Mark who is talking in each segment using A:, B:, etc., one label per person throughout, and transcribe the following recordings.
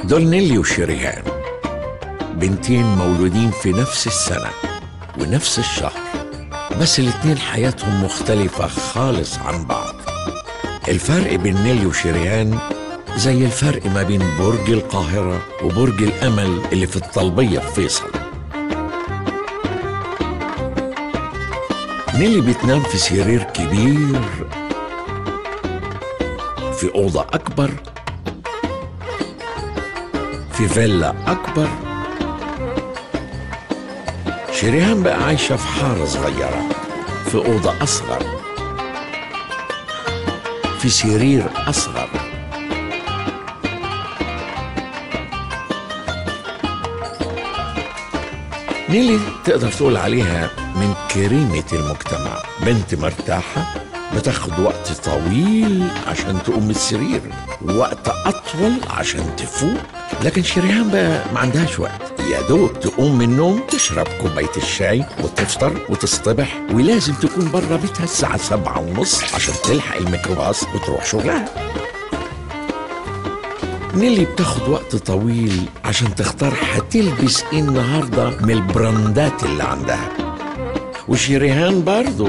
A: دول نيلي وشريهان بنتين مولودين في نفس السنة ونفس الشهر بس الاتنين حياتهم مختلفة خالص عن بعض الفرق بين نيلي وشريهان زي الفرق ما بين برج القاهرة وبرج الأمل اللي في الطلبية في فيصل نيلي بتنام في سرير كبير في أوضة أكبر في فيلا أكبر شريهان بقى عايشة في حارة صغيرة في أوضة أصغر في سرير أصغر نيلي تقدر تقول عليها من كريمة المجتمع بنت مرتاحة بتاخد وقت طويل عشان تقوم من السرير وقت أطول عشان تفوق لكن شريهان بقى ما عندهاش وقت يا دوب تقوم من النوم تشرب كوباية الشاي وتفطر وتصطبح ولازم تكون بره بيتها الساعة سبعة ونص عشان تلحق الميكروباص وتروح شغلها نيلي بتاخد وقت طويل عشان تختار هتلبس ايه النهارده من البراندات اللي عندها وشريهان برضو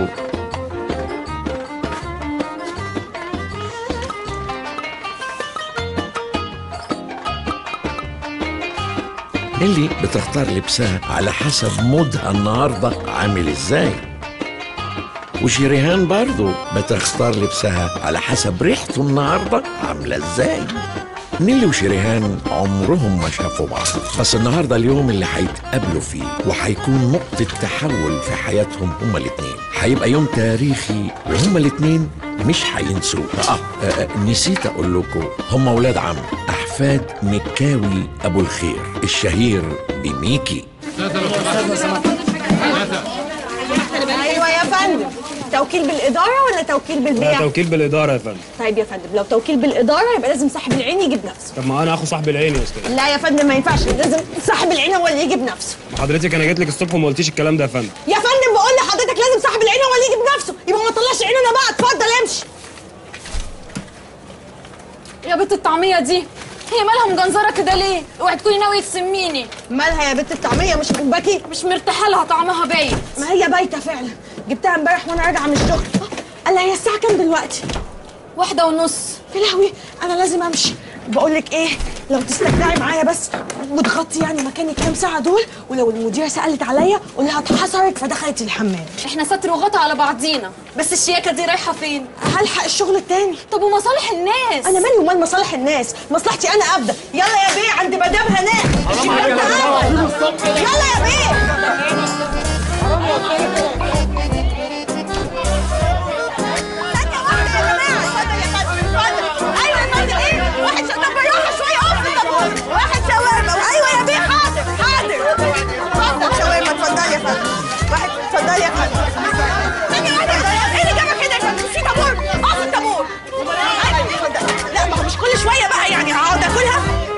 A: نيلي بتختار لبسها على حسب مودها النهارده عامل ازاي وشريهان برضو بتختار لبسها على حسب ريحته النهارده عامله ازاي نيلي وشريهان عمرهم ما شافوا بعض بس النهارده اليوم اللي هيتقابلوا فيه وهيكون نقطة تحول في حياتهم هما الاتنين هيبقى يوم تاريخي وهما الاتنين مش هينسوه آه, آه, آه نسيت اقول لكم هما ولاد عم احفاد مكاوي ابو الخير الشهير بميكي
B: ايوه يا فندم توكيل بالاداره ولا توكيل
C: لا
B: بالبيع
C: توكيل بالاداره يا فندم
B: طيب يا فندم لو توكيل بالاداره يبقى لازم صاحب العين يجيب نفسه
C: طب ما انا اخو صاحب العين يا استاذ
B: لا يا فندم ما ينفعش لازم صاحب العين هو اللي يجيب نفسه
C: ما حضرتك انا جيت لك الصبح وما قلتيش الكلام ده يا فندم
B: يا فندم بقول لحضرتك لازم صاحب العين هو اللي يجيب نفسه يبقى ما طلعش عيننا بقى اتفضل امشي
D: يا بنت الطعمية دي هي مالها مجنزرة كده ليه؟ اوعي تكوني ناوية تسميني
B: مالها يا بنت الطعميه مش عاجباكي
D: مش مرتاحة لها طعمها باين
B: ما هي بايته فعلا جبتها امبارح وانا راجعه من الشغل قال هي الساعه كام دلوقتي
D: واحدة ونص
B: يا لهوي انا لازم امشي بقول لك ايه لو تستجدعي معايا بس وتغطي يعني مكاني كام ساعه دول ولو المديره سالت عليا قول لها اتحصرت فدخلت الحمام
D: احنا ستر وغطا على بعضينا بس الشياكة دي رايحة فين؟
B: هلحق الشغل التاني
D: طب ومصالح الناس
B: انا مالي ومال مصالح الناس مصلحتي انا ابدا يلا يا بيه عند مدام هناء الشباك ده يلا يا بيه ثانية واحدة يا جماعة. اتفضل يا فندم، اتفضل. أيوة يا فندم، إيه؟ واحد شا- طب بالراحة شوية، اقف في الطابور. واحد شاورما أيوة يا بيه حاضر حاضر اتفضل شاورما اتفضل يا فندم واحد اتفضل يا فندم ثانية واحدة ايه اللي جابك هنا يا فندم في طابور اقف في الطابور أيوة، اتفضل. لا ما هو مش كل شوية بقى يعني هقعد اكلها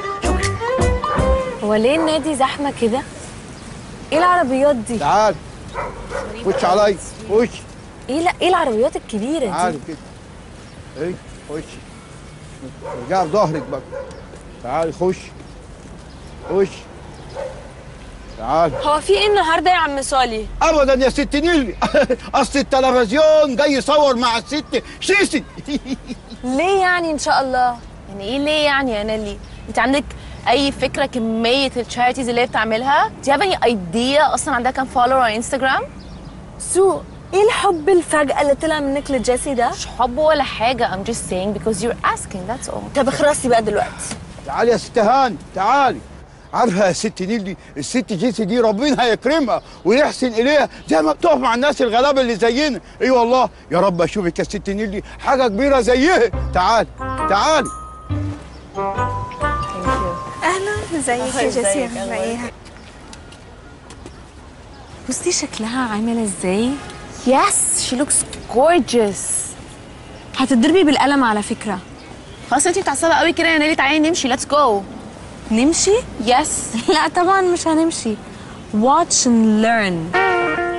E: هو ليه النادي زحمة كده؟ ايه العربيات دي؟
F: تعال خش علي خش
E: ايه لا ايه العربيات الكبيرة دي؟
F: تعال كده ايه خش ارجع بظهرك بقى تعال خش خش تعال
E: هو في ايه النهارده يا عم صالي؟
F: ابدا يا ست نيلي اصل التلفزيون جاي يصور مع الست سيسي
E: ليه يعني ان شاء الله؟ يعني ايه ليه يعني يا نيلي؟ انت عندك اي فكره كميه التشاريتيز اللي هي بتعملها؟ Do you have any idea اصلا عندها كام فولور على انستغرام؟
G: سو ايه الحب الفجأة اللي طلع منك لجيسي ده؟
E: مش حب ولا حاجه I'm just saying because you're asking that's all
G: طب اخرسي بقى دلوقتي
F: تعالي يا ست هاني تعالي عارفه يا ست نيلي الست جيسي دي ربنا هيكرمها ويحسن اليها زي ما بتقف مع الناس الغلابه اللي زينا اي والله يا رب اشوفك يا ست نيلي حاجه كبيره زيها تعالي تعالي
G: اهلا ازيك يا جيسي عاملة ايه؟ بصي شكلها عامل ازاي؟
E: Yes she looks gorgeous
G: هتضربي بالقلم على فكرة
E: خلاص انتي متعصبه قوي كده يا نيلي تعالي نمشي let's go
G: نمشي؟
E: yes
G: لا طبعا مش هنمشي watch and learn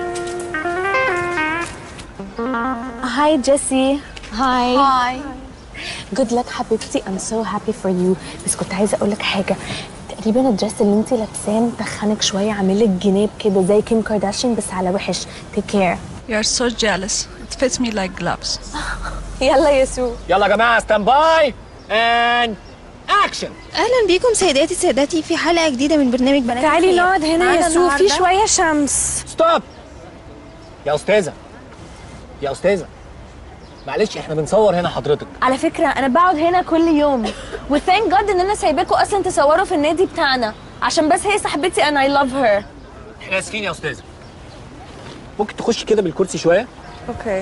G: هاي جيسي هاي
E: هاي
G: جود لك حبيبتي ام سو هابي فور يو بس كنت عايزه اقول لك حاجه تقريبا الدرس اللي انت لابساه متخنك شويه عامل لك جناب كده زي كيم كارداشيان بس على وحش تيك كير
H: You're so jealous. It fits me like gloves.
G: يلا يا سو
I: يلا يا جماعه ستاند باي اند اكشن
J: اهلا بيكم سيداتي سادتي في حلقه جديده من برنامج بنات
G: تعالي
J: الخير.
G: نقعد هنا
J: معانا
G: يا سو في
J: النهاردة
G: شويه شمس
I: ستوب يا استاذه يا استاذه معلش احنا بنصور هنا حضرتك
G: على فكره انا بقعد هنا كل يوم وثانك جاد ان انا سايباكم اصلا تصوروا في النادي بتاعنا عشان بس هي صاحبتي and I love her
I: احنا اسفين يا استاذه ممكن تخش كده بالكرسي شويه
H: Okay.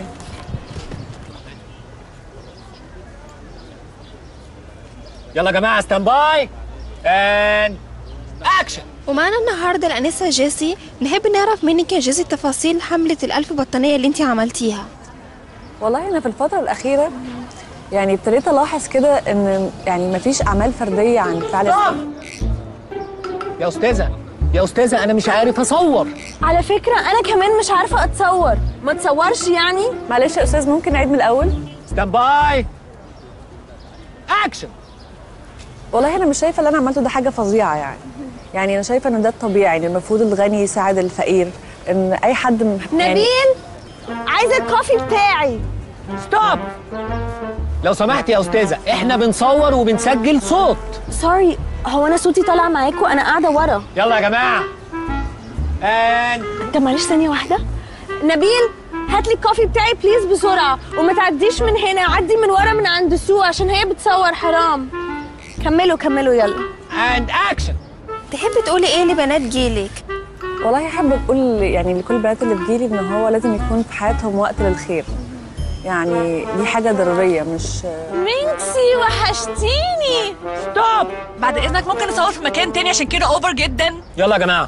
I: يلا يا جماعه ستاند باي اند اكشن
J: ومعانا النهارده الانسه جيسي نحب نعرف منك يا جيسي تفاصيل حمله الالف بطانيه اللي انت عملتيها
K: والله انا في الفتره الاخيره يعني ابتديت الاحظ كده ان يعني مفيش اعمال فرديه عن فعل الفن.
I: يا استاذه يا استاذه انا مش عارف اصور
G: على فكره انا كمان مش عارفه اتصور ما تصورش يعني
K: معلش يا استاذ ممكن نعيد من الاول
I: ستاند باي اكشن
K: والله انا مش شايفه اللي انا عملته ده حاجه فظيعه يعني يعني انا شايفه ان ده الطبيعي ان المفروض الغني يساعد الفقير ان اي حد من يعني
G: نبيل عايزه الكوفي بتاعي
I: ستوب لو سمحت يا استاذه احنا بنصور وبنسجل صوت
G: سوري هو انا صوتي طالع معاكم انا قاعده ورا
I: يلا يا جماعه اند
G: طب معلش ثانيه واحده نبيل هات لي الكوفي بتاعي بليز بسرعه وما تعديش من هنا عدي من ورا من عند سو عشان هي بتصور حرام كملوا كملوا يلا
I: اند اكشن
J: تحبي تقولي ايه لبنات جيلك
K: والله احب اقول يعني لكل البنات اللي بتجيلي ان هو لازم يكون في حياتهم وقت للخير يعني دي حاجه ضروريه مش
D: مينكسي وحشتيني
I: ستوب
H: بعد اذنك ممكن نصور في مكان تاني عشان كده اوفر جدا
I: يلا يا جماعه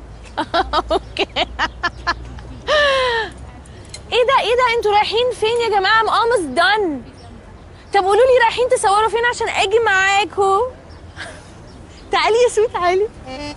G: ايه ده ايه ده انتوا رايحين فين يا جماعه I'm almost done طب قولوا لي رايحين تصوروا فين عشان اجي معاكم تعالي يا سوي تعالي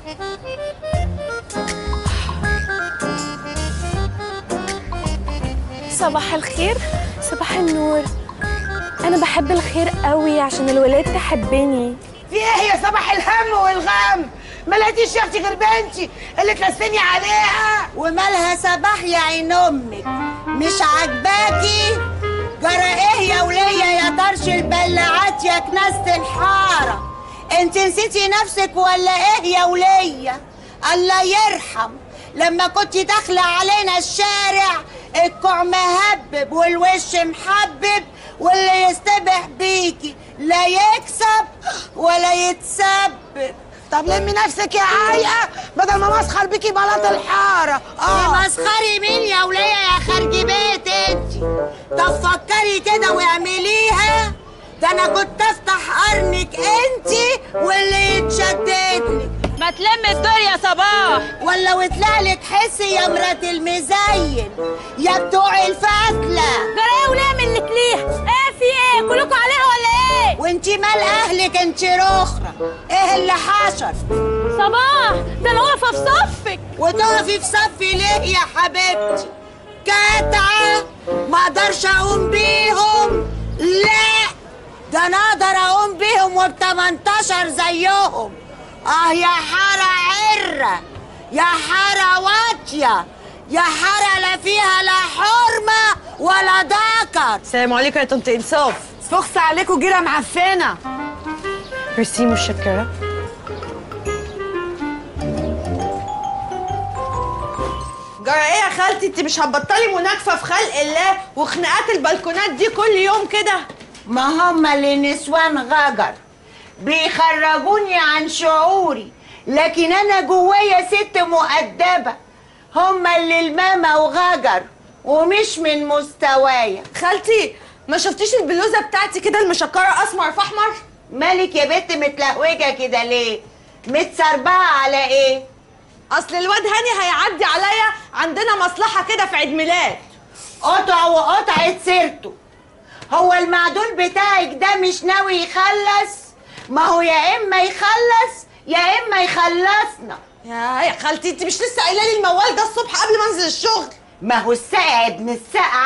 G: صباح الخير صباح النور انا بحب الخير قوي عشان الولاد تحبني
B: في ايه يا صباح الهم والغم ما لقيتيش يا اختي غير بنتي اللي تلسني عليها ومالها صباح يا عين امك مش عاجباكي جرى ايه يا وليه يا طرش البلاعات يا كناسة الحارة انت نسيتي نفسك ولا ايه يا وليه الله يرحم لما كنت داخلة علينا الشارع الكوع مهبب والوش محبب واللي يستبح بيكي لا يكسب ولا يتسبب طب لمي نفسك يا عايقة بدل ما مسخر بيكي بلاط الحارة اه مسخري مين يا ولية يا خارج بيت انت طب فكري كده واعمليها ده انا كنت افتح قرنك انت واللي يتشددلك
D: ما تلم الدور يا صباح
B: ولا وطلع لك حسي يا مرات المزين يا بتوع الفتلة
D: جرايه وليه منك ليه ايه في ايه كلكم عليها ولا ايه
B: وانتي مال اهلك انت رخرة ايه اللي حصل
D: صباح ده انا واقفه في صفك
B: وتقفي في صفي ليه يا حبيبتي كاتعة ما اقدرش اقوم بيهم لا ده انا اقدر اقوم بيهم وب 18 زيهم اه يا حارة عرة يا حارة واطية يا حارة لا فيها لا حرمة ولا ذكر
L: السلام عليكم يا طنط انصاف
B: فخس عليكم جيرة معفنة
L: ميرسي متشكرة
M: جرى ايه يا خالتي انت مش هتبطلي مناكفه في خلق الله وخناقات البلكونات دي كل يوم كده
B: ما هم اللي نسوان غجر بيخرجوني عن شعوري لكن انا جوايا ست مؤدبة هم اللي الماما وغجر ومش من مستوايا
M: خالتي ما شفتيش البلوزه بتاعتي كده المشكره اسمر في احمر
B: مالك يا بنت متلهوجة كده ليه متسربعة على ايه
M: اصل الواد هاني هيعدي عليا عندنا مصلحه كده في عيد ميلاد
B: قطع وقطعة سيرته هو المعدول بتاعك ده مش ناوي يخلص ما هو يا اما يخلص يا اما يخلصنا
M: يا يا خالتي انت مش لسه قايله لي الموال ده الصبح قبل ما انزل الشغل
B: ما هو الساقع ابن الساقعة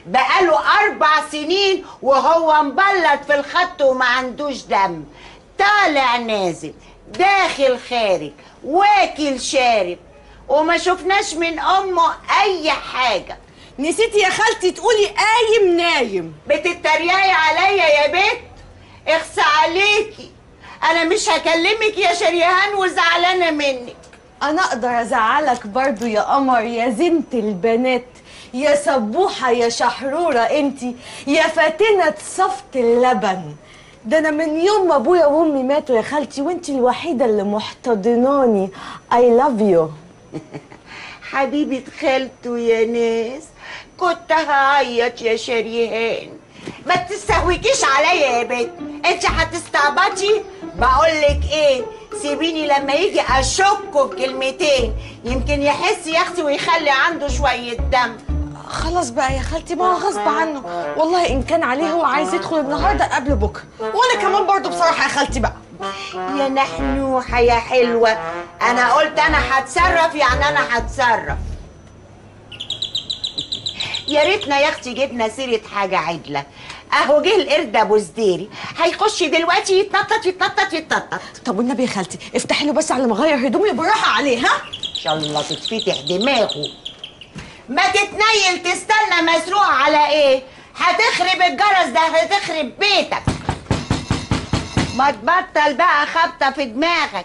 N: بقاله أربع سنين وهو مبلط في الخط وما عندوش دم طالع نازل داخل خارج واكل شارب وما شفناش من أمه أي حاجة
M: نسيتي يا خالتي تقولي قايم نايم
N: بتتريقي عليا يا بت اخسى عليكي انا مش هكلمك يا شريهان وزعلانه منك
M: انا اقدر ازعلك برضو يا قمر يا زينة البنات يا سبوحة يا شحرورة انتي يا فاتنة صفت اللبن ده انا من يوم ما ابويا وامي ماتوا يا خالتي وانتي الوحيدة اللي محتضناني I love you
N: حبيبة خالته يا ناس كنت هعيط يا شريهان ما تستهويكيش عليا يا بنت انت هتستعبطي بقولك ايه سيبيني لما يجي اشكه بكلمتين يمكن يحس يا اختي ويخلي عنده شويه دم
M: خلاص بقى يا خالتي ما هو غصب عنه والله ان كان عليه هو عايز يدخل النهارده قبل بكره وانا كمان برضو بصراحه يا خالتي بقى
N: يا نحنوحه يا حلوه انا قلت انا هتصرف يعني انا هتصرف يا ريتنا يا اختي جبنا سيره حاجه عدله اهو جه القرد ابو زديري هيخش دلوقتي يتنطط يتنطط يتنطط
M: طب والنبي يا خالتي افتحي له بس على ما اغير هدومي بالراحه عليه ها
N: ان شاء الله تتفتح دماغه ما تتنيل تستنى مسروق على ايه هتخرب الجرس ده هتخرب بيتك ما تبطل بقى خبطه في دماغك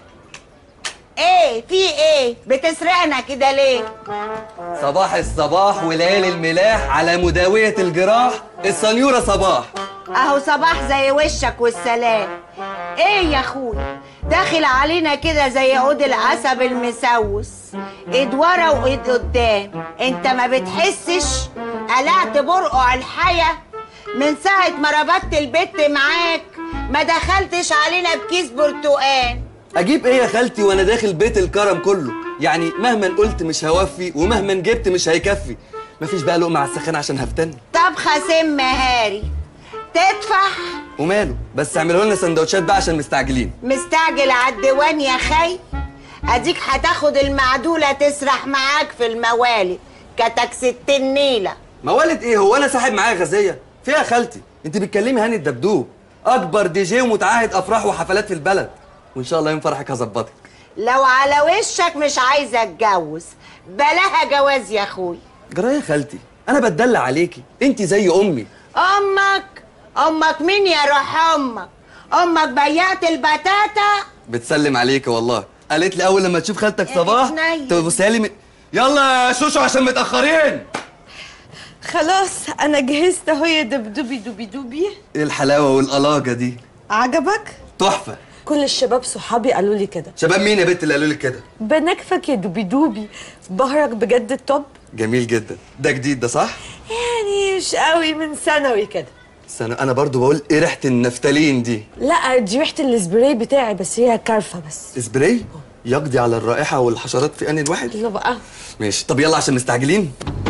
N: ايه في ايه بتسرقنا كده ليه
O: صباح الصباح وليالي الملاح على مداوية الجراح السنيورة صباح
N: اهو صباح زي وشك والسلام ايه يا اخويا داخل علينا كده زي عود العسب المسوس ايد ورا وايد قدام انت ما بتحسش قلعت برقع الحياة من ساعة ما ربطت البت معاك ما دخلتش علينا بكيس برتقال
O: أجيب إيه يا خالتي وأنا داخل بيت الكرم كله يعني مهما قلت مش هوفي ومهما جبت مش هيكفي مفيش بقى لقمة على السخان عشان هفتن
N: طبخة سم هاري تدفع
O: وماله بس اعملوا لنا سندوتشات بقى عشان مستعجلين
N: مستعجل على الديوان يا خي اديك هتاخد المعدولة تسرح معاك في الموالد كتك ستين نيلة
O: موالد ايه هو انا ساحب معايا غازيه فيها خالتي انت بتكلمي هاني الدبدوب اكبر دي جي ومتعهد افراح وحفلات في البلد وان شاء الله يوم فرحك هظبطك
N: لو على وشك مش عايزة اتجوز بلاها جواز يا اخوي
O: جرايه يا خالتي انا بتدلع عليكي انت زي امي
N: امك امك مين يا روح امك امك بيعت البتاتا
O: بتسلم عليكي والله قالت لي اول لما تشوف خالتك صباح
N: اتنين.
O: تبصيها لي من... يلا يا شوشو عشان متاخرين
M: خلاص انا جهزت اهو يا دبدوبي دوبي دوبي
O: ايه الحلاوه والقلاجه دي
M: عجبك
O: تحفه
M: كل الشباب صحابي قالوا لي كده
O: شباب مين يا بنت اللي قالوا لك كده
M: بنكفك يا دوبي دوبي بهرك بجد التوب
O: جميل جدا ده جديد ده صح
M: يعني مش قوي من ثانوي كده
O: بس انا انا برضو بقول ايه ريحه النفتالين دي
M: لا دي ريحه السبراي بتاعي بس هي كارفه بس
O: سبراي يقضي على الرائحه والحشرات في ان الواحد
M: يلا بقى
O: ماشي طب يلا عشان مستعجلين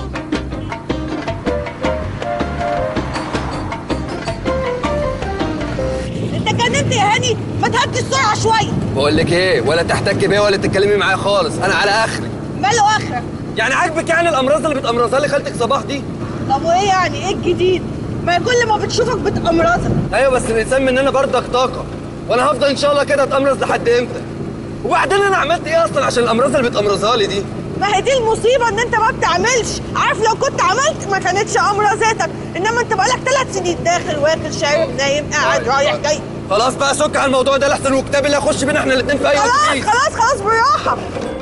M: انت جننت يا هاني ما تهدي السرعه شويه
O: بقول لك ايه ولا تحتك بيا ولا تتكلمي معايا خالص انا على اخري
M: ماله اخرك
O: يعني عاجبك يعني الامراض اللي بتامرضها لي خالتك صباح دي
M: طب وايه يعني ايه الجديد ما كل ما بتشوفك بتأمرزك
O: ايوه بس الانسان مننا برضك طاقه وانا هفضل ان شاء الله كده اتامرز لحد امتى وبعدين انا عملت ايه اصلا عشان الامراض اللي بتامرزها لي دي
M: ما هي دي المصيبه ان انت ما بتعملش عارف لو كنت عملت ما كانتش امرزتك انما انت بقالك ثلاث سنين داخل واكل شارب نايم قاعد رايح جاي
O: خلاص بقى سك على الموضوع ده لحسن وكتاب اللي هيخش بينا احنا الاثنين في اي وقت
M: خلاص
O: فيه.
M: خلاص خلاص بالراحه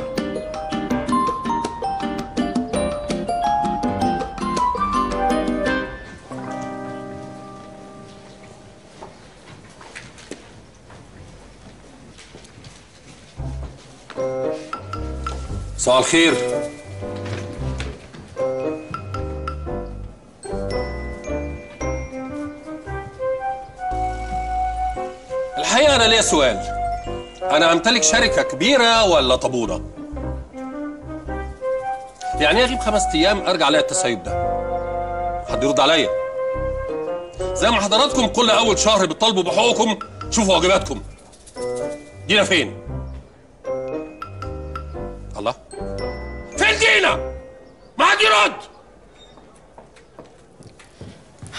P: مساء الخير الحقيقة أنا ليا سؤال أنا أمتلك شركة كبيرة ولا طابونة؟ يعني إيه أغيب خمس أيام أرجع ألاقي التسيب ده؟ حد يرد عليا زي ما حضراتكم كل أول شهر بتطالبوا بحقوقكم شوفوا واجباتكم دينا فين؟ الله فين دينا؟ ما حد يرد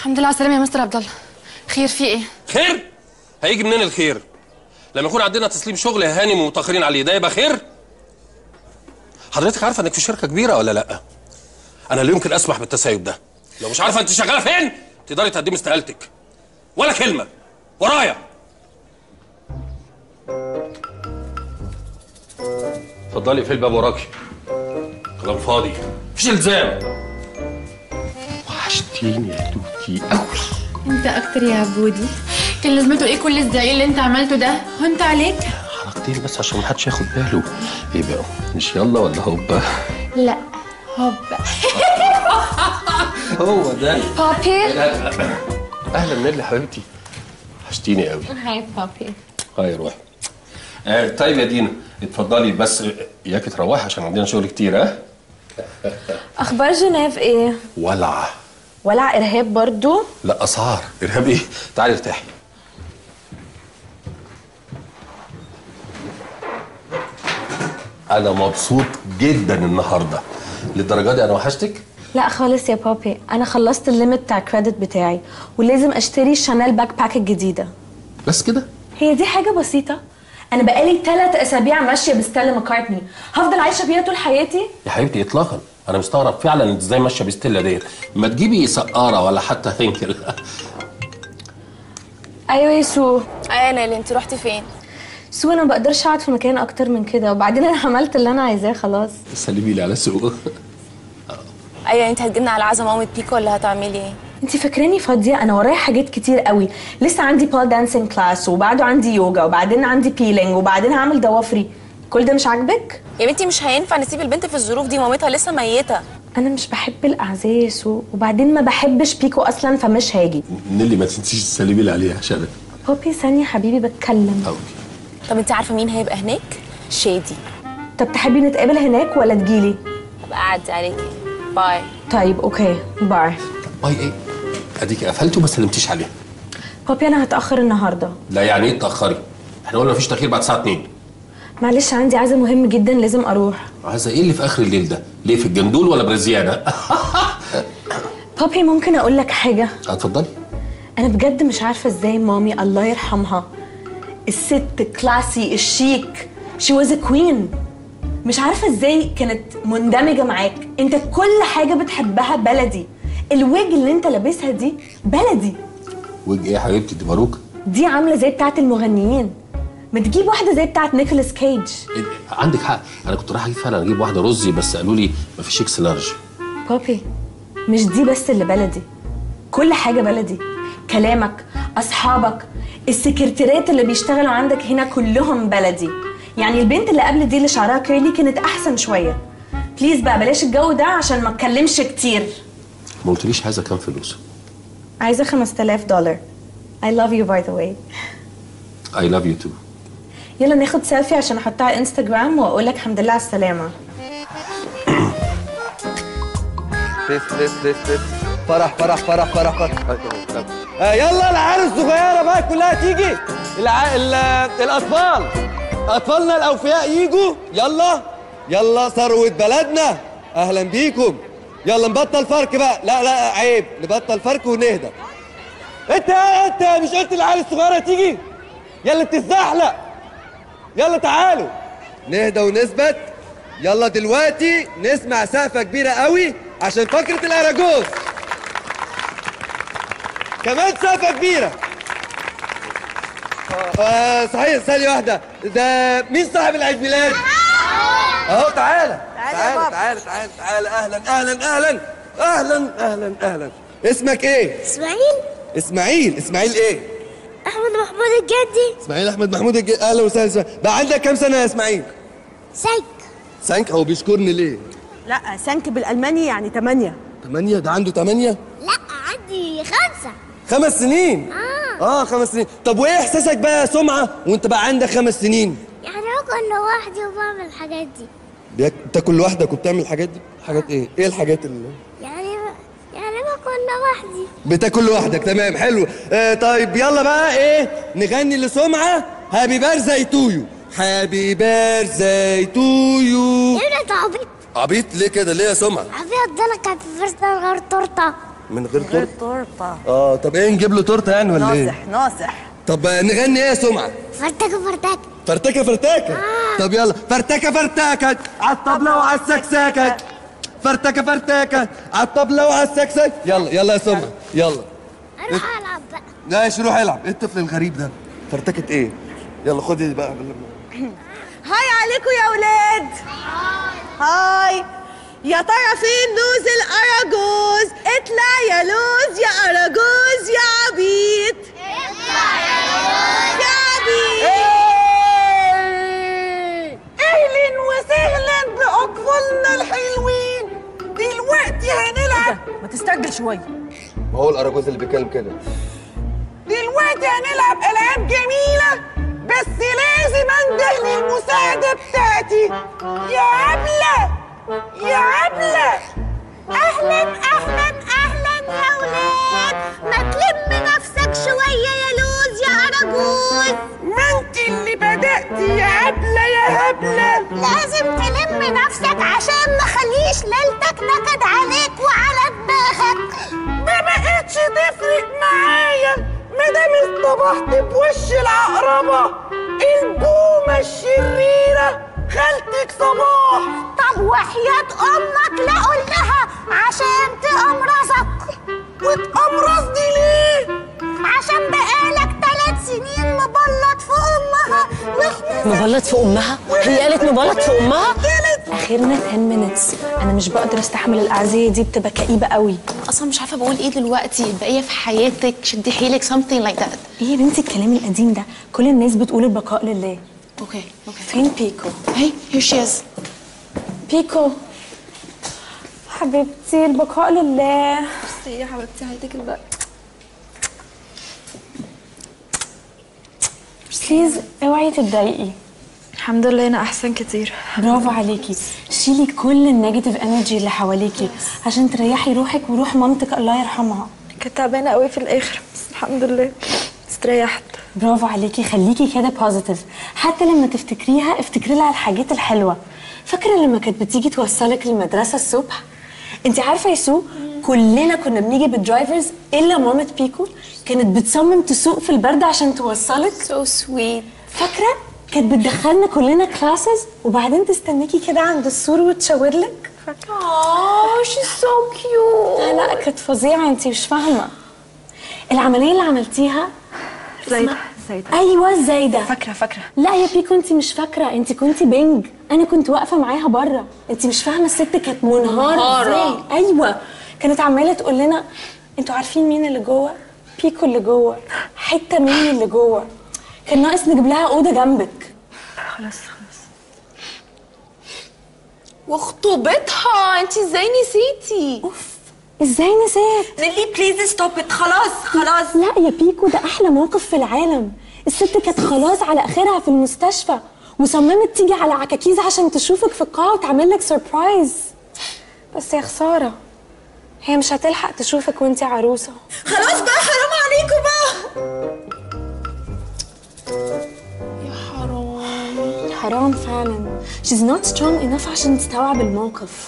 D: الحمد لله على السلامه يا مستر عبد الله خير في ايه
P: خير هيجي منين الخير لما يكون عندنا تسليم شغل هانم ومتاخرين عليه ده يبقى خير حضرتك عارفه انك في شركه كبيره ولا لا انا لا يمكن اسمح بالتسيب ده لو مش عارفه انت شغاله فين تقدري تقدمي استقالتك ولا كلمه ورايا اتفضلي في الباب وراكي كلام فاضي مفيش الزام وحشتيني يا توتي قوي
D: انت اكتر يا عبودي كان لازمته ايه كل الزعيق اللي انت عملته ده هنت عليك
P: حركتين بس عشان محدش ياخد باله ايه بقى مش يلا ولا هوبا
D: لا هوبا
P: هو ده
D: بابي
P: اهلا نيلي حبيبتي وحشتيني قوي
D: هاي بابي
P: هاي روحي آه طيب يا دينا اتفضلي بس اياكي تروحي عشان عندنا شغل كتير ها
G: اخبار جنيف ايه
P: ولع
G: ولع ارهاب برضو
P: لا اسعار ارهاب ايه تعالي ارتاحي انا مبسوط جدا النهارده للدرجه دي انا وحشتك
G: لا خالص يا بابي انا خلصت الليمت بتاع الكريدت بتاعي ولازم اشتري شانيل باك باك الجديده
P: بس كده
G: هي دي حاجه بسيطه انا بقالي ثلاث اسابيع ماشيه بستيلا ماكارتني هفضل عايشه بيها طول حياتي
P: يا حبيبتي اطلاقا انا مستغرب فعلا انت ازاي ماشيه بستيلا ديت ما تجيبي سقاره ولا حتى هنكل
G: ايوه يا سو
E: ايه نيلي انت رحتي فين
G: سو انا ما بقدرش اقعد في مكان اكتر من كده وبعدين انا عملت اللي انا عايزاه خلاص
P: سلمي لي على سوق
E: ايوه انت هتجيبنا على عزا مامة بيكو ولا هتعملي ايه
G: انت فاكراني فاضيه انا ورايا حاجات كتير قوي لسه عندي بال دانسينج كلاس وبعده عندي يوجا وبعدين عندي بيلينج وبعدين هعمل ضوافري كل ده مش عاجبك
E: يا بنتي مش هينفع نسيب البنت في الظروف دي مامتها لسه ميته
G: انا مش بحب الاعزاء يا سو وبعدين ما بحبش بيكو اصلا فمش هاجي
P: نيلي ما تنسيش تسلمي لي عليها عشان
G: بابي ثانيه حبيبي بتكلم
E: طب انت عارفه مين هيبقى هناك شادي
G: طب تحبي نتقابل هناك ولا تجيلي
E: ابقى اعدي عليكي باي
G: طيب اوكي باي
P: باي ايه اديكي قفلتي وما سلمتيش عليها
G: بابي انا هتاخر النهارده
P: لا يعني ايه تاخري احنا قلنا مفيش تاخير بعد الساعه 2
G: معلش عندي عزا مهم جدا لازم اروح
P: عايزه ايه اللي في اخر الليل ده ليه في الجندول ولا برزيانه
G: بابي ممكن اقول لك حاجه
P: اتفضلي
G: انا بجد مش عارفه ازاي مامي الله يرحمها الست كلاسي الشيك شي واز كوين مش عارفه ازاي كانت مندمجه معاك انت كل حاجه بتحبها بلدي الويج اللي انت لابسها دي بلدي
P: وجه ايه يا حبيبتي دي باروكه
G: دي عامله زي بتاعه المغنيين ما تجيب واحده زي بتاعه نيكولاس كيج
P: عندك حق انا كنت رايح اجيب فعلا اجيب واحده رزي بس قالوا لي مفيش اكس لارج
G: بابي مش دي بس اللي بلدي كل حاجه بلدي كلامك اصحابك السكرتيرات اللي بيشتغلوا عندك هنا كلهم بلدي يعني البنت اللي قبل دي اللي شعرها كيرلي كانت احسن شويه بليز بقى بلاش الجو ده عشان ما اتكلمش كتير
P: ما قلتليش عايزه كام فلوس
G: عايزه 5000 دولار I love you by the way
P: اي لاف يو تو
G: يلا ناخد سيلفي عشان احطها على انستجرام واقول لك الحمد لله على السلامه
O: لف لف لف لف فرح فرح فرح فرح فرح آه يلا العيال الصغيره بقى كلها تيجي الع... ال... الاطفال اطفالنا الاوفياء يجوا يلا يلا ثروه بلدنا اهلا بيكم يلا نبطل فرق بقى لا لا عيب نبطل فرق ونهدى انت انت مش قلت العيال الصغيره تيجي يلا بتتزحلق يلا تعالوا نهدى ونثبت يلا دلوقتي نسمع سقفه كبيره قوي عشان فقره الاراجوز كمان سقفه كبيره آه صحيح ثانيه واحده ده مين صاحب العيد ميلاد اهو تعالى تعالى تعالى تعالى تعالى اهلا اهلا اهلا اهلا اهلا اهلا اسمك ايه
Q: اسماعيل
O: اسماعيل اسماعيل ايه
Q: احمد محمود الجدي
O: اسماعيل احمد محمود الج... اهلا وسهلا اسماعيل. بقى عندك كام سنه يا اسماعيل
Q: سيك
O: سانك هو بيشكرني ليه
M: لا سانك بالالماني يعني ثمانية
O: ثمانية ده عنده ثمانية
Q: لا عندي خمسة
O: خمس سنين اه اه خمس سنين طب وايه احساسك بقى يا سمعة وانت بقى عندك خمس سنين
Q: يعني باكل لوحدي وبعمل الحاجات دي
O: بياك- بتاكل لوحدك وبتعمل الحاجات دي حاجات ايه ايه الحاجات اللي
Q: يعني يعني باكل لوحدي
O: بتاكل لوحدك تمام حلو آه طيب يلا بقى ايه نغني لسمعة هابي بيرثداي تو يو هابي بيرثداي تو يو
Q: يا ابني انت عبيط
O: عبيط ليه كده ليه يا سمعة
Q: عبيط ده انا كانت في فرصة غير تورته
O: من غير
K: غير
O: تورته
K: تورته
O: اه طب ايه نجيب له تورته يعني ولا ايه
K: ناصح ناصح
O: طب آه، نغني ايه يا سمعه
Q: فرتكة فرتكة
O: فرتكه فرتكه طب يلا فرتكه فرتكه على الطبله وعلى السكسكه فرتكه فرتكه على الطبله وعلى السكسكه يلا يلا يا سمعه يلا
Q: اروح العب بقى
O: ماشي روح العب ايه الطفل الغريب ده فرتكه ايه يلا خدي بقى
M: هاي عليكم يا ولاد هاي يا ترى فين لوز الأراجوز اطلع يا لوز يا أراجوز يا عبيط اطلع يا لوز يا عبيط اهلا وسهلا بأطفالنا الحلوين دلوقتي هنلعب
K: ما تستعجل شويه
O: ما هو الاراجوز اللي بيتكلم كده
M: دلوقتي هنلعب ألعاب جميلة بس لازم انده للمساعدة بتاعتي يا عبلة يا عبلة
Q: اهلا اهلا اهلا يا ولاد ما تلم نفسك شوية يا لوز يا أراجوز
M: ما انت اللي بدأتي يا عبلة يا هبلة
Q: لازم تلم نفسك عشان ما خليش ليلتك نكد عليك وعلى دماغك
M: ما بقتش تفرق معايا ما دام اصطبحت بوش العقربة البومة الشريرة خالتك صباح
Q: طب وحياة أمك لا قول لها عشان تأمرزك
M: وتأمرزني ليه؟
Q: عشان بقالك ثلاث سنين مبلط في أمها واحنا
G: مبلط في امها هي قالت مبلط في امها اخرنا 10 minutes انا مش بقدر استحمل الاعزيه دي بتبقى كئيبه قوي
E: اصلا مش عارفه بقول ايه دلوقتي البقيه في حياتك شدي حيلك something like that
G: ايه يا بنتي الكلام القديم ده كل الناس بتقول البقاء لله
E: اوكي اوكي
G: فين بيكو
E: هي here she is
G: بيكو حبيبتي البقاء لله
J: بصي يا حبيبتي هيديك الباقي
G: بليز اوعي تتضايقي
J: الحمد لله انا احسن كتير
G: برافو عليكي شيلي كل النيجاتيف انرجي اللي حواليكي عشان تريحي روحك وروح مامتك الله يرحمها
J: كنت تعبانه قوي في الاخر بس الحمد لله استريحت
G: برافو عليكي خليكي كده بوزيتيف حتى لما تفتكريها افتكري لها الحاجات الحلوه فاكره لما كانت بتيجي توصلك المدرسه الصبح انت عارفه يا سو كلنا كنا بنيجي بالدرايفرز الا مامة بيكو كانت بتصمم تسوق في البرد عشان توصلك
E: سو سويت
G: فاكره كانت بتدخلنا كلنا كلاسز وبعدين تستنيكي كده عند السور وتشاور لك فاكره
E: اه شي سو كيوت
G: لا لا كانت فظيعه انت مش فاهمه العمليه اللي عملتيها
J: زايدة زايدة
G: ايوه زايده
J: فاكرة فاكرة
G: لا يا بيكو انت مش فاكره انت كنت بنج انا كنت واقفه معاها بره انت مش فاهمه الست كانت منهاره
E: منهارة.
G: ازاي ايوه كانت عماله تقول لنا انتوا عارفين مين اللي جوه بيكو اللي جوه حته مني اللي جوه كان ناقص نجيب لها اوضه جنبك
J: خلاص خلاص
E: وخطوبتها انت ازاي نسيتي
G: ازاي نسيت
L: نيلي بليز ستوب ات خلاص خلاص
G: لا يا بيكو ده احلى موقف في العالم الست كانت خلاص على اخرها في المستشفى وصممت تيجي على عكاكيز عشان تشوفك في القاعه وتعمل لك سربرايز بس يا خساره هي مش هتلحق تشوفك وانت عروسه
L: خلاص بقى حرام عليكم بقى
G: حرام فعلا she's not strong enough عشان تستوعب الموقف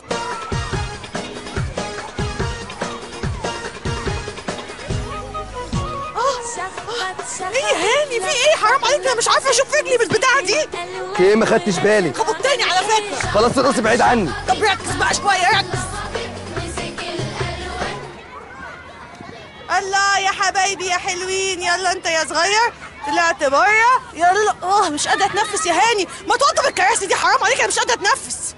M: ايه يا هاني في ايه حرام عليك انا مش عارفه اشوف رجلي بالبتاعه دي
O: في ايه ما خدتش بالي
M: خبطتني على فكره
O: خلاص ارقصي بعيد عني
M: طب ركز بقى شويه ركز الله يا حبايبي يا حلوين يلا انت يا صغير طلعت بره يلا اه مش قادره اتنفس يا هاني ما توضب الكراسي دي حرام عليك انا مش قادره اتنفس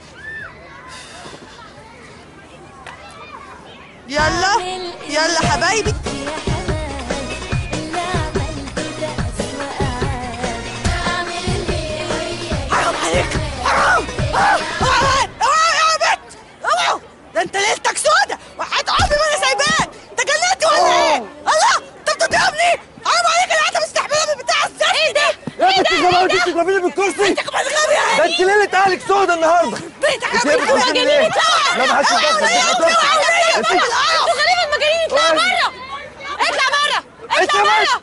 M: يلا يلا حبايبي حرام عليك حرام آه، اوعى اوعى يا بنت اوعى ده انت ليلتك سودة وحياة عمري ما انا سايباك انت جننت ولا ايه؟ الله انت بتضربني حرام عليك انا قاعده مستحمله من بتاع الزفت ايه ده؟
O: يا بنت الجماعه انت بتضربيني بالكرسي
M: انت كمان غبي يا
O: ده
M: هاني
O: انت ليله اهلك سودا النهارده
M: بيت
O: انت ايه بتقولي ليه؟ لا ما حدش يتدخل انت
E: انتوا غريب المجانين اطلع بره اطلع بره اطلع بره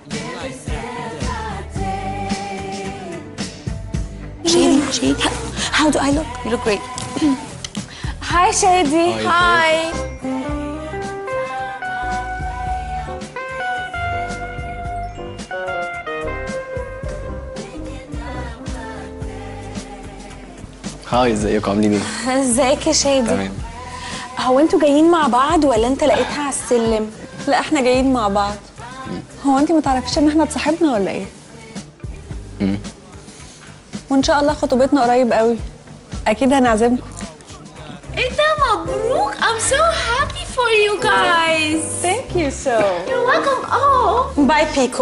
G: شادي شادي how do I look
E: You look great.
G: هاي شادي
E: Hi.
I: هاي ازيكم عاملين ايه؟
G: ازيك يا شادي
I: تمام
G: هو انتوا جايين مع بعض ولا انت لقيتها على السلم
K: لا احنا جايين مع بعض هو انت ما تعرفيش ان احنا اتصاحبنا ولا ايه
I: مم.
K: وان شاء الله خطوبتنا قريب قوي اكيد هنعزمكم
D: ايه ده مبروك I'm so happy for you guys
K: Thank you so
D: You're welcome oh
G: باي بيكو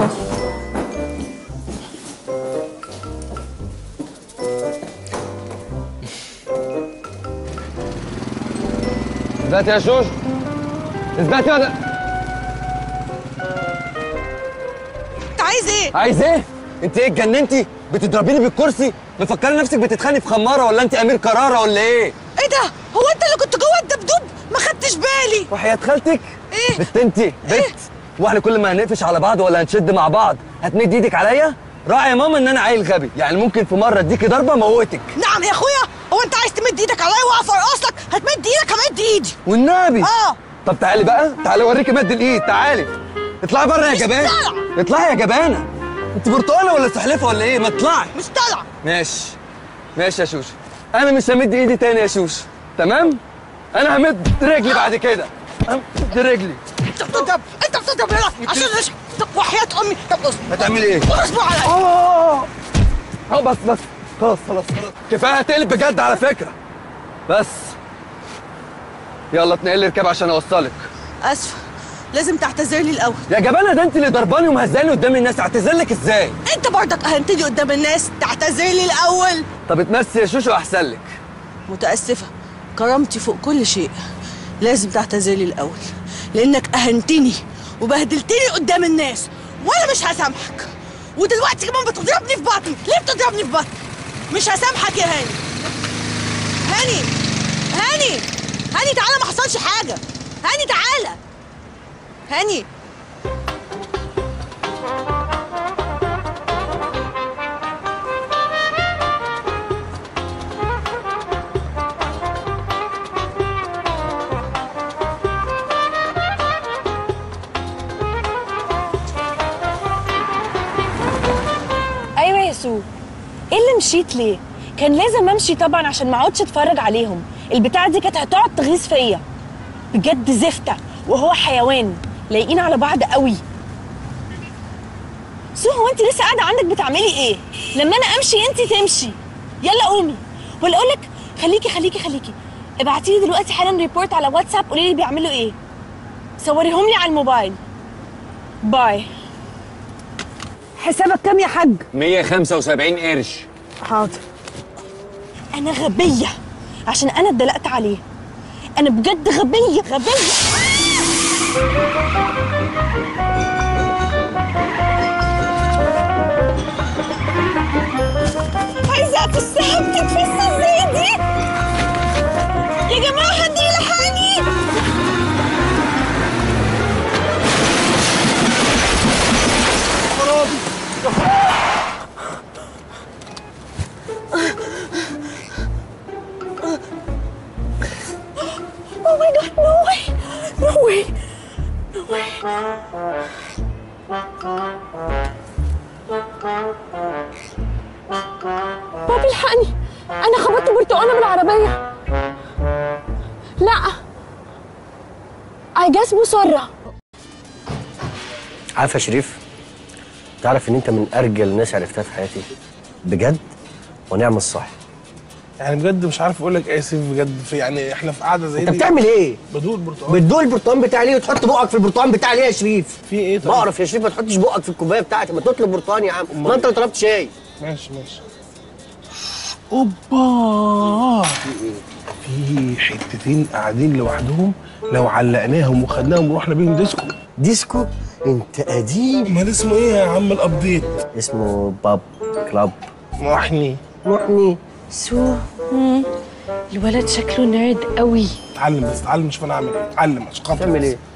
O: اثبتي يا شوش اثبتي ولا
M: انت عايز ايه؟
O: عايز ايه؟ انت ايه اتجننتي؟ بتضربيني بالكرسي؟ مفكره نفسك بتتخانقي في خماره ولا انت امير كراره ولا ايه؟
M: ايه ده؟ هو انت اللي كنت جوه الدبدوب؟ ما خدتش بالي
O: وحياة خالتك؟
M: ايه؟
O: بت انت بت واحنا كل ما هنقفش على بعض ولا هنشد مع بعض هتمد ايدك عليا؟ راعي يا ماما ان انا عيل غبي يعني ممكن في مره اديكي ضربه موتك
M: نعم يا اخويا هو انت عايز تمد ايدك عليا واقف ارقص لك هتمد ايدك همد ايدي
O: والنبي
M: اه
O: طب تعالي بقى تعالي اوريكي مد الايد تعالي اطلعي بره يا جبانه اطلعي يا جبانه انت برتقاله ولا سحلفه ولا ايه ما اطلعي
M: مش طالعه
O: ماشي ماشي يا شوشو انا مش همد ايدي تاني يا شوشو تمام انا همد رجلي بعد كده همد رجلي
M: انت بتضرب انت بتضرب هنا عشان ايش طب وحياة امي طب اصبر
O: هتعملي ايه؟
M: اصبر عليا
O: اه اه بس بس خلاص خلاص خلاص كفايه هتقلب بجد على فكره بس يلا اتنقل لي اركب عشان اوصلك
M: اسفه لازم تعتذر لي الاول
O: يا جبانه ده انت اللي ضرباني ومهزاني قدام الناس اعتذر لك ازاي
M: انت برضك اهنتني قدام الناس تعتذر لي الاول
O: طب اتمسي يا شوشو احسن لك
M: متاسفه كرامتي فوق كل شيء لازم تعتذر لي الاول لانك اهنتني وبهدلتني قدام الناس وانا مش هسامحك ودلوقتي كمان بتضربني في بطني ليه بتضربني في بطني مش هسامحك يا هاني هاني هاني هاني تعالى ما حصلش حاجه هاني تعالى هاني
G: ايوه يا سو ايه اللي مشيت ليه كان لازم امشي طبعا عشان ما اقعدش اتفرج عليهم البتاعه دي كانت هتقعد تغيظ فيا بجد زفته وهو حيوان لايقين على بعض قوي سو هو انت لسه قاعده عندك بتعملي ايه لما انا امشي انت تمشي يلا قومي ولا اقول لك خليكي خليكي خليكي ابعتي لي دلوقتي حالا ريبورت على واتساب قولي لي بيعملوا ايه صوريهم لي على الموبايل باي
K: حسابك كام يا حاج
O: 175 قرش
K: حاضر
G: انا غبيه عشان انا اتدلقت عليه انا بجد غبيه غبيه عايزه اتسحب تتفس ازاي دي يا جماعه حد يلحقني Oh my god, no way! No way! No way! بابي الحقني انا خبطت برتقانه بالعربيه لا اي جاس مسره
R: عارف يا شريف تعرف ان انت من ارجل الناس عرفتها في حياتي بجد ونعم الصح
S: يعني بجد مش عارف اقول لك اسف بجد في يعني احنا في قعده زي
R: انت
S: دي
R: بتعمل ايه
S: بدوق البرتقال
R: بتدوق البرتقال بتاعي ليه وتحط بقك في البرتقال بتاعي ليه يا شريف
S: في ايه طيب
R: بعرف يا شريف ما تحطش بقك في الكوبايه بتاعتي ما تطلب برتقال يا عم ما انت اللي طلبت شاي
S: ماشي ماشي اوبا في حتتين قاعدين لوحدهم لو علقناهم وخدناهم ورحنا بيهم ديسكو
R: ديسكو انت قديم
S: امال اسمه ايه يا عم الابديت
R: اسمه باب كلاب
S: محني
R: محني
G: سو مم. الولد شكله نيرد قوي
S: اتعلم بس اتعلم شوف انا اعمل ايه اتعلم عشان خاطر
R: تعمل
S: بس.
R: ايه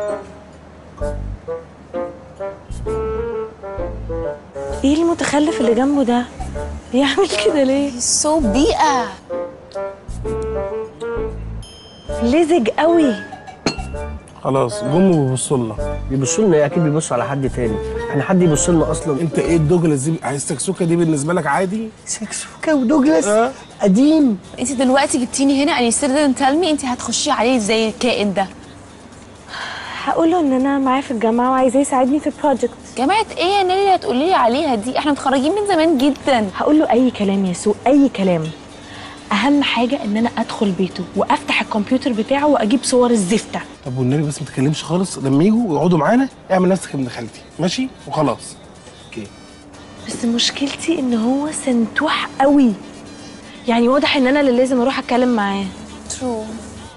G: ايه المتخلف اللي جنبه ده بيعمل كده ليه
E: سو بيئة
G: لزج قوي
S: خلاص جم وبيبصوا لنا
R: بيبصوا لنا اكيد بيبصوا على حد تاني احنا حد يبص لنا اصلا
S: انت ايه الدوجلاس دي عايز سكسوكه دي بالنسبه لك عادي
R: سكسوكه ودوجلاس قديم
E: انت دلوقتي جبتيني هنا and you still didn't tell me انت هتخشي عليه ازاي الكائن ده
G: هقول له ان انا معاه في الجامعه وعايزاه يساعدني في البروجكت
E: جامعه ايه يا نيلي اللي هتقولي لي عليها دي احنا متخرجين من زمان جدا
G: هقول له اي كلام يا سو اي كلام اهم حاجه ان انا ادخل بيته وافتح الكمبيوتر بتاعه واجيب صور الزفته
S: طب والنبي بس ما تتكلمش خالص لما يجوا ويقعدوا معانا اعمل نفسك ابن خالتي ماشي وخلاص اوكي
G: بس مشكلتي ان هو سنتوح قوي يعني واضح ان انا اللي لازم اروح اتكلم معاه
E: ترو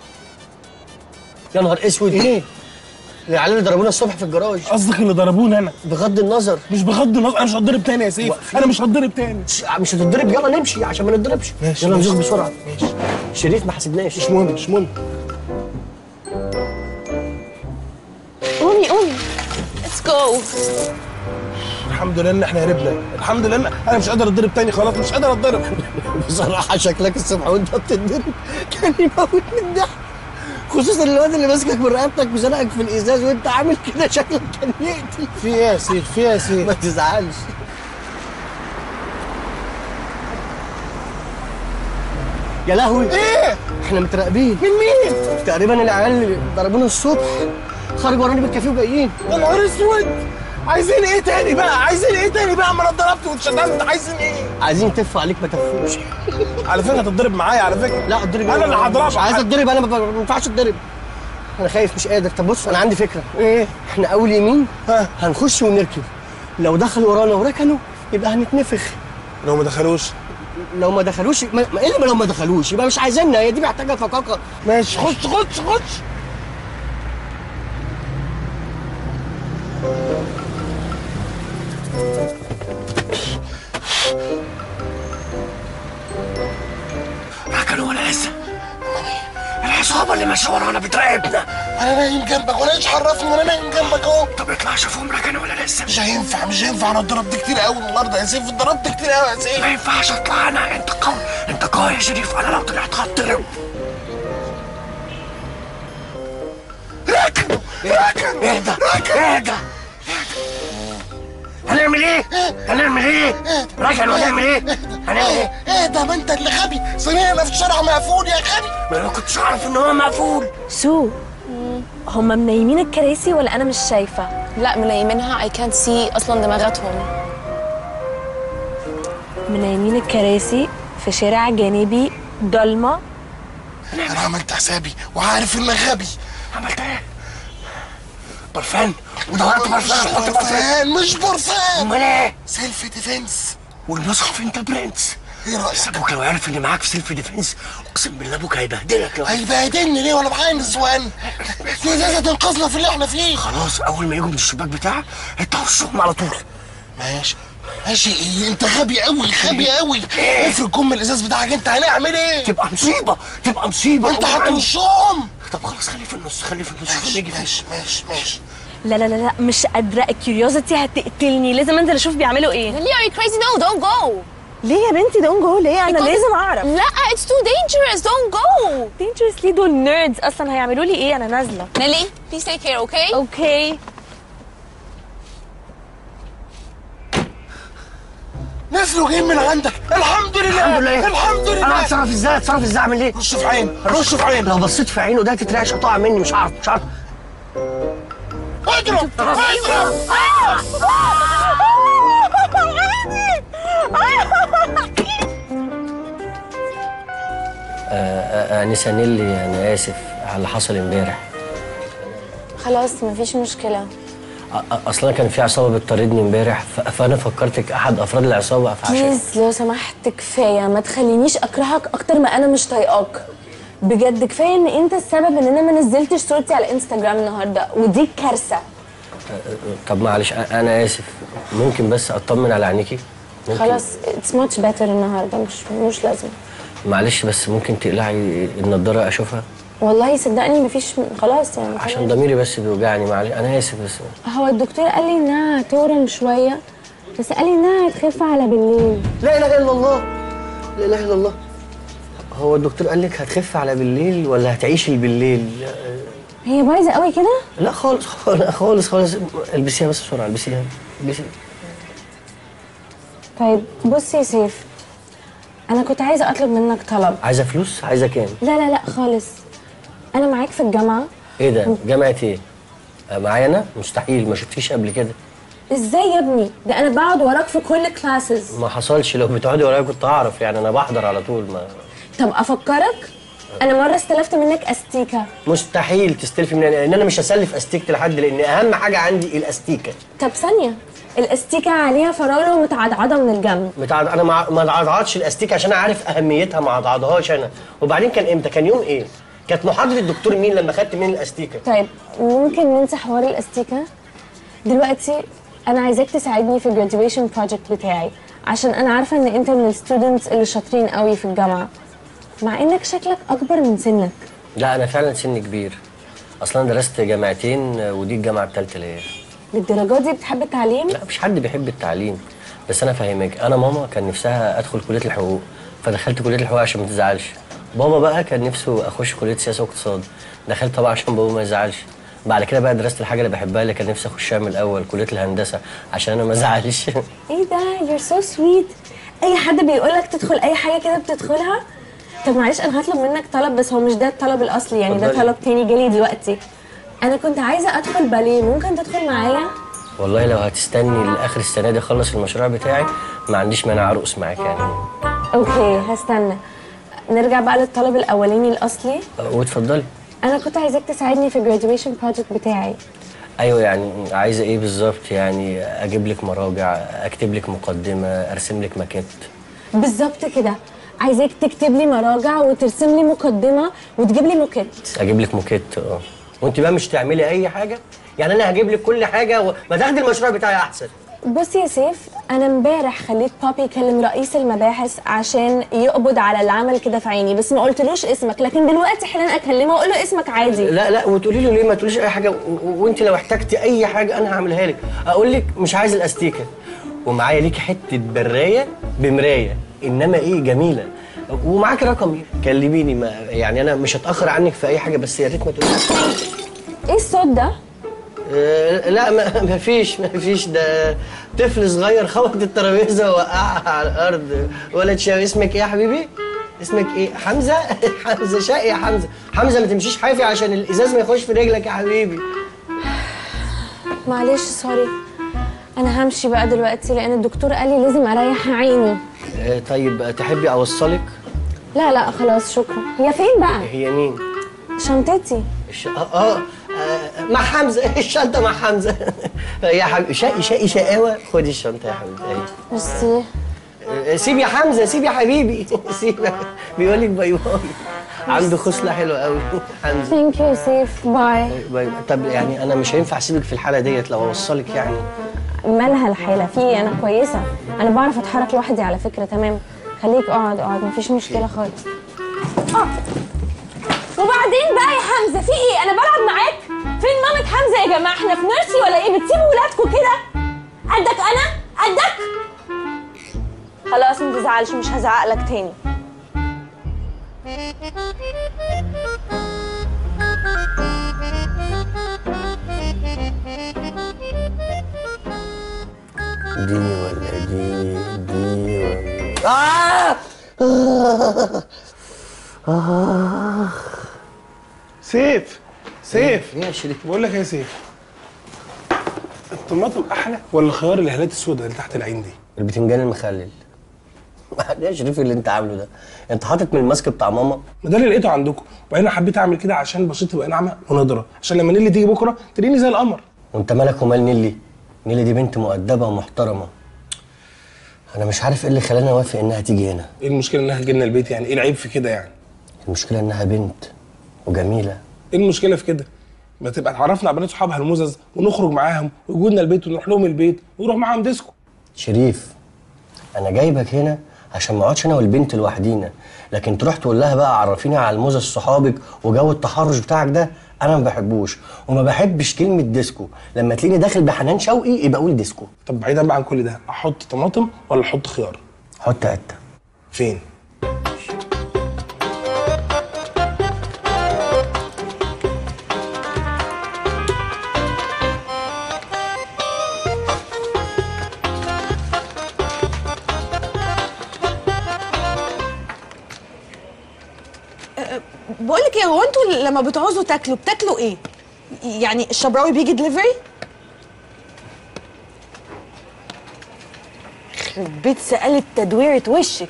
R: يا نهار اسود ايه العيال اللي ضربونا الصبح في الجراج
S: قصدك اللي ضربونا انا
R: بغض النظر
S: مش بغض النظر انا مش هتضرب تاني يا سيف
R: واقفين.
S: انا مش هتضرب تاني
R: مش هتتضرب يلا نمشي عشان ما نتضربش
S: ماشي،
R: يلا
S: ماشي.
R: نزوق بسرعه
S: ماشي
R: شريف ما حسبناش
S: مش مهم مش مهم
G: قومي قومي
E: ليتس جو
S: الحمد لله ان احنا هربنا الحمد لله ان انا مش قادر اتضرب تاني خلاص مش قادر اتضرب
R: بصراحه شكلك الصبح وانت بتتضرب كان يموت من الضحك خصوصا الواد اللي ماسكك من رقبتك وزنقك في الازاز وانت عامل كده شكلك كان يقتل
S: في ايه يا سيف في ايه يا سيف
R: ما تزعلش يا لهوي
S: ايه
R: احنا متراقبين
S: من مين
R: تقريبا العيال اللي ضربونا الصبح خرجوا ورانا بالكافيه وجايين
S: يا نهار اسود عايزين ايه تاني بقى عايزين ايه تاني بقى ما انا اتضربت واتشتمت عايزين ايه
R: عايزين تف عليك ما تفوش
S: على فكره هتتضرب معايا على فكره
R: لا اتضرب
S: انا اللي هضربك
R: مش عايز اتضرب انا ما ما ينفعش اتضرب انا خايف مش قادر طب بص انا عندي فكره
S: ايه
R: احنا اول يمين
S: ها
R: هنخش ونركب لو دخلوا ورانا وركنوا يبقى هنتنفخ
S: لو ما دخلوش
R: لو ما دخلوش ما ما- ايه اللي لو ما دخلوش يبقى مش عايزيننا هي دي محتاجه فقاقه
S: ماشي خش خش خش
R: ركنوا ولا لسه العصابه اللي ماشيه ورانا بتراقبنا
S: انا نايم جنبك وانا ايش عرفني وانا نايم جنبك اهو
R: طب اطلع شوفهم ركنوا ولا لسه
S: مش هينفع مش هينفع انا اتضربت كتير قوي النهارده يا سيف اتضربت كتير قوي يا سيف
R: ما ينفعش اطلع انا انت قوي انت قوي يا شريف انا لو طلعت هتضرب ركنوا ركنوا اهدى اهدى هنعمل ايه؟ هنعمل ايه؟ ركنوا هنعمل ايه؟ هنعمل ايه؟
S: ايه ده ما انت اللي غبي صينينا في الشارع مقفول يا غبي
R: ما انا كنتش اعرف ان هو مقفول
G: سو هما منيمين الكراسي ولا انا مش شايفه
E: لا منيمينها I can't see اصلا دماغاتهم
G: منيمين الكراسي في شارع جانبي ضلمه
S: انا عملت حسابي وعارف انك غبي
R: عملت ايه؟ برفان ودورت
S: مش
R: برفان حط برفان
S: برفان مش برفان
R: امال ايه؟
S: سيلف ديفنس
R: والمصحف انت برنس
S: ايه رايك؟
R: ابوك لو عرف ان معاك سيلف ديفنس اقسم بالله ابوك هيبهدلك لو
S: هيبهدلني ليه وانا معايا نسوان دي ازازه تنقذنا في اللي احنا فيه
R: خلاص اول ما يجوا من الشباك بتاعك انت وشهم على طول
S: ماشي ماشي ايه انت غبي قوي غبي قوي افرض جم الازاز بتاعك انت هنعمل ايه
R: تبقى مصيبه تبقى مصيبه
S: انت هتنشهم
R: طب خلاص خليه في النص خليه في النص
S: ماشي
R: خليه يجي في
S: ماشي ماشي ماشي
G: لا لا لا لا مش قادره الكيوريوزيتي هتقتلني لازم انزل اشوف بيعملوا ايه
E: ليه are you crazy no don't go
G: ليه يا بنتي دون جو ليه انا
E: Because-
G: لازم اعرف
E: لا it's too dangerous don't go
G: dangerous ليه دول نيردز اصلا هيعملوا لي ايه انا نازله
E: Nelly please take care okay
G: اوكي
S: نزلوا جايين من عندك الحمد لله
R: الحمد لله
S: الحمد
R: انا
S: لله
R: هتصرف ازاي اتصرف ازاي اعمل ايه
S: رش في عين رش في عين
R: لو بصيت في عينه ده تترعش هتقع مني مش عارف مش عارف
S: اضرب اضرب
R: انسه نيلي انا اسف على اللي حصل امبارح
E: خلاص مفيش مشكلة
R: أ- أ- اصلا كان في عصابه بتطاردني امبارح ف- فانا فكرتك احد افراد العصابه فعشان
G: بليز لو سمحت كفايه ما تخلينيش اكرهك اكتر ما انا مش طايقاك بجد كفايه ان انت السبب ان انا ما نزلتش صورتي على الانستجرام النهارده ودي كارثه
R: طب معلش أ- انا اسف ممكن بس اطمن على عينيكي ممكن
G: خلاص اتس ماتش بيتر النهارده مش مش لازم
R: معلش بس ممكن تقلعي النضاره اشوفها
G: والله صدقني مفيش خلاص يعني
R: عشان
G: خلاص.
R: ضميري بس بيوجعني معلش انا اسف بس
G: هو الدكتور قال لي انها هتورم شويه بس قال لي انها هتخف على بالليل
R: لا اله الا الله لا اله الا الله هو الدكتور قال لك هتخف على بالليل ولا هتعيشي بالليل
G: هي بايظه قوي كده
R: لا خالص خالص خالص خالص البسيها بس بسرعه البسيها البسيها
G: طيب بص يا سيف انا كنت عايزه اطلب منك طلب
R: عايزه فلوس عايزه كام
G: لا لا لا خالص انا معاك في الجامعه
R: ايه ده جامعه ايه آه، معايا انا مستحيل ما شفتيش قبل كده
G: ازاي يا ابني ده انا بقعد وراك في كل كلاسز
R: ما حصلش لو بتقعدي ورايا كنت اعرف يعني انا بحضر على طول ما
G: طب افكرك انا مره استلفت منك استيكه
R: مستحيل تستلفي مني لان انا مش هسلف استيكه لحد لان اهم حاجه عندي الاستيكه
G: طب ثانيه الاستيكه عليها فراوله ومتعضعضه من الجنب
R: متعض... انا ما ما اتعضعضش الاستيكه عشان عارف اهميتها ما اتعضعضهاش انا وبعدين كان امتى كان يوم ايه كانت محاضره الدكتور مين لما خدت مني الاستيكه
G: طيب ممكن ننسى حوار الاستيكه دلوقتي انا عايزاك تساعدني في الجراديويشن بروجكت بتاعي عشان انا عارفه ان انت من الستودنتس اللي شاطرين قوي في الجامعه مع انك شكلك اكبر من سنك
R: لا انا فعلا سني كبير اصلا أنا درست جامعتين ودي الجامعه الثالثه ليا
G: للدرجه دي بتحب التعليم
R: لا مش حد بيحب التعليم بس انا فاهمك انا ماما كان نفسها ادخل كليه الحقوق فدخلت كليه الحقوق عشان ما تزعلش بابا بقى كان نفسه اخش كليه سياسه واقتصاد دخلت طبعا عشان بابا ما يزعلش بعد كده بقى درست الحاجه اللي بحبها اللي كان نفسي اخشها من الاول كليه الهندسه عشان انا ما ازعلش
G: ايه ده you're so sweet اي حد بيقولك تدخل اي حاجه كده بتدخلها طب معلش انا هطلب منك طلب بس هو مش ده الطلب الاصلي يعني ده
R: اتفضلي.
G: طلب تاني جالي دلوقتي انا كنت عايزه ادخل باليه ممكن تدخل معايا
R: والله لو هتستني لاخر السنه دي اخلص المشروع بتاعي ما عنديش مانع ارقص معاك يعني
G: اوكي هستنى نرجع بقى للطلب الاولاني الاصلي
R: واتفضلي
G: انا كنت عايزاك تساعدني في الجراديويشن بروجكت بتاعي
R: ايوه يعني عايزه ايه بالظبط يعني اجيب لك مراجع اكتب لك مقدمه ارسم لك ماكيت
G: بالظبط كده عايزاك تكتب لي مراجع وترسم لي مقدمه وتجيب لي موكيت
R: اجيب لك موكيت اه وانت بقى مش تعملي اي حاجه يعني انا هجيب لك كل حاجه وما تاخدي المشروع بتاعي احسن
G: بص يا سيف انا امبارح خليت بابي يكلم رئيس المباحث عشان يقبض على اللي عمل كده في عيني بس ما قلتلوش اسمك لكن دلوقتي حالا اكلمه واقول له اسمك عادي
R: لا لا وتقولي له ليه ما تقوليش اي حاجه و- و- وانت لو احتجتي اي حاجه انا هعملها لك اقول لك مش عايز الاستيكه ومعايا ليكي حته برايه بمرايه انما ايه جميله ومعاكي رقمي كلميني ما يعني انا مش هتاخر عنك في اي حاجه بس يا ريت ما تقوليش
G: ايه الصوت ده
R: آه، لا ما ما فيش ما فيش ده طفل صغير خبط الترابيزه ووقعها على الارض ولد شاوي اسمك ايه يا حبيبي؟ اسمك ايه؟ حمزه؟ حمزه شقي يا حمزه، حمزه ما تمشيش حافي عشان الازاز ما يخش في رجلك يا حبيبي.
G: معلش سوري انا همشي بقى دلوقتي لان الدكتور قال لي لازم اريح عيني
R: آه، طيب تحبي اوصلك؟
G: لا لا خلاص شكرا هي فين بقى
R: هي مين؟
G: شنطتي
R: الش... آه, اه آه، مع حمزه الشنطه مع حمزه يا حبيبي شقي شقي شقاوه خدي الشنطه يا حبيبتي أهي.
G: ميرسي
R: آه، سيب يا حمزه سيب يا حبيبي سيب بيقول لك باي باي عنده خصله حلوه قوي حمزه
G: ثانك يو سيف باي
R: باي باي طب يعني انا مش هينفع اسيبك في الحاله ديت لو اوصلك يعني
G: مالها الحالة في انا كويسة انا بعرف اتحرك لوحدي على فكرة تمام خليك اقعد اقعد مفيش مشكلة خالص اه وبعدين بقى يا حمزة في ايه انا بلعب معاك فين مامة حمزة يا جماعة احنا في نيرسي ولا ايه بتسيبوا ولادكم كده قدك انا قدك خلاص ما تزعلش مش هزعق لك تاني
R: دي ولا دي دي ولا آه! آه! آه!
S: سيف سيف
R: ايه يا شريف
S: بقول لك إيه يا سيف الطماطم احلى ولا الخيار الهالات السوداء اللي تحت العين دي
R: البتنجان المخلل يا شريف اللي انت عامله ده انت حاطط من الماسك بتاع ماما
S: ما ده اللي لقيته عندكم وبعدين حبيت اعمل كده عشان بشرتي تبقى ناعمه ونضره عشان لما نيلي تيجي بكره تلاقيني زي القمر
R: وانت مالك ومال نيلي نيلي دي بنت مؤدبه ومحترمه انا مش عارف ايه اللي خلاني اوافق انها تيجي هنا
S: ايه المشكله انها تجي لنا البيت يعني ايه العيب في كده يعني
R: المشكله انها بنت وجميله
S: ايه المشكله في كده ما تبقى تعرفنا على بنات صحابها المزز ونخرج معاهم ويجوا لنا البيت ونروح لهم البيت ونروح معاهم ديسكو
R: شريف انا جايبك هنا عشان ما اقعدش انا والبنت لوحدينا لكن تروح تقول لها بقى عرفيني على الموزة صحابك وجو التحرش بتاعك ده انا ما بحبوش وما بحبش كلمه ديسكو لما تلاقيني داخل بحنان شوقي يبقى قول ديسكو
S: طب بعيدا بقى عن كل ده احط طماطم ولا احط خيار
R: حط قته
S: فين
M: بقول لك ايه هو انتوا لما بتعوزوا تاكلوا بتاكلوا ايه يعني الشبراوي بيجي دليفري يخرب بيت سألت تدويرة وشك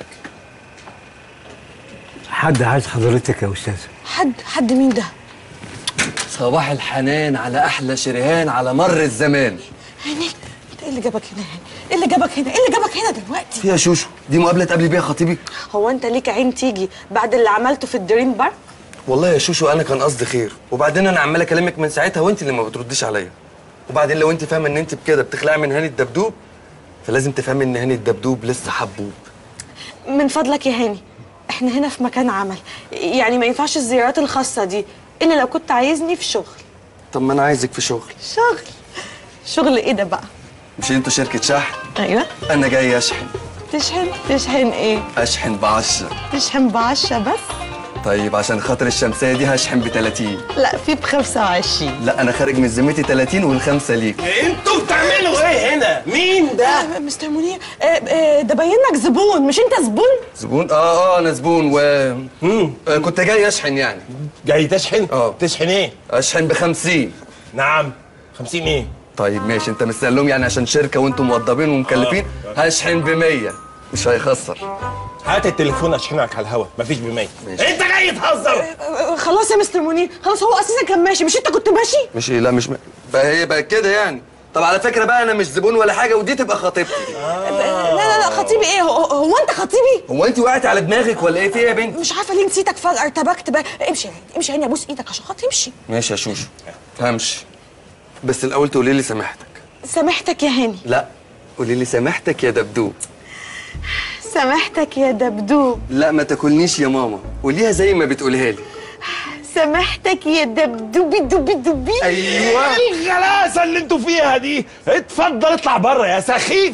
T: حد عايز حضرتك يا استاذه
M: حد حد مين ده
O: صباح الحنان على احلى شريهان على مر الزمان
M: هاني انت ايه اللي جابك هنا هاني ايه اللي جابك هنا ايه اللي جابك هنا دلوقتي
O: فيها شوشو دي مقابله تقابلي بيها خطيبي
M: هو انت ليك عين تيجي بعد اللي عملته في الدريم بار
O: والله يا شوشو انا كان قصدي خير وبعدين انا عمال اكلمك من ساعتها وانت اللي ما بترديش عليا وبعدين لو انت فاهمه ان انت بكده بتخلعي من هاني الدبدوب فلازم تفهمي ان هاني الدبدوب لسه حبوب
M: من فضلك يا هاني احنا هنا في مكان عمل يعني ما ينفعش الزيارات الخاصة دي الا لو كنت عايزني في شغل
O: طب ما انا عايزك في شغل
M: شغل شغل ايه ده بقى
O: مش انتوا شركه شحن
M: ايوه
O: انا جاي اشحن
M: تشحن تشحن ايه
O: اشحن بعشرة
M: تشحن بعشرة بس
O: طيب عشان خاطر الشمسيه دي هشحن ب 30
M: لا في ب 25
O: لا انا خارج من ذمتي 30 والخمسه ليك
U: انتوا بتعملوا ايه هنا؟ مين ده؟
M: آه مستر منير آه آه ده باين لك زبون مش انت زبون
O: زبون اه اه انا زبون و آه كنت جاي اشحن يعني
U: جاي تشحن؟
O: اه
U: تشحن ايه؟
O: اشحن ب 50
U: نعم 50 ايه؟
O: طيب ماشي انت مستقلهم يعني عشان شركه وانتم موظفين ومكلفين هشحن ب 100 مش هيخسر
U: هات التليفون اشحنك على الهوا مفيش ب 100 انت جاي تهزر
M: آه خلاص يا مستر منير خلاص هو اساسا كان ماشي مش انت كنت ماشي
O: مش ايه لا مش م... بقى هي بقى كده يعني طب على فكره بقى انا مش زبون ولا حاجه ودي تبقى خطيبتي
M: لا لا لا خطيبي ايه هو, هو انت خطيبي
O: هو انت وقعت على دماغك ولا ايه في ايه يا بنت
M: مش عارفه ليه نسيتك فجاه ارتبكت بقى امشي يا هاني امشي يا هاني ابوس ايدك عشان خاطر امشي
O: ماشي يا شوشو همشي بس الاول تقولي لي سامحتك
M: سامحتك يا هاني
O: لا قولي لي سامحتك يا دبدوب
M: سامحتك يا دبدوب
O: لا ما تاكلنيش يا ماما قوليها زي ما بتقوليها لي
M: سامحتك يا دبدوبي دوبي دوبي
U: ايوه الغلاسه اللي انتوا فيها دي اتفضل اطلع بره يا سخيف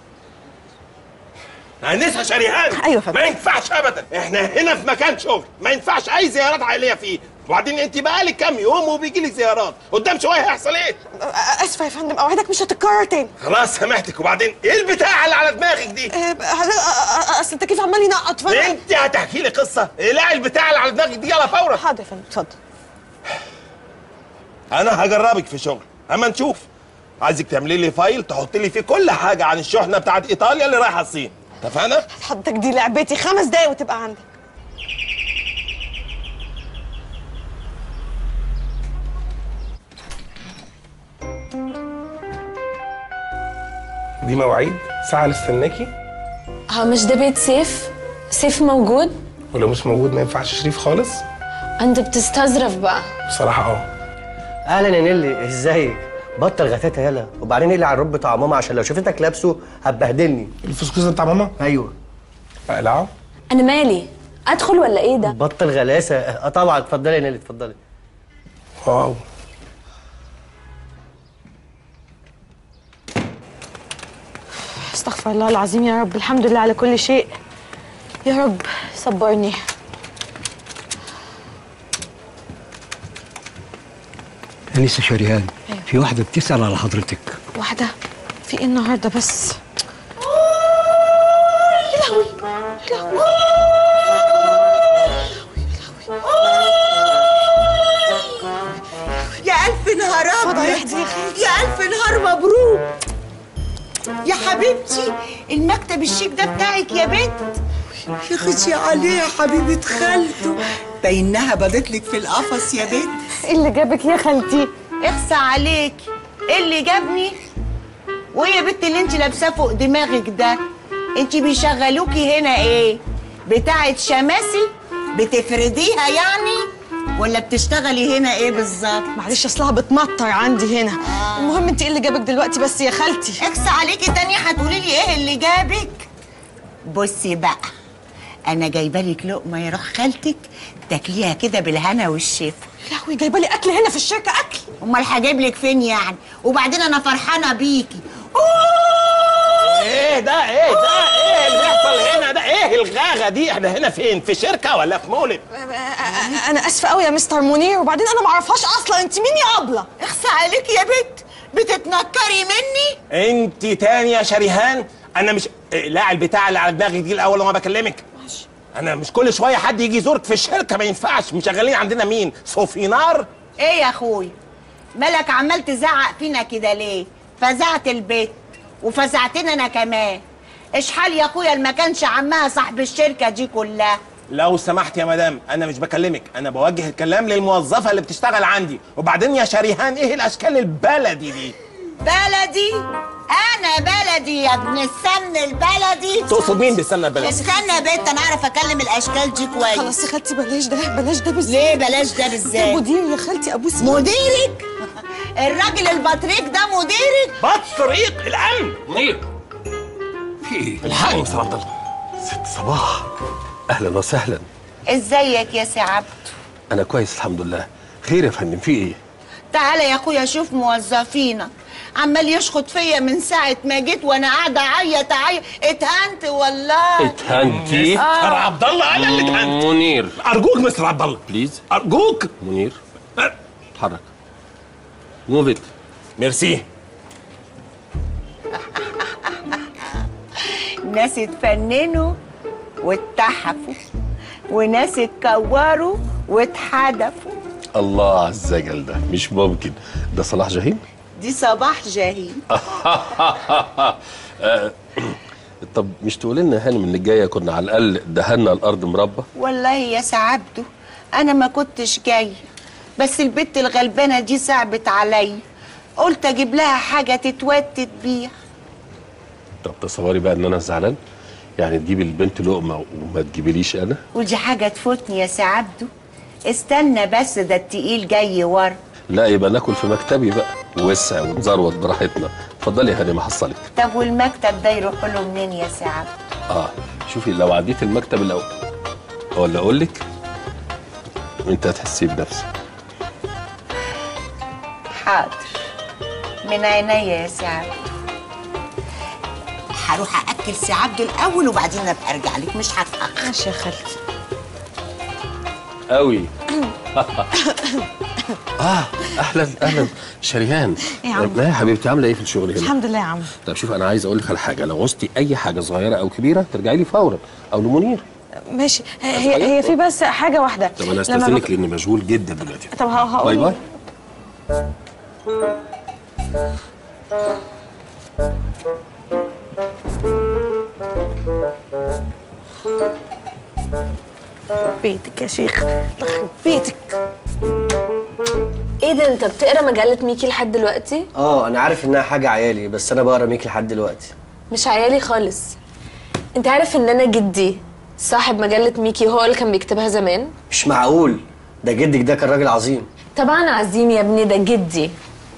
U: انسه شريهان
M: ايوه فندم
U: ما ينفعش ابدا احنا هنا في مكان شغل ما ينفعش اي زيارات عائليه فيه وبعدين انت بقالك كام يوم وبيجي لك زيارات قدام شويه هيحصل ايه
M: اسفه يا فندم اوعدك مش هتتكرر تاني
U: خلاص سامحتك وبعدين ايه البتاع اللي على دماغك دي
M: اصل انت كيف عمال ينقط فندم
U: انت هتحكي لي قصه اقلعي البتاع اللي على دماغك دي يلا فورا
M: حاضر يا فندم اتفضل
U: انا هجربك في شغل اما نشوف عايزك تعملي لي فايل تحط لي فيه كل حاجه عن الشحنه بتاعت ايطاليا اللي رايحه الصين اتفقنا
M: حضرتك دي لعبتي خمس دقايق وتبقى عندك
S: دي مواعيد ساعه نستناكي
G: هو مش ده بيت سيف سيف موجود
S: ولو مش موجود ما ينفعش شريف خالص
G: انت بتستظرف بقى
S: بصراحه اه
R: اهلا يا نيلي ازيك بطل غتاتة يلا وبعدين اقلع الرب بتاع ماما عشان لو شفتك لابسه هتبهدلني
S: الفسكوس ده بتاع ماما
R: ايوه
S: اقلعه
G: انا مالي ادخل ولا ايه ده
R: بطل غلاسه اه طبعا اتفضلي يا نيلي اتفضلي
S: واو
M: استغفر الله العظيم يا رب الحمد لله على كل شيء يا رب صبرني
T: انسه شريهان في واحده بتسال على حضرتك
M: واحدة في ايه النهارده بس يا لهوي يا لهوي
N: يا ألف نهار
M: فضايح
N: أبيض
M: دي يا خالتي.
N: يا ألف نهار مبروك يا حبيبتي المكتب الشيك ده بتاعك يا بنت يا خشي عليه يا حبيبة خالته بينها بدت لك في القفص يا بنت
M: ايه اللي جابك يا خالتي
N: اخسى عليكي ايه اللي جابني وايه يا بنت اللي انت لابساه فوق دماغك ده انت بيشغلوكي هنا ايه بتاعه شماسي بتفرديها يعني ولا بتشتغلي هنا ايه بالظبط
M: معلش اصلها بتمطر عندي هنا آه. المهم انت ايه اللي جابك دلوقتي بس يا خالتي
N: اخسى عليكي تاني هتقولي لي ايه اللي جابك بصي بقى انا جايبه لك لقمه يا روح خالتك تاكليها كده بالهنا والشفا
M: يا لهوي جايبه لي اكل هنا في الشركه اكل
N: امال هجيب لك فين يعني وبعدين انا فرحانه بيكي
U: ايه ده ايه ده ايه اللي بيحصل هنا ده ايه الغاغه دي احنا هنا فين في شركه ولا في مولد
M: انا اسفه قوي يا مستر منير وبعدين انا ما اعرفهاش اصلا انت مين يا ابله
N: اخسى عليكي يا بنت بتتنكري مني
U: انت تاني يا شريهان انا مش لا البتاع اللي على دماغك دي الاول وما بكلمك انا مش كل شويه حد يجي يزورك في الشركه ما ينفعش مشغلين عندنا مين صوفينار
N: ايه يا اخوي مالك عمال تزعق فينا كده ليه فزعت البيت وفزعتنا انا كمان اشحال يا اخويا اللي ما كانش عمها صاحب الشركه دي كلها
U: لو سمحت يا مدام انا مش بكلمك انا بوجه الكلام للموظفه اللي بتشتغل عندي وبعدين يا شريهان ايه الاشكال البلدي دي
N: بلدي انا بلدي يا ابن السمن البلدي
U: تقصد مين بالسمنه البلدي
N: استنى يا بنت انا اعرف اكلم الاشكال دي كويس
M: خلاص يا خالتي بلاش ده بلاش ده بالذات
N: ليه بلاش ده بالذات
M: ده مدير يا خالتي ابوس
N: مديرك الراجل البطريق ده مديرك
U: بطريق الامن
P: منير
U: في ايه الحقني مستر عبد الله
A: ست صباح اهلا وسهلا
N: ازيك يا سي عبد
A: انا كويس الحمد لله خير يا فندم في ايه
N: تعالى يا اخويا شوف موظفينك عمال يشخط فيا من ساعة ما جيت وانا قاعدة اعيط اعيط اتهنت والله
P: اتهنتي
N: آه.
U: مستر عبد الله انا اللي اتهنت
P: منير
U: ارجوك مستر عبد الله
P: بليز
U: ارجوك
P: منير اتحرك موف ات
U: ميرسي
N: ناس اتفننوا واتحفوا وناس اتكوروا واتحدفوا
A: الله على الزجل ده مش ممكن ده صلاح جاهين
N: دي صباح جاهين
A: آه، طب مش تقول لنا يا هانم ان الجايه كنا على الاقل دهنا الارض مربى
N: والله يا سعبده انا ما كنتش جايه بس البت الغلبانه دي صعبت عليا قلت اجيب لها حاجه تتوتت بيها
A: طب تصوري بقى ان انا زعلان يعني تجيبي البنت لقمه وما تجيبيليش انا
N: ودي حاجه تفوتني يا سعبده استنى بس ده التقيل جاي ورا
A: لا يبقى ناكل في مكتبي بقى وسع ونزروت براحتنا اتفضلي يا هانم احصلك
N: طب والمكتب ده يروح له منين يا سعبده
A: اه شوفي لو عديت المكتب الاول ولا اقول لك انت هتحسي بنفسك
N: حاضر من عينيا يا سعبده هروح اكل سي عبده الاول وبعدين ابقى ارجع لك مش هتاخر
M: ماشي يا خالتي
A: قوي اه اهلا اهلا شريهان
M: إيه يا عم؟
A: ما يا حبيبتي عامله ايه في الشغل هنا
M: الحمد لله يا عم
A: طب شوف انا عايز اقول لك على حاجه لو عوزتي اي حاجه صغيره او كبيره ترجعي لي فورا او لمنير
M: ماشي هي هي في بس حاجه واحده
A: طب انا
M: لما
A: استاذنك
M: بك-
A: لاني مشغول جدا دلوقتي
M: طب ه- هقول
A: باي باي
M: بيتك يا شيخ يخرب بيتك
G: ايه ده انت بتقرا مجله ميكي لحد دلوقتي
R: اه انا عارف انها حاجه عيالي بس انا بقرا ميكي لحد دلوقتي
G: مش عيالي خالص انت عارف ان انا جدي صاحب مجله ميكي هو اللي كان بيكتبها زمان
R: مش معقول ده جدك ده كان راجل عظيم
G: طبعا عظيم يا ابني ده جدي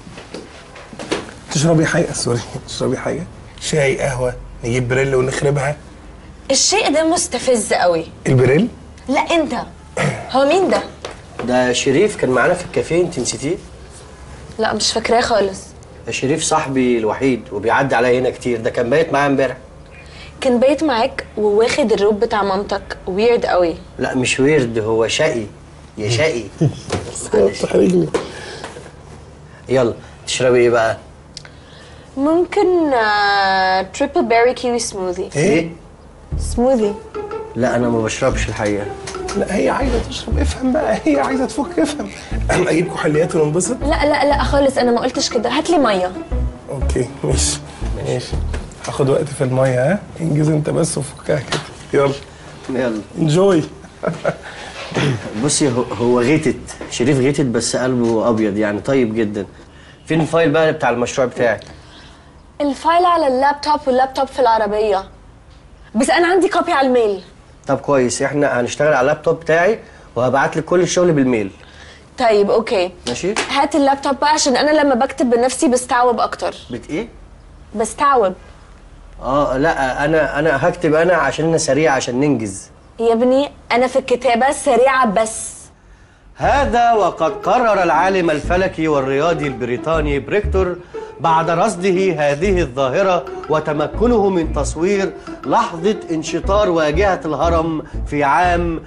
S: تشربي حاجه سوري تشربي حاجه شاي قهوه نجيب بريل ونخربها
G: الشيء ده مستفز قوي
S: البريل
G: لا انت هو مين ده
R: ده شريف كان معانا في الكافيه انت نسيتيه
G: لا مش فاكراه خالص
R: ده شريف صاحبي الوحيد وبيعدي عليا هنا كتير ده كان بايت معايا امبارح
G: كان بايت معاك وواخد الروب بتاع مامتك ويرد قوي
R: لا مش ويرد هو شقي يا شقي
S: تحرجني
R: يلا تشربي ايه بقى
G: ممكن تريبل بيري كيوي سموذي
R: ايه
G: سموذي
R: لا انا ما بشربش الحقيقه
S: لا هي عايزه تشرب افهم بقى هي عايزه تفك افهم اجيب كحوليات وننبسط
G: لا لا لا خالص انا ما قلتش كده هات لي ميه
S: اوكي ماشي ماشي هاخد وقت في الميه ها انجز انت بس وفكها كده يلا
R: يلا
S: انجوي
R: بصي هو- هو غيتت شريف غيتت بس قلبه ابيض يعني طيب جدا فين الفايل بقى بتاع المشروع بتاعك
G: الفايل على اللابتوب واللابتوب في العربيه بس انا عندي كوبي على الميل
R: طب كويس احنا هنشتغل على اللابتوب بتاعي وهبعت لك كل الشغل بالميل
G: طيب اوكي
R: ماشي
G: هات اللابتوب بقى عشان انا لما بكتب بنفسي بستعوب اكتر
R: بت ايه
G: بستعوب
R: اه لا انا انا هكتب انا عشان انا سريع عشان ننجز
G: يا ابني انا في الكتابه سريعه بس
R: هذا وقد قرر العالم الفلكي والرياضي البريطاني بريكتور بعد رصده هذه الظاهرة وتمكنه من تصوير لحظة انشطار واجهة الهرم في عام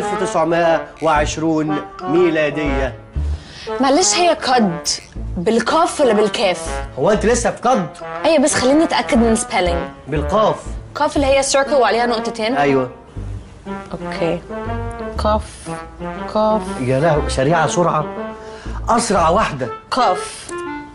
R: 1920 ميلادية
G: معلش هي قد بالقاف ولا بالكاف
R: هو انت لسه في قد
G: ايوه بس خليني اتاكد من سبيلنج
R: بالقاف
G: قاف اللي هي سيركل وعليها نقطتين
R: ايوه
E: اوكي قاف قاف
R: يا لهوي سريعه سرعه اسرع واحده
E: قاف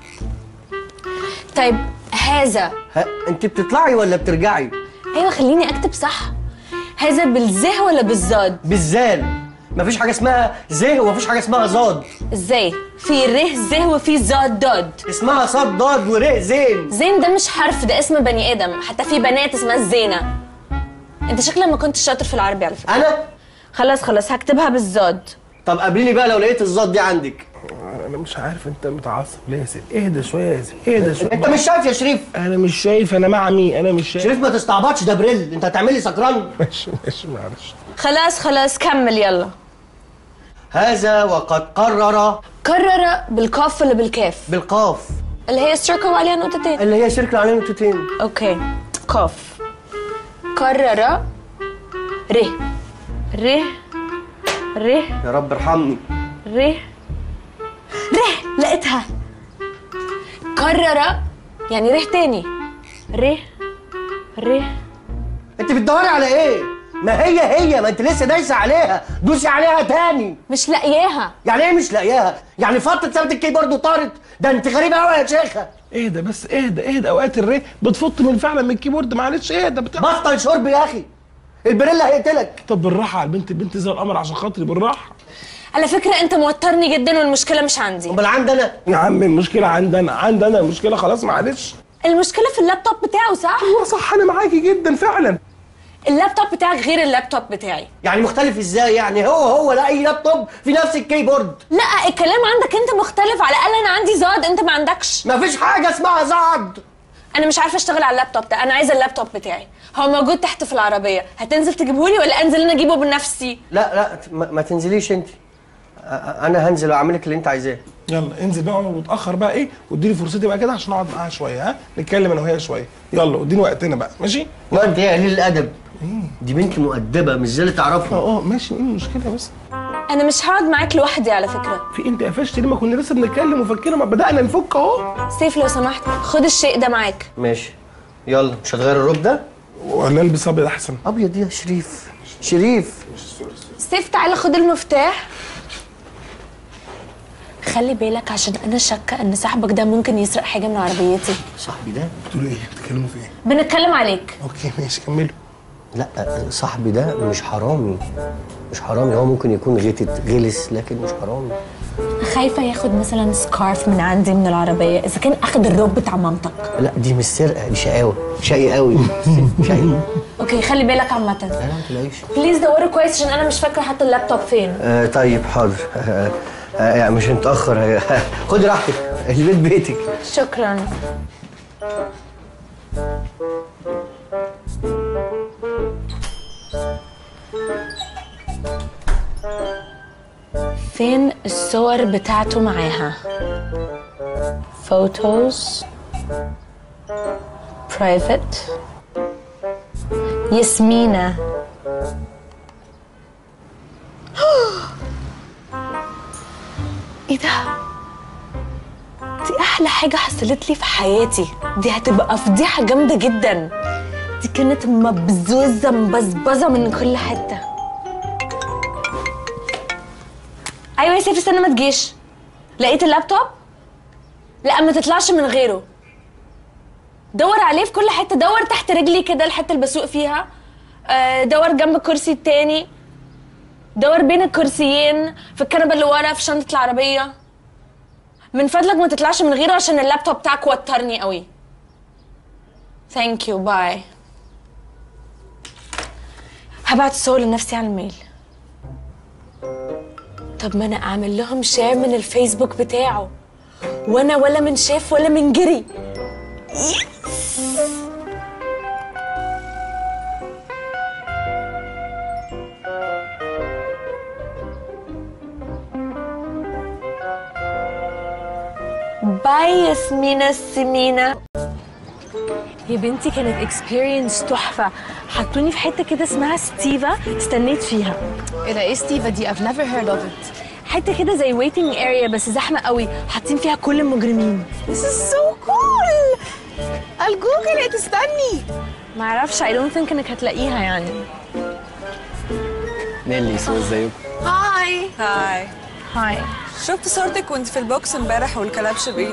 E: طيب هذا
R: ها انت بتطلعي ولا بترجعي
E: ايوه خليني اكتب صح هذا بالزه ولا بالزاد
R: بالزال مفيش حاجه اسمها زه ومفيش حاجه اسمها زاد
E: ازاي في ره زه وفي زاد داد
R: اسمها صاد ضاد ورق زين
E: زين ده مش حرف ده اسم بني ادم حتى في بنات اسمها الزينه انت شكلك ما كنتش شاطر في العربي على فكره
R: انا
E: خلاص خلاص هكتبها بالزاد
R: طب قابليني بقى لو لقيت الزاد دي عندك
S: انا مش عارف انت متعصب ليه يا سيدي اهدى شويه يا سيدي اهدى شويه
R: انت مش شايف يا شريف
S: انا مش شايف انا مع مين انا مش شايف
R: شريف ما تستعبطش ده بريل انت هتعملي سكران
S: ماشي ماشي معلش
E: خلاص خلاص كمل يلا
R: هذا وقد قرر
E: قرر بالقاف ولا بالكاف
R: بالقاف
E: اللي هي السيركل وعليها نقطتين
R: اللي هي سيركل عليها نقطتين
E: اوكي قاف قرر ر ر ر
R: يا رب ارحمني
E: ر ر لقيتها قرر يعني ره تاني ر ر
R: انت بتدوري على ايه ما هي هي ما انت لسه دايسه عليها دوسي عليها تاني
E: مش لاقياها
R: يعني ايه مش لاقياها يعني فتره ثبت الكيبورد وطارت ده انت غريبه قوي يا شيخه
S: اهدى بس اهدى اهدى اوقات الري بتفط من فعلا من الكيبورد معلش اهدى بت...
R: بطل شرب يا اخي البريلا هيقتلك
S: طب بالراحه على البنت البنت زي القمر عشان خاطري بالراحه
E: على فكره انت موترني جدا والمشكله مش عندي
R: امال عندي انا
S: يا عم المشكله عندنا عندنا المشكله خلاص معلش
E: المشكله في اللابتوب بتاعه صح
S: ايوه صح انا معاكي جدا فعلا
E: اللابتوب بتاعك غير اللابتوب بتاعي
R: يعني مختلف ازاي يعني هو هو لا اي لابتوب في نفس الكيبورد
E: لا الكلام عندك انت مختلف على الاقل انا عندي زاد انت ما عندكش
R: مفيش حاجه اسمها زعد
E: انا مش عارفه اشتغل على اللابتوب ده انا عايزه اللابتوب بتاعي هو موجود تحت في العربيه هتنزل تجيبهولي ولا انزل انا اجيبه بنفسي
R: لا لا ما, ما تنزليش انت أ- انا هنزل واعمل لك اللي انت عايزاه
S: يلا انزل بقى ومتاخر بقى ايه واديني فرصتي بقى كده عشان اقعد معاها شويه ها نتكلم انا وهي شويه يلا واديني وقتنا بقى ماشي
R: ما انت يا قليل الادب دي بنت مؤدبه مش زي اللي تعرفها
S: اه اه ماشي ايه المشكله بس
E: انا مش هقعد معاك لوحدي على فكره
S: في انت قفشت ليه ما كنا لسه بنتكلم وفكنا ما بدانا نفك اهو
E: سيف لو سمحت خد الشيء ده معاك
R: ماشي يلا مش هتغير الروب ده
S: ولا البس ابيض احسن
R: ابيض يا شريف شريف
E: سيف تعالى خد المفتاح خلي بالك عشان انا شاكه ان صاحبك ده ممكن يسرق حاجه من عربيتي
R: صاحبي ده
S: بتقولوا ايه بتتكلموا في ايه
E: بنتكلم عليك
S: اوكي ماشي كملوا
R: لا صاحبي ده مش حرامي مش حرامي هو ممكن يكون غتت غلس لكن مش حرامي
E: خايفه ياخد مثلا سكارف من عندي من العربيه اذا كان اخد الروب بتاع مامتك
R: لا دي مش سرقه دي شقاوه شقي قوي شقي
E: اوكي خلي بالك عامه
R: لا لا ما تلاقيش
E: بليز دوري كويس عشان انا مش فاكره حتى اللابتوب فين
R: آه طيب حاضر آه آه يعني مش هنتاخر خد راحتك البيت بيتك
E: شكرا فين الصور بتاعته معاها photos private ياسمينة ايه ده دي احلى حاجه حصلت لي في حياتي دي هتبقى فضيحه جامده جدا دي كانت مبزوزه مبزبزه من كل حته ايوه يا سيف استنى ما تجيش لقيت اللابتوب لا ما تطلعش من غيره دور عليه في كل حته دور تحت رجلي كده الحته اللي بسوق فيها آه، دور جنب الكرسي التاني دور بين الكرسيين في الكنبه اللي ورا في شنطه العربيه من فضلك ما تطلعش من غيره عشان اللابتوب بتاعك وترني قوي ثانك يو باي هبعت صور لنفسي على الميل طب ما انا اعمل لهم شير من الفيسبوك بتاعه وانا ولا من شاف ولا من جري باي ياسمينة السمينة يا بنتي كانت اكسبيرينس تحفة حطوني في حتة كده اسمها ستيفا استنيت فيها
C: ايه ده ايه ستيفا دي I've never heard of it
E: حتة كده زي waiting area بس زحمة قوي حاطين فيها كل المجرمين
C: This is so cool الجوجل تستني
E: معرفش I don't think انك هتلاقيها يعني
I: نيلي سو ازيكم
K: هاي
H: هاي
K: هاي
H: شفت صورتك وانت في البوكس امبارح والكلبش بايدك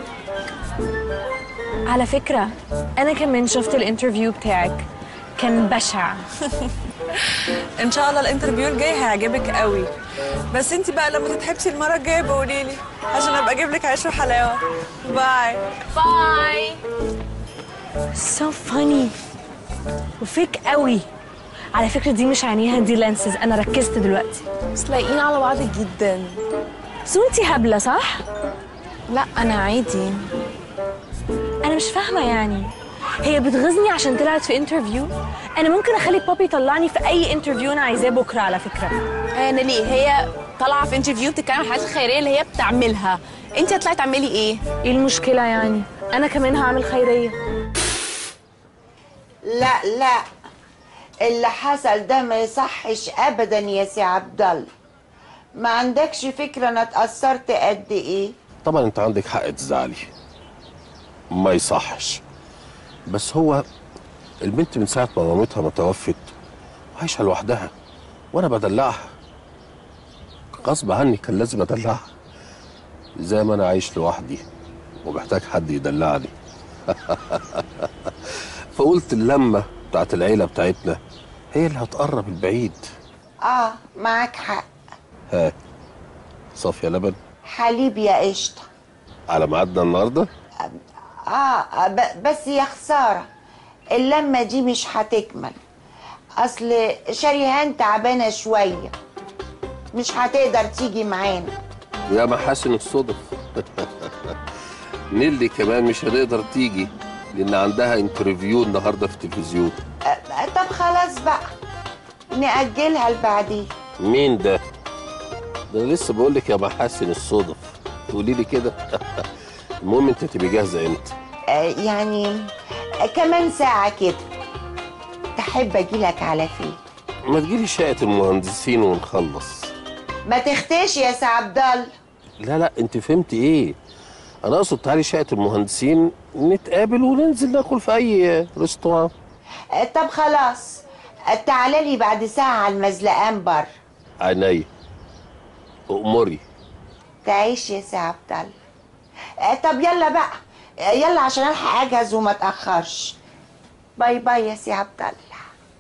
G: على فكرة أنا كمان شفت الانترفيو بتاعك كان بشع
H: ان شاء الله الانترفيو الجاي هيعجبك قوي بس انت بقى لما تتحبسي المره الجايه بقولي لي عشان ابقى اجيب لك عيش وحلاوه باي
G: باي so funny وفيك قوي على فكرة دي مش عينيها دي لانسز أنا ركزت دلوقتي بس لايقين على بعض جدا بس وانتي هبلة صح؟ لا أنا عادي أنا مش فاهمة يعني هي بتغيظني عشان طلعت في انترفيو انا ممكن اخلي بابي يطلعني في اي انترفيو انا عايزاه بكره على فكره
C: آه نيلي هي طالعه في انترفيو بتتكلم عن الحاجات الخيريه اللي هي بتعملها انت هتطلعي تعملي ايه
G: ايه المشكله يعني انا كمان هعمل خيريه
N: لا لا اللي حصل ده ما يصحش ابدا يا سي عبد الله ما عندكش فكره انا اتاثرت قد ايه
A: طبعا انت عندك حق تزعلي ما يصحش بس هو البنت من ساعه ما مامتها ما توفت وعايشه لوحدها وانا بدلعها غصب عني كان لازم ادلعها زي ما انا عايش لوحدي ومحتاج حد يدلعني فقلت اللمه بتاعت العيله بتاعتنا هي اللي هتقرب البعيد
N: اه معاك حق
A: ها صافيه لبن
N: حليب يا قشطه
A: على ميعادنا النهارده
N: اه ب- بس يا خساره اللمه دي مش هتكمل اصل شريهان تعبانه شويه مش هتقدر تيجي معانا
A: يا محاسن الصدف نيلي كمان مش هتقدر تيجي لان عندها انترفيو النهارده في التلفزيون
N: آه، طب خلاص بقى نأجلها لبعدين
A: مين ده ده انا لسه بقول لك يا محاسن الصدف تقولي لي كده المهم انت تبقي جاهزه امتى
N: آه، يعني آه، كمان ساعة كده تحب اجيلك على فين
A: ما تجيلي شقه المهندسين ونخلص
N: ما تختش يا سي عبد الله
A: لا لا انت فهمتي ايه انا اقصد تعالي شقه المهندسين نتقابل وننزل ناكل في اي ريستوران
N: آه، طب خلاص آه، تعالى لي بعد ساعة على المزلقان بر
A: عينيا امري
N: تعيش يا سي عبد الله آه، طب يلا بقى آه، يلا عشان الحق اجهز وما اتاخرش باي باي يا سي عبد الله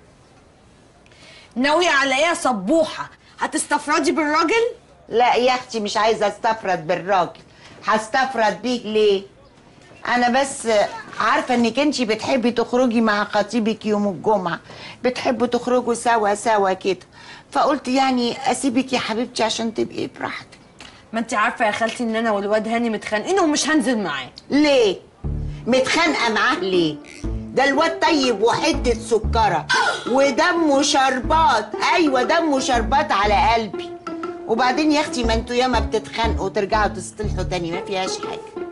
M: ناوية على ايه يا صبوحة؟ هتستفردي بالراجل؟
N: لا يا اختي مش عايزه استفرد بالراجل هستفرد بيه ليه انا بس عارفه انك انتي بتحبي تخرجي مع خطيبك يوم الجمعه بتحبوا تخرجوا سوا سوا كده فقلت يعني اسيبك يا حبيبتي عشان تبقي براحتك
M: ما انت عارفة يا خالتي ان انا والواد هاني متخانقين ومش هنزل معاه
N: ليه متخانقه معاه ليه ده الواد طيب وحته سكره ودمه شربات ايوه دمه شربات على قلبي وبعدين يا اختي ما انتوا ياما بتتخانقوا وترجعوا تصطلحوا تاني ما فيهاش حاجه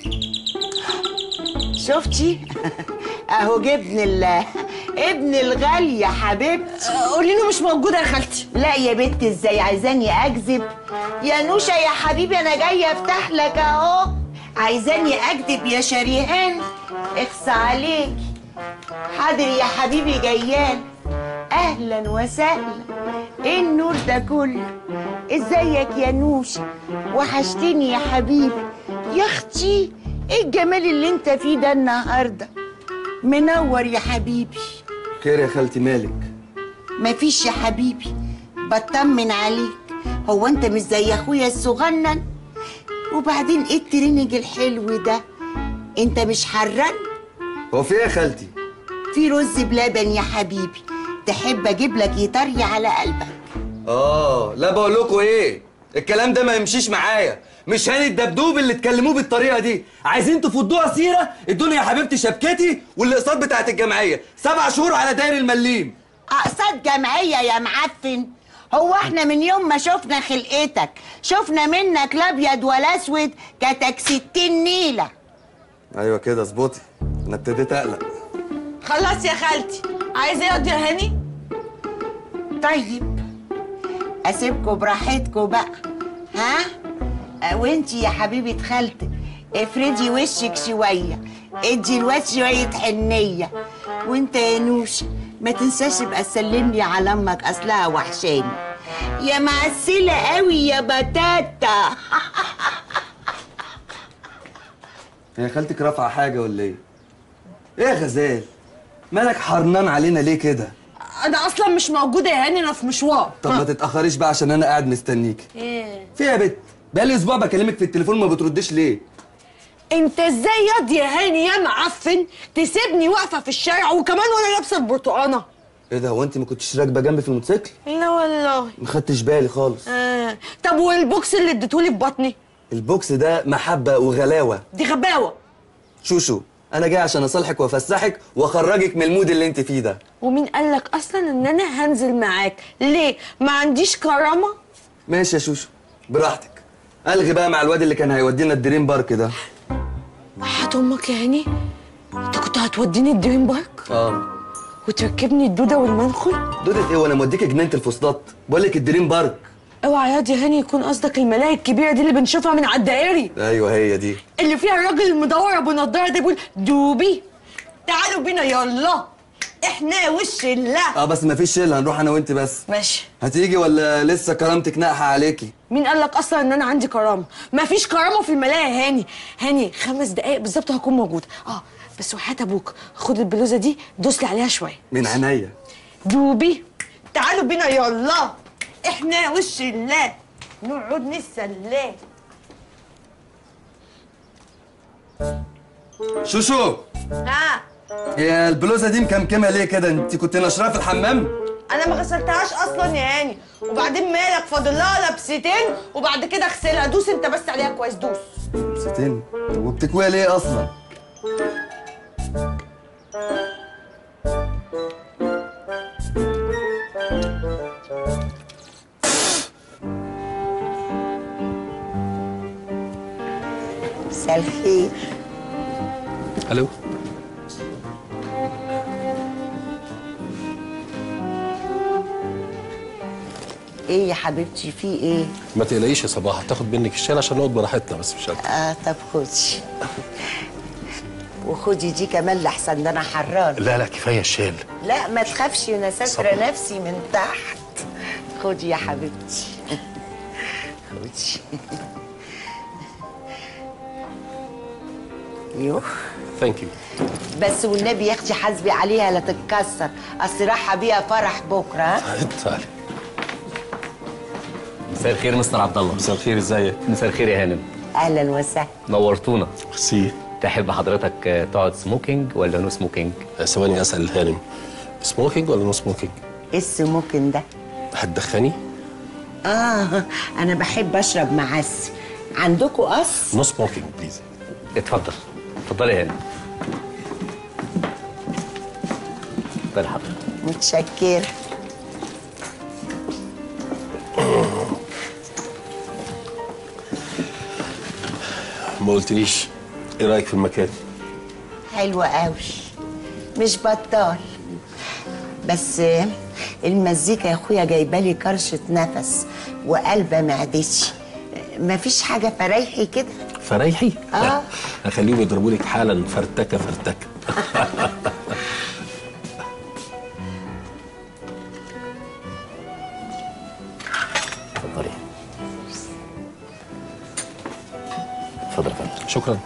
N: شفتي اهو جبن ال ابن الغالي يا حبيبتي
M: قولي له مش موجوده يا خالتي
N: لا يا بنت ازاي عايزاني اكذب يا نوشه يا حبيبي انا جايه افتح لك اهو عايزاني اكذب يا شريهان اخص عليك حاضر يا حبيبي جيان اهلا وسهلا ايه النور ده كله ازيك يا نوشه وحشتني يا حبيبي يا اختي ايه الجمال اللي انت فيه ده النهارده منور يا حبيبي
O: خير يا خالتي مالك
N: مفيش يا حبيبي بطمن عليك هو انت مش زي اخويا الصغنن وبعدين ايه الترينج الحلو ده انت مش حران
O: هو في ايه يا خالتي
N: في رز بلبن يا حبيبي تحب اجيب لك يطري على قلبك
O: اه لا بقول لكم ايه الكلام ده ما يمشيش معايا مش هاني الدبدوب اللي تكلموه بالطريقه دي عايزين تفضوها سيره ادوني يا حبيبتي شبكتي والاقساط بتاعت الجمعيه سبع شهور على داير المليم
N: اقساط جمعيه يا معفن هو احنا من يوم ما شفنا خلقتك شفنا منك لا ابيض ولا اسود كتك ستين نيله
O: ايوه كده اظبطي انا ابتديت اقلق
M: خلاص يا خالتي عايزه ايه يا هاني؟
N: طيب اسيبكوا براحتكوا بقى ها أه، وانتي يا حبيبه خالتك افردي وشك شويه ادي الواد شويه حنيه وانت يا نوش ما تنساش بقى تسلم لي على امك اصلها وحشاني يا معسلة قوي يا بتاتا
O: هي خالتك رافعه حاجه ولا ايه؟ ايه يا غزال؟ مالك حرنان علينا ليه كده؟
M: انا اصلا مش موجوده يا هاني انا في مشوار
O: طب ما تتاخريش بقى عشان انا قاعد مستنيك
M: ايه
O: في إيه يا بت بقالي اسبوع بكلمك في التليفون ما بتردش ليه
M: انت ازاي ياض يا هاني يا معفن تسيبني واقفه في الشارع وكمان وانا لابسه البرتقانه
O: ايه ده هو انت ما كنتش راكبه جنبي في الموتوسيكل
M: لا والله
O: ما خدتش بالي خالص
M: آه. طب والبوكس اللي اديتهولي في بطني
O: البوكس ده محبه وغلاوه
M: دي غباوه
O: شوشو انا جاي عشان اصالحك وافسحك واخرجك من المود اللي انت فيه ده
M: ومين قال لك اصلا ان انا هنزل معاك ليه ما عنديش كرامه
O: ماشي يا شوشو براحتك الغي بقى مع الواد اللي كان هيودينا الدريم بارك ده
M: وحياة امك يا هاني انت كنت هتوديني الدريم بارك
O: اه
M: وتركبني الدوده والمنخل
O: دودة ايه وانا موديك جنينه الفسطاط بقول لك الدريم بارك
M: اوعى ياض يا هاني يكون قصدك الملاهي الكبيره دي اللي بنشوفها من على الدائري
O: ايوه هي دي
M: اللي فيها الراجل المدور ابو نضاره ده بيقول دوبي تعالوا بينا يلا احنا وش الله
O: اه بس مفيش شله هنروح انا وانت بس
M: ماشي
O: هتيجي ولا لسه كرامتك ناقحه عليكي
M: مين قال لك اصلا ان انا عندي كرامه مفيش كرامه في الملاهي يا هاني هاني خمس دقايق بالظبط هكون موجود اه بس وحياة ابوك خد البلوزه دي دوس لي عليها شويه
O: من عينيا
M: دوبي تعالوا بينا يلا احنا وش الله نقعد نتسلى
O: شوشو
M: ها
O: هي البلوزه دي مكمكمه ليه كده انت كنت نشرها في الحمام
M: انا ما غسلتهاش اصلا يا هاني وبعدين مالك فاضل لها لبستين وبعد كده اغسلها دوس انت بس عليها كويس دوس
O: ستين طب وبتكويها ليه اصلا
N: مساء الخير
P: الو
N: ايه يا حبيبتي في ايه
P: ما تقلقيش يا صباح هتاخد منك الشال عشان نقعد براحتنا بس مش اكتر
N: اه طب خدي وخدي دي كمان لحسن ده انا حران
A: لا لا كفايه الشال
N: لا ما تخافش انا ساتره
A: صبر.
N: نفسي من تحت خدي يا حبيبتي خدي يوه
P: ثانك يو
N: بس والنبي يا اختي حاسبي عليها لا تتكسر اصل رايحه بيها فرح بكره ها؟
P: تعالي
F: مساء الخير مستر عبد الله
P: مساء الخير ازيك
F: مساء الخير يا هانم
N: اهلا وسهلا
F: نورتونا
P: ميرسي
F: تحب حضرتك آه، تقعد سموكينج ولا نو سموكينج
P: ثواني اسال الهانم سموكينج ولا نو سموكينج
N: ايه السموكن ده
P: هتدخني
N: اه انا بحب اشرب معسل عندكم قص
P: نو سموكينج بليز
F: اتفضل اتفضلي يا هانم اتفضلي حضرتك
N: متشكره
P: ما قلتليش ايه رايك في المكان
N: حلوة قوي مش بطال بس المزيكا يا اخويا جايبالي كرشة نفس وقلبة معدتي مفيش حاجة فريحي كده
P: فريحي
N: اه
P: هخليهم يضربوا لك حالا فرتكه فرتكه
F: اتفضلي اتفضل يا فندم
P: شكرا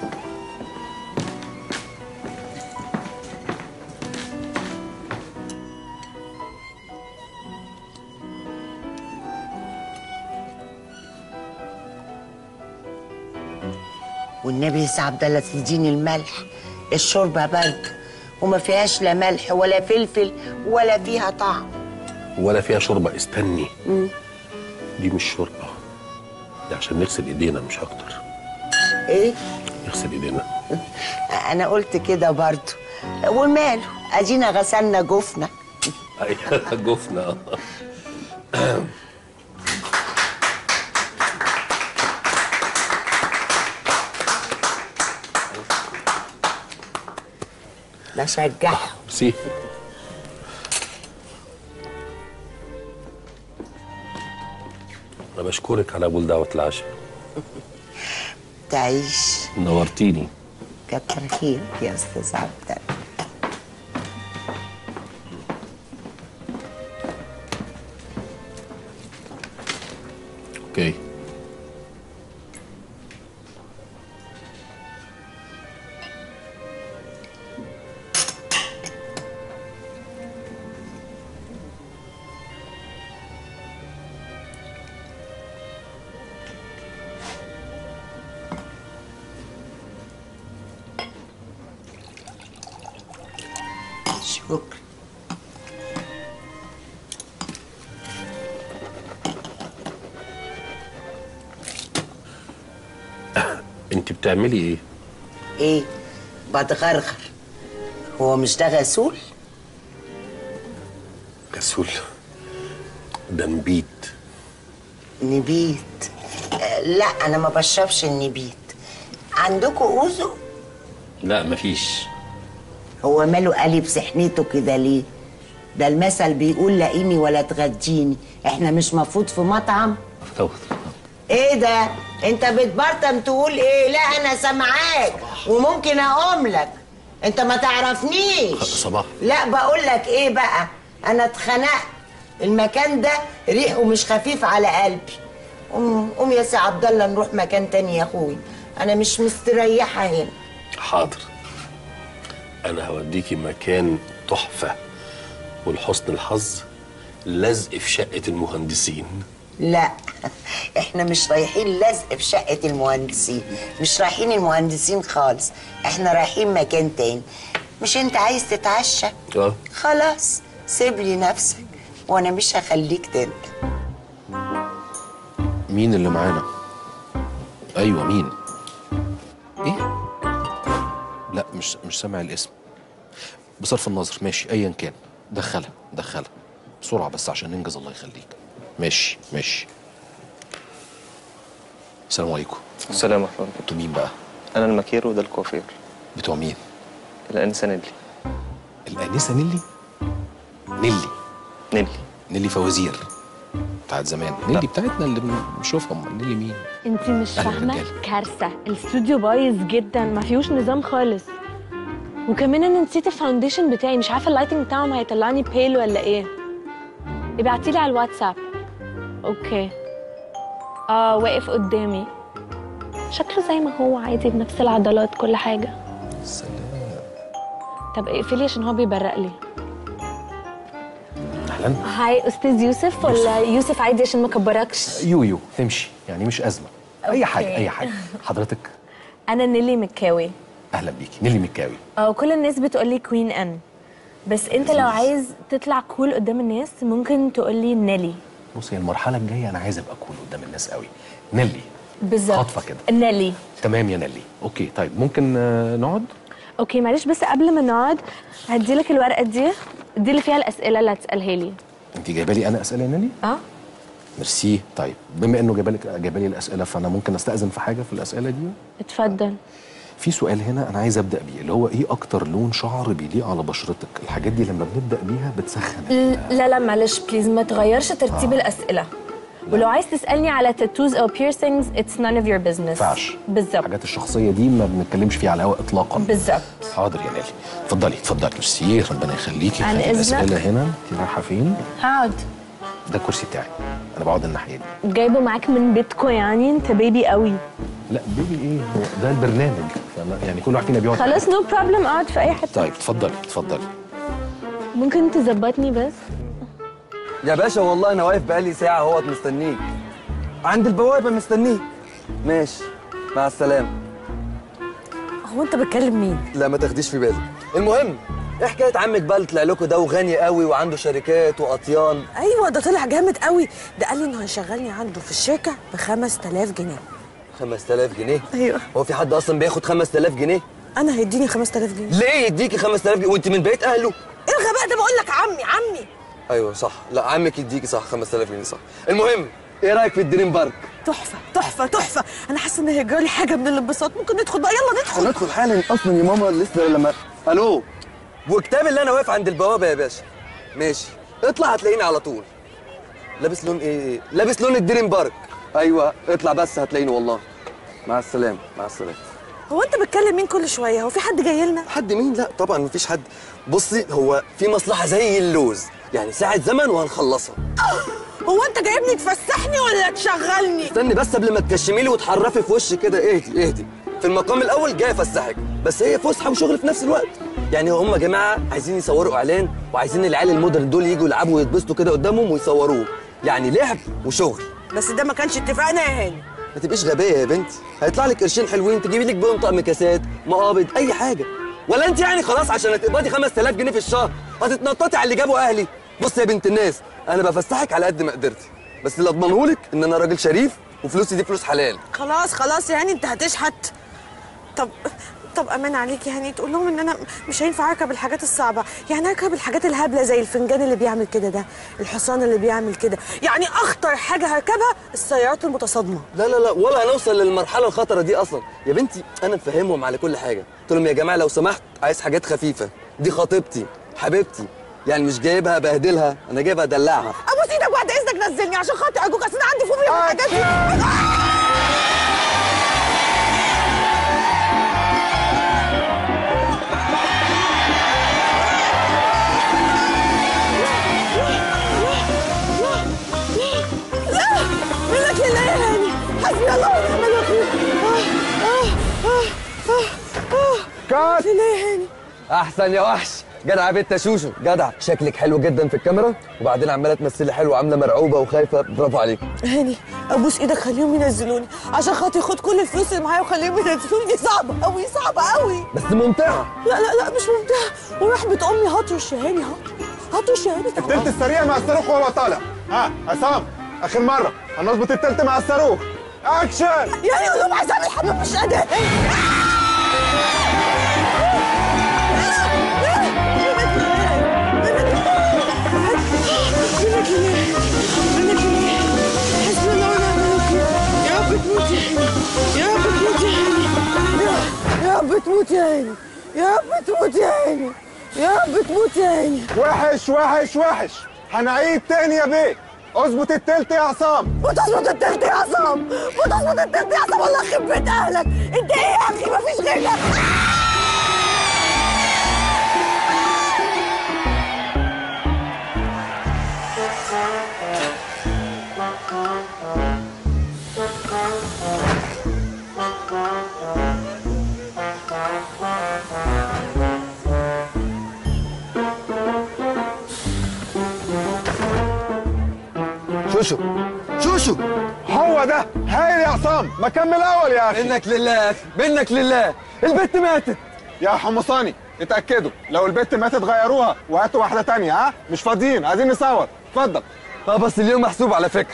N: والنبي يا سي عبد الله تديني الملح الشوربة برد وما فيهاش لا ملح ولا فلفل ولا فيها طعم
P: ولا فيها شوربه استني
N: مم.
P: دي مش شوربه دي عشان نغسل ايدينا مش اكتر
N: ايه
P: نغسل ايدينا
N: انا قلت كده برضو وماله ادينا غسلنا جفنا
P: ايوه جفنا
N: بشجعها
P: ميرسي انا بشكرك على قبول دعوه العشاء
N: تعيش
P: نورتيني
N: كتر خيرك يا استاذ عبد الله
A: اوكي
N: شكرا
A: انت بتعملي ايه
N: ايه بتغرغر هو مش ده غسول
A: غسول ده نبيت
N: نبيت آه، لا انا ما بشربش النبيت عندكم اوزو
A: لا مفيش
N: هو ماله قلب سحنته كده ليه ده المثل بيقول لاقيني ولا تغديني احنا مش مفروض في مطعم ايه ده انت بتبرطم تقول ايه لا انا سامعاك وممكن اقوم لك انت ما تعرفنيش
A: صباح
N: لا بقول لك ايه بقى انا اتخنقت المكان ده ريحه مش خفيف على قلبي قوم قوم يا سي عبد الله نروح مكان تاني يا اخوي انا مش مستريحه هنا
A: حاضر انا هوديكي مكان تحفه ولحسن الحظ لزق في شقه المهندسين
N: لا احنا مش رايحين لزق في شقة المهندسين مش رايحين المهندسين خالص احنا رايحين مكان تاني مش انت عايز تتعشى
A: اه
N: خلاص سيب لي نفسك وانا مش هخليك ترجع
A: مين اللي معانا ايوه مين ايه لا مش مش سامع الاسم بصرف النظر ماشي ايا كان دخلها دخلها بسرعه بس عشان ننجز الله يخليك ماشي ماشي السلام عليكم
B: السلام ورحمة الله
A: انتوا مين بقى
B: أنا المكير وده الكوافير
A: بتوع مين
B: الأنسة نيلي
A: الانسه نيلي نيلي
B: نيلي
A: نيلي فوازير بتاعت زمان نيلي بتاعتنا اللي بنشوفها أمال نيلي مين
G: انت مش
A: أهلا
G: فاهمه
A: رجالة.
G: كارثه الاستوديو بايظ جدا ما فيهوش نظام خالص وكمان انا نسيت الفاونديشن بتاعي مش عارفه اللايتنج بتاعهم هيطلعني بيل ولا ايه ابعتيلي على الواتساب اوكي اه واقف قدامي شكله زي ما هو عادي بنفس العضلات كل حاجه
A: سلام
G: طب اقفلي عشان هو بيبرق لي
A: اهلا
G: هاي استاذ يوسف ولا يوسف عادي عشان ما كبركش
A: يو يو تمشي يعني مش ازمه اي حاجه
G: أوكي.
A: اي حاجه حضرتك
G: انا نيلي مكاوي
A: اهلا بيكي نيلي مكاوي
G: اه كل الناس بتقولي كوين ان بس انت لو عايز تطلع كول قدام الناس ممكن تقولي نيلي
A: بصي المرحله الجايه انا عايز ابقى كول قدام الناس قوي نيلي
G: بالظبط
A: خاطفه كده
G: نيلي
A: تمام يا نيلي اوكي طيب ممكن آه، نقعد
G: اوكي معلش بس قبل ما نقعد هديلك الورقه دي دي اللي فيها الاسئله اللي هتسالها لي
A: انت جايبه لي انا اسئله يا نيلي
G: اه
A: ميرسي طيب بما انه جايبه لك جايبه لي الاسئله فانا ممكن استاذن في حاجه في الاسئله دي
G: اتفضل
A: في سؤال هنا انا عايز ابدا بيه اللي هو ايه اكتر لون شعر بيليق على بشرتك الحاجات دي لما بنبدا بيها بتسخن
G: ل- لا لا معلش بليز ما تغيرش ترتيب
A: آه.
G: الاسئله ولو عايز تسالني على تاتوز او بيرسينجز اتس none of your business
A: ينفعش
G: بالظبط
A: الحاجات الشخصيه دي ما بنتكلمش فيها على الهواء اطلاقا
G: بالظبط
A: حاضر يا نيلي اتفضلي اتفضلي ميرسي ربنا يخليكي
G: عن
A: خلي
G: إذنك.
A: الاسئله هنا انت رايحه فين
G: هقعد
A: ده الكرسي بتاعي انا بقعد الناحيه دي
G: جايبه معاك من بيتكو يعني انت بيبي قوي
A: لا بيبي ايه هو ده البرنامج فما- يعني كل واحد فينا بيقعد
G: خلاص نو بروبلم اقعد في اي حته
A: طيب اتفضلي اتفضلي
G: ممكن تظبطني بس
O: يا باشا والله انا واقف بقالي ساعه اهوت مستنيك عند البوابه مستنيك ماشي مع السلامه
M: هو انت بتكلم مين؟
O: لا ما تاخديش في بالك المهم ايه حكايه عمك بقى اللي طلع لكم ده وغني قوي وعنده شركات واطيان
M: ايوه ده طلع جامد قوي ده قال لي انه هيشغلني عنده في الشركه ب 5000 جنيه
O: 5000 جنيه
M: ايوه
O: هو في حد اصلا بياخد 5000 جنيه
M: انا هيديني 5000 جنيه
O: ليه يديكي 5000 جنيه وانت من بيت اهله
M: ايه الغباء ده بقول لك عمي عمي
O: ايوه صح لا عمك يديكي صح 5000 جنيه صح المهم ايه رايك في الدريم بارك
M: تحفه تحفه تحفه انا حاسه ان هيجرى لي حاجه من الانبساط ممكن ندخل بقى يلا ندخل
O: هندخل حالا اصلا يا ماما لسه لما الو وكتاب اللي انا واقف عند البوابه يا باشا ماشي اطلع هتلاقيني على طول لابس لون ايه لابس لون الدريم بارك ايوه اطلع بس هتلاقيني والله مع السلامه مع السلامه
M: هو انت بتكلم مين كل شويه هو في حد جاي لنا
O: حد مين لا طبعا مفيش حد بصي هو في مصلحه زي اللوز يعني ساعه زمن وهنخلصها
M: هو انت جايبني تفسحني ولا ولا تشغلني
O: استني بس قبل ما تكشمي لي وتحرفي في وشي كده اهدي اهدي في المقام الاول جاي افسحك بس هي فسحه وشغل في نفس الوقت يعني هم يا جماعه عايزين يصوروا اعلان وعايزين العيال المودرن دول يجوا يلعبوا ويتبسطوا كده قدامهم ويصوروه يعني لعب وشغل
M: بس ده ما كانش اتفقنا يا هاني
O: ما تبقيش غبيه يا بنتي هيطلع لك قرشين حلوين تجيبي لك بيهم طقم كاسات مقابض اي حاجه ولا انت يعني خلاص عشان هتقبضي 5000 جنيه في الشهر هتتنططي على اللي جابوا اهلي بص يا بنت الناس انا بفسحك على قد ما قدرتي بس اللي اضمنه لك ان انا راجل شريف وفلوسي دي فلوس حلال
M: خلاص خلاص يا هاني انت هتشحت طب طب امان عليك يا هاني تقول لهم ان انا مش هينفع اركب الحاجات الصعبه يعني اركب الحاجات الهبله زي الفنجان اللي بيعمل كده ده الحصان اللي بيعمل كده يعني اخطر حاجه هركبها السيارات المتصادمه
O: لا لا لا ولا هنوصل للمرحله الخطره دي اصلا يا بنتي انا مفهمهم على كل حاجه قلت لهم يا جماعه لو سمحت عايز حاجات خفيفه دي خطيبتي حبيبتي يعني مش جايبها بهدلها انا جايبها ادلعها
M: ابوس ايدك بعد اذنك نزلني عشان خاطر ارجوك اصل انا عندي فوبيا من الحاجات دي لا منك لله يا هاني حسبي الله ونعم الوكيل آه، آه، آه، آه، آه.
O: كات
M: لله يا هاني
O: احسن يا وحش جدع يا بنت يا شوشو جدع شكلك حلو جدا في الكاميرا وبعدين عماله تمثلي حلو وعامله مرعوبه وخايفه برافو عليك
M: هاني ابوس ايدك خليهم ينزلوني عشان خاطر خد كل الفلوس اللي معايا وخليهم ينزلوني دي صعبه قوي صعبه قوي
O: بس ممتعه
M: لا لا لا مش ممتعه ورحمه امي هطرش يا هاني هطرش هطرش يا هاني
Q: التلت السريع مع الصاروخ وهو طالع ها عصام اخر مره هنظبط التلت مع الصاروخ اكشن
M: يا هاني قول لهم عصام الحمام مش قادر حسبي الله ونعم الوكيل يا رب تموت يا هاني يا رب تموت يا هاني يا رب تموت يا هاني يا رب تموت يا هاني يا رب تموت يا هاني
Q: وحش وحش وحش هنعيد تاني يا بيه اظبط التلت يا عصام
M: وتظبط التلت يا عصام وتظبط التلت يا عصام والله يخرب بيت اهلك انت ايه يا اخي مفيش غيرك
O: شوشو شوشو
Q: هو ده هايل يا عصام ما كمل اول يا اخي
O: منك لله يا اخي منك لله البت ماتت
Q: يا حمصاني اتاكدوا لو البت ماتت غيروها وهاتوا واحده تانية ها مش فاضيين عايزين نصور اتفضل
O: اه بس اليوم محسوب على فكره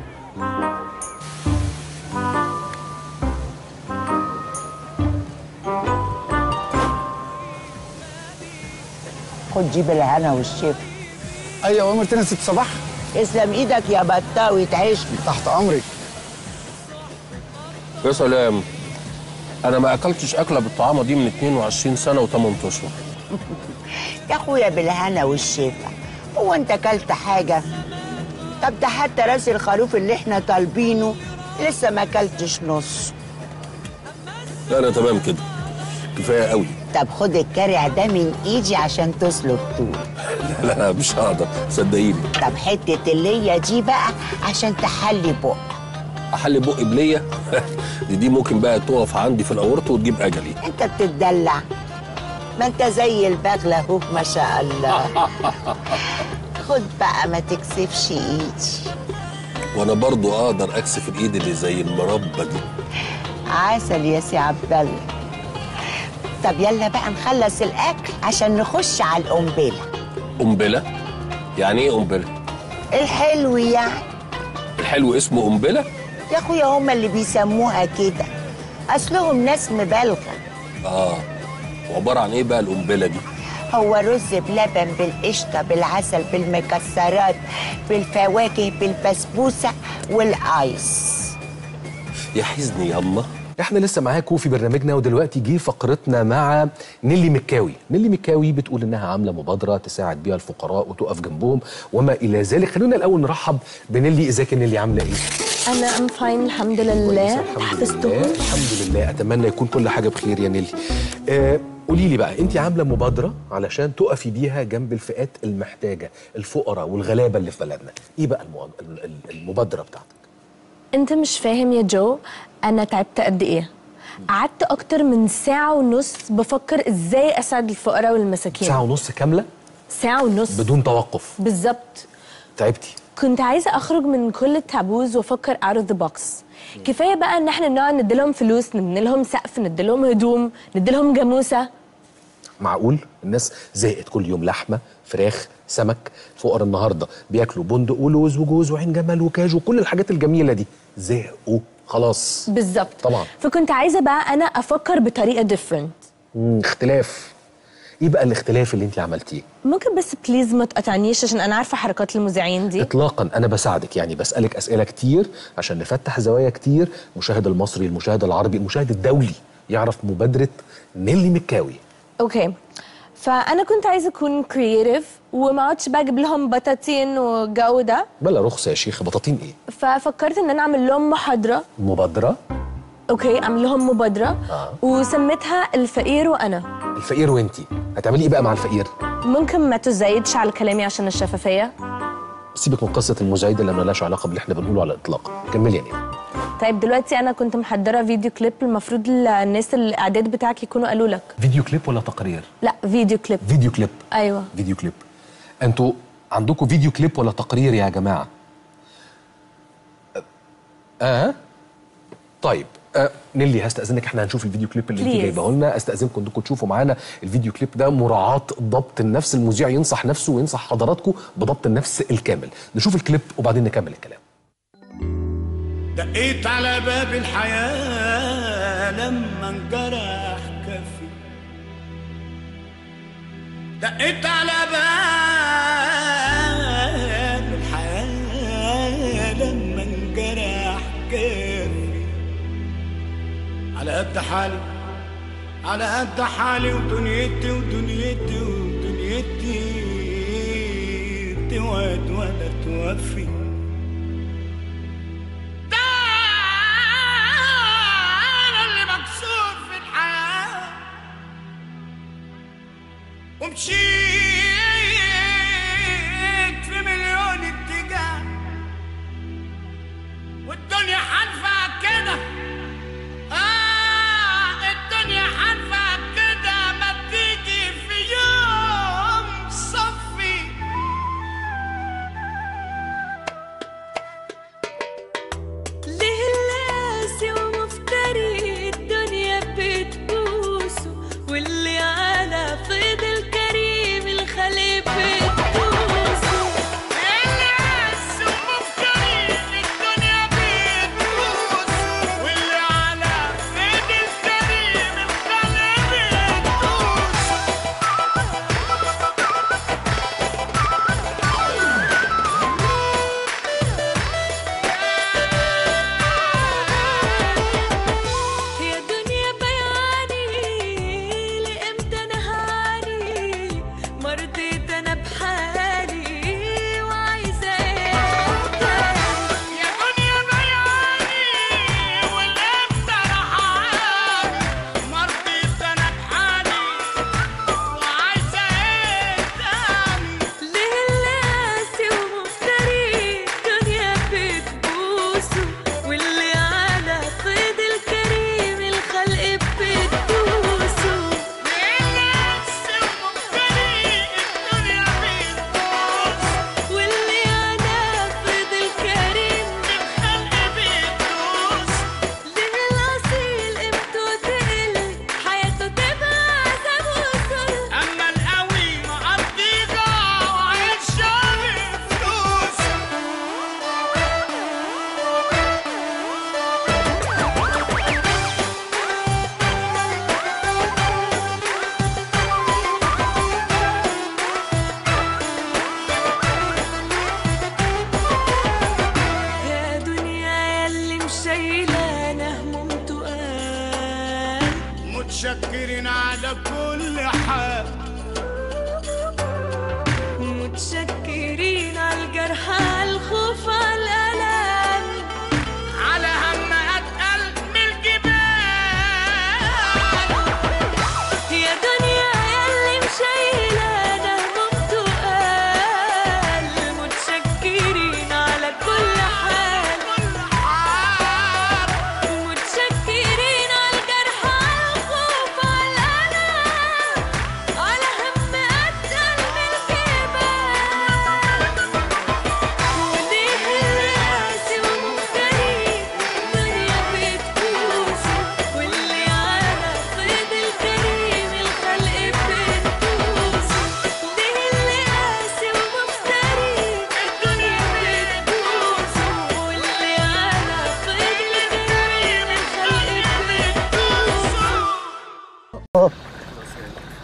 N: خد جيب الهنا والشفا
Q: ايوه امرتنا ست صباح
N: اسلم ايدك يا بطاوي تعيشني
Q: تحت امرك
A: يا سلام انا ما اكلتش اكله بالطعامه دي من 22 سنه و8 اشهر
N: يا اخويا بالهنا والشفا هو انت اكلت حاجه طب ده حتى راس الخروف اللي احنا طالبينه لسه ما اكلتش نص
A: لا انا تمام كده كفايه قوي
N: طب خد الكارع ده من ايدي عشان تسلق طول
A: لا لا مش هقدر صدقيني
N: طب حته اللية دي بقى عشان تحلي بق
A: احل بقي بليه دي دي ممكن بقى تقف عندي في الاورطه وتجيب اجلي
N: انت بتتدلع ما انت زي البغلة اهو ما شاء الله خد بقى ما تكسفش ايدي
A: وانا برضو اقدر اكسف الايد اللي زي المربى دي
N: عسل يا سي عبد الله طب يلا بقى نخلص الاكل عشان نخش على القنبله
A: قنبله يعني ايه قنبله
N: الحلو يعني
A: الحلو اسمه قنبله
N: يا اخويا هما اللي بيسموها كده اصلهم ناس مبالغه
A: اه وعباره عن ايه بقى القنبله دي
N: هو رز بلبن بالقشطه بالعسل بالمكسرات بالفواكه بالبسبوسه والايس
V: يا حزني ياما احنا لسه معاكم في برنامجنا ودلوقتي جه فقرتنا مع نيلي مكاوي نيلي مكاوي بتقول انها عامله مبادره تساعد بيها الفقراء وتقف جنبهم وما الى ذلك خلونا الاول نرحب بنيلي ازيك يا نيلي عامله ايه
G: انا ام فاين الحمد لله حفظتهم
V: الحمد لله اتمنى يكون كل حاجه بخير يا نيلي آه قولي لي بقى انت عامله مبادره علشان تقفي بيها جنب الفئات المحتاجه الفقراء والغلابه اللي في بلدنا ايه بقى المو- ال- ال- المبادره بتاعتك
G: انت مش فاهم يا جو انا تعبت قد ايه قعدت اكتر من ساعة ونص بفكر ازاي اساعد الفقراء والمساكين
V: ساعه ونص كامله
G: ساعة ونص
V: بدون توقف
G: بالظبط
V: تعبتي
G: كنت عايزة أخرج من كل التابوز وأفكر out of the box كفاية بقى إن إحنا نقعد نديلهم فلوس نديلهم سقف نديلهم هدوم نديلهم جاموسة
V: معقول الناس زهقت كل يوم لحمه فراخ سمك فقراء النهارده بياكلوا بندق ولوز وجوز وعين جمل وكاج وكل الحاجات الجميله دي زهقوا خلاص
G: بالظبط
V: طبعا
G: فكنت عايزة بقى أنا أفكر بطريقة different
V: مم، اختلاف ايه بقى الاختلاف اللي انت عملتيه
G: ممكن بس بليز ما تقطعنيش عشان أنا عارفة حركات المذيعين دي
V: اطلاقا انا بساعدك يعني بسالك اسئله كتير عشان نفتح زوايا كتير المشاهد المصري المشاهد العربي المشاهد الدولي يعرف مبادره نيلي مكاوي
G: أوكي فأنا كنت عايزة أكون creative وما اقعدش بقى أجيب لهم بطاطين والجو ده
V: بلا رخصه يا شيخ بطاطين ايه
G: ففكرت إن أنا أعمل لهم محاضرة
V: مبادره
G: أوكي أعمل لهم مبادرة
V: آه.
G: وسميتها الفقير وأنا
V: الفقير وانتي هتعملي ايه بقى مع الفقير
G: ممكن ما تزايدش على كلامي عشان الشفافية
V: سيبك من قصه المزايده اللي مالهاش علاقه باللي احنا بنقوله على الاطلاق كملي يا نيلي
G: طيب دلوقتي أنا كنت محضرة فيديو كليب المفروض الناس الإعداد بتاعك يكونوا قالوا لك
V: فيديو كليب ولا تقرير
G: لا فيديو كليب
V: فيديو كليب
G: أيوه
V: فيديو كليب انتوا عندكم فيديو كليب ولا تقرير يا جماعه اه طيب آه نيلي هستأذنك احنا هنشوف الفيديو كليب اللي انت
G: Please.
V: جايبه لنا استأذنكم انكم تشوفوا معانا الفيديو كليب ده مراعاة ضبط النفس المذيع ينصح نفسه وينصح حضراتكم بضبط النفس الكامل نشوف الكليب وبعدين نكمل الكلام
J: دقيت على باب الحياة لما انجرح كفي دقيت على باب الحياة لما انجرح كفي على قد حالي على قد حالي ودنيتي ودنيتي ودنيتي توعد ولا توفي أنا اللي مكسور في الحياة ومشيت في مليون اتجاه والدنيا حنفع كده آه الدنيا حنفع كده ما تيجي في يوم صفي
L: ليه اللاسي ومفتري الدنيا بتبوسه واللي على فيض الكريم الخليق بتبوسه
J: اللاسي ومفتري الدنيا بتبوسه واللي على فيض الكريم الخليق بتبوسه
L: يا دنيا بياني لامتى انا هاني مرضيت انا بحالي وعايزه ايه تاني
J: يا دنيا بياني والامتى انا هاني مرضيت انا بحالي وعايزه ايه تاني
L: ليه اللاسي ومفتري الدنيا بتبوسه واللي على فيض الكريم الخلق بتبوسه واللي على فيض الكريم الخلق بتبوس ليه الأصيل قيمته تقل حياته تبقى عذاب وصل
J: اما القوي مقضيها وعايش شاري فلوس
L: يا دنيا يلي مشايلة أنا هموم تقال
J: متشكرين على كل حال
L: متشكرين على الجرح على الخوف على الألم
J: على هم اتقل من الجبال
L: يا دنيا يلي مشايلة أنا هموم تقال متشكرين على كل حال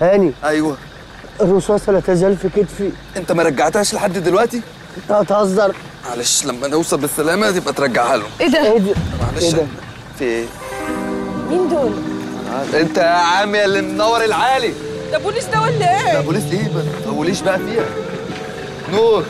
O: هاني
D: ايوه
O: الرصاصه لا تزال في كتفي
D: انت ما رجعتهاش لحد دلوقتي
O: انت هتهزر
D: معلش لما نوصل بالسلامه تبقى ترجعها له
O: ايه ده؟ ايه ده؟
D: معلش
O: ايه ده؟
D: في ايه
E: مين دول؟
D: انت يا عم يا اللي منور العالي
H: ده بوليس ده ولا ايه؟
D: ده بوليس ايه ما تطوليش بقى فيها نور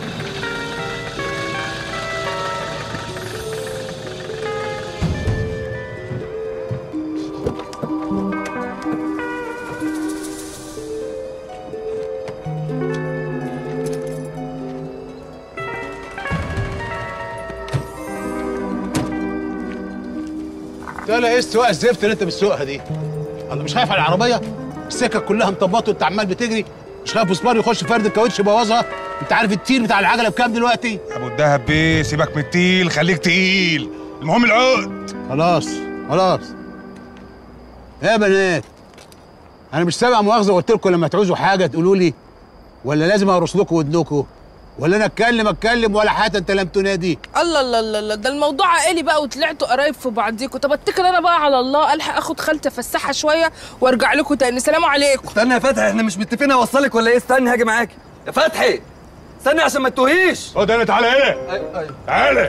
T: ده لا ايه السواقه الزفت اللي انت بتسوقها دي الله مش خايف على العربيه السكك كلها مطبطه وانت عمال بتجري مش خايف مسمار يخش فرد الكاوتش يبوظها انت عارف التير بتاع العجله بكام دلوقتي
W: ابو الدهب بيه سيبك من التقيل خليك تقيل المهم العقد
T: خلاص خلاص يا بنات انا مش سامع مؤاخذه قلت لكم لما تعوزوا حاجه تقولوا لي ولا لازم ارص لكم ودنكم ولا انا اتكلم اتكلم ولا حتى انت لم تنادي
H: الله الله الله الله ده الموضوع عائلي بقى وطلعتوا قرايب في بعضيكوا طب اتكل انا بقى على الله الحق اخد خالتي افسحها شويه وارجع لكم تاني سلام عليكم
D: استنى يا فتحي احنا مش متفقين اوصلك ولا ايه استني هاجي معاكي يا فتحي استني عشان ما تتوهيش
W: خد انا تعالى هنا
D: ايوه ايوه
W: تعالى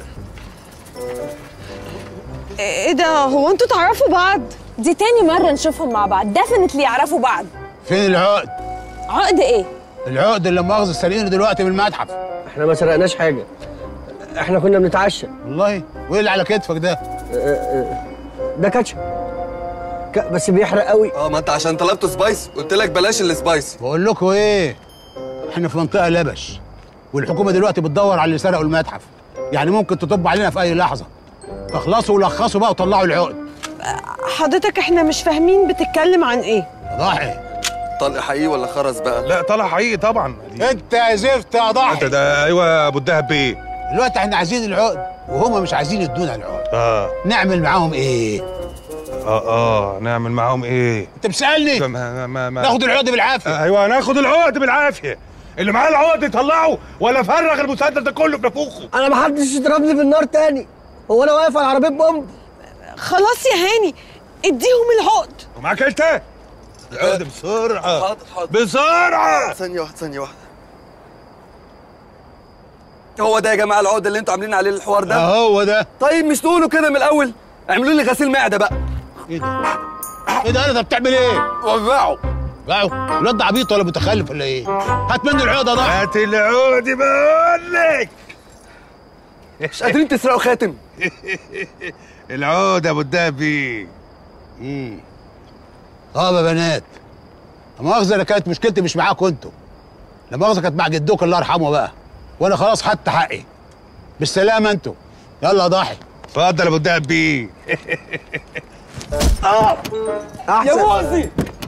E: ايه ده هو انتوا تعرفوا بعض؟ دي تاني مرة نشوفهم مع بعض ديفنتلي يعرفوا بعض
T: فين العقد
E: عقد ايه؟
T: العقد اللي مؤاخذه سارقينه دلوقتي من المتحف
O: احنا ما سرقناش حاجه احنا كنا بنتعشى
T: والله وايه اللي على كتفك ده
O: ده كاتشب ك- بس بيحرق قوي
D: اه ما انت عشان طلبت سبايس قلت لك بلاش السبايسي
T: بقول لكم ايه احنا في منطقه لبش والحكومه دلوقتي بتدور على اللي سرقوا المتحف يعني ممكن تطب علينا في اي لحظه فاخلصوا ولخصوا بقى وطلعوا العقد
M: حضرتك احنا مش فاهمين بتتكلم عن ايه
T: ضاحي
D: طلق حقيقي ولا خرز بقى
W: لا طلع حقيقي طبعا
T: انت يا زفت يا ضاحي
W: انت ده ايوه يا ابو الدهب بيه
T: دلوقتي احنا عايزين العقد وهما مش عايزين يدونا العقد
W: اه
T: نعمل معاهم ايه
W: اه اه نعمل معاهم ايه
T: انت بتسالني
W: ما ما ما ما
T: ناخد العقد بالعافيه
W: آه ايوه ناخد العقد بالعافيه اللي معاه العقد يطلعه ولا فرغ المسدس ده كله في نافوخه
O: انا ما حدش يضربني بالنار تاني هو انا واقف على عربيه بومب
M: خلاص يا هاني اديهم العقد
W: ومعاك انت العقد بسرعه
D: حاضر حاضر
W: بسرعه
D: ثانيه واحده ثانيه واحده هو ده يا جماعه العقد اللي انتوا عاملين عليه الحوار ده
T: اه هو ده
D: طيب مش تقولوا كده من الاول اعملوا لي غسيل معده بقى
T: ايه ده ايه ده انا ده بتعمل ايه
D: وبيعوا
T: باعوا الواد ده عبيط ولا متخلف ولا ايه هات مني العقد يا ضاحي
W: هات العقد بقول لك
D: مش قادرين تسرقوا خاتم
W: العقد يا ابو الدهب بيه
T: امم اه يا بنات لا مؤاخذه انا كانت مشكلتي مش معاكم انتوا لا مؤاخذه كانت مع جدوك الله يرحمه بقى وانا خلاص خدت حقي بالسلامه انتوا يلا يا ضاحي
W: اتفضل يا ابو الدهب بيه
O: اه
D: يا مؤذي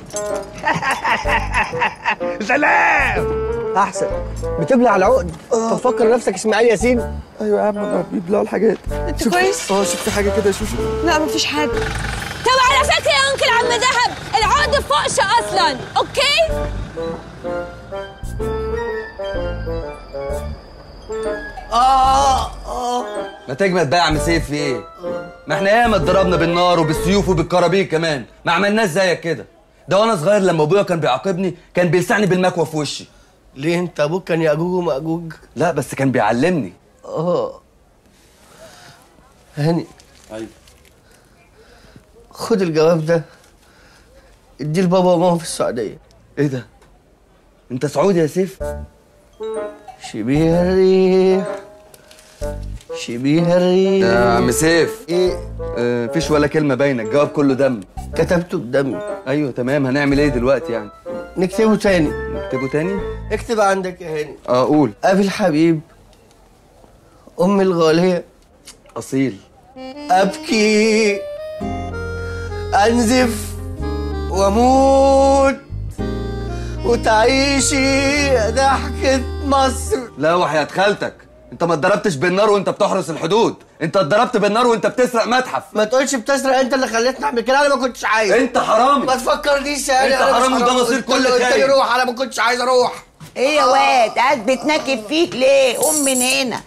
W: سلام
O: احسن بتبلع العقد تفكر نفسك اسماعيل ياسين
D: ايوه يا عم بيبلعوا الحاجات
M: انت
D: شوف-
M: كويس؟
D: اه شفت حاجه كده شوف
M: لا مفيش حاجه
E: طب على فكرة يا انكل عم دهب العقد فوقش اصلا اوكي؟
D: اه اه ما تجمد بقى يا عم سيف في ايه؟ ما احنا ياما اتضربنا بالنار وبالسيوف وبالكرابيك كمان ما عملناش زيك كده ده وانا صغير لما ابويا كان بيعاقبني كان بيلسعني بالمكوى في وشي
O: ليه انت ابوك كان ياجوج وماجوج
D: لا بس كان بيعلمني
O: اه هاني
D: ايوه
O: خد الجواب ده اديه لبابا وماما في السعوديه
D: ايه ده؟ انت سعودي يا سيف؟
O: شبيه الريح شبيه الريح
D: يا عم سيف
O: ايه
D: آه مفيش ولا كلمه باينه الجواب كله دم
O: كتبته بدمي
D: ايوه تمام هنعمل ايه دلوقتي يعني
O: نكتبه تاني
D: نكتبه تاني
O: اكتب عندك يا هاني
D: اه قول
O: ابي الحبيب امي الغاليه
D: اصيل
O: ابكي انزف واموت وتعيشي ضحكة مصر
D: لا وحياة خالتك انت ما اتضربتش بالنار وانت بتحرس الحدود انت اتضربت بالنار وانت بتسرق متحف
O: ما تقولش بتسرق انت اللي خليتني اعمل كده انا ما كنتش عايز
D: انت حرامي
O: ما تفكرنيش يا هاني
D: انت
O: أنا مش
D: حرامي وده
O: حرامي.
D: مصير
O: قلت
D: كل
O: له- قلت
D: خاين.
O: لي روح انا ما كنتش عايز اروح
N: ايه يا واد قاعد بتنكب فيك ليه قوم من هنا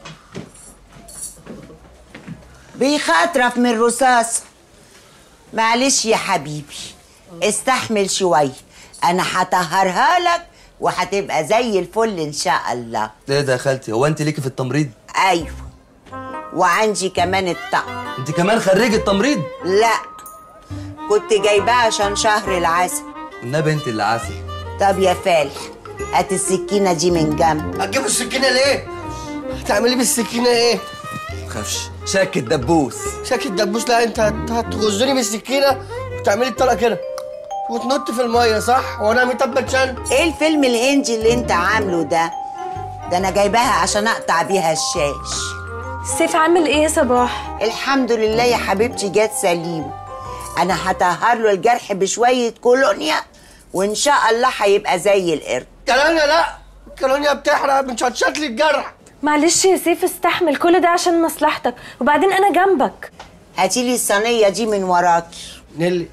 N: بيخاطرف من الرصاص معلش يا حبيبي استحمل شوية انا هطهرها لك وهتبقى زي الفل ان شاء الله
D: ايه ده يا خالتي هو انت ليكي في التمريض
N: ايوه وعندي كمان الطقم
D: انت كمان خريجة تمريض
N: لا كنت جايباه عشان شهر العسل
D: النبي انت اللي عسل
N: طب يا فالح هات السكينه دي من جنب
O: هتجيب السكينه ليه هتعملي بالسكينه ايه
D: تخافش شاك الدبوس
O: شكل الدبوس لا انت هت- هتغزني بالسكينه وتعملي الطلقه كده وتنط في الميه صح وانا اميتاب باتشان
N: ايه الفيلم الهندي اللي انت عامله ده ده انا جايباها عشان اقطع بيها الشاش
E: سيف عامل ايه يا صباح
N: الحمد لله يا حبيبتي جت سليم انا هطهر له الجرح بشويه كولونيا وان شاء الله هيبقى زي القرد
O: كولونيا لا كولونيا بتحرق بنشطشط لي الجرح
E: معلش يا سيف استحمل كل ده عشان مصلحتك وبعدين انا جنبك
N: هاتي لي الصينيه دي من وراكي
O: نيلي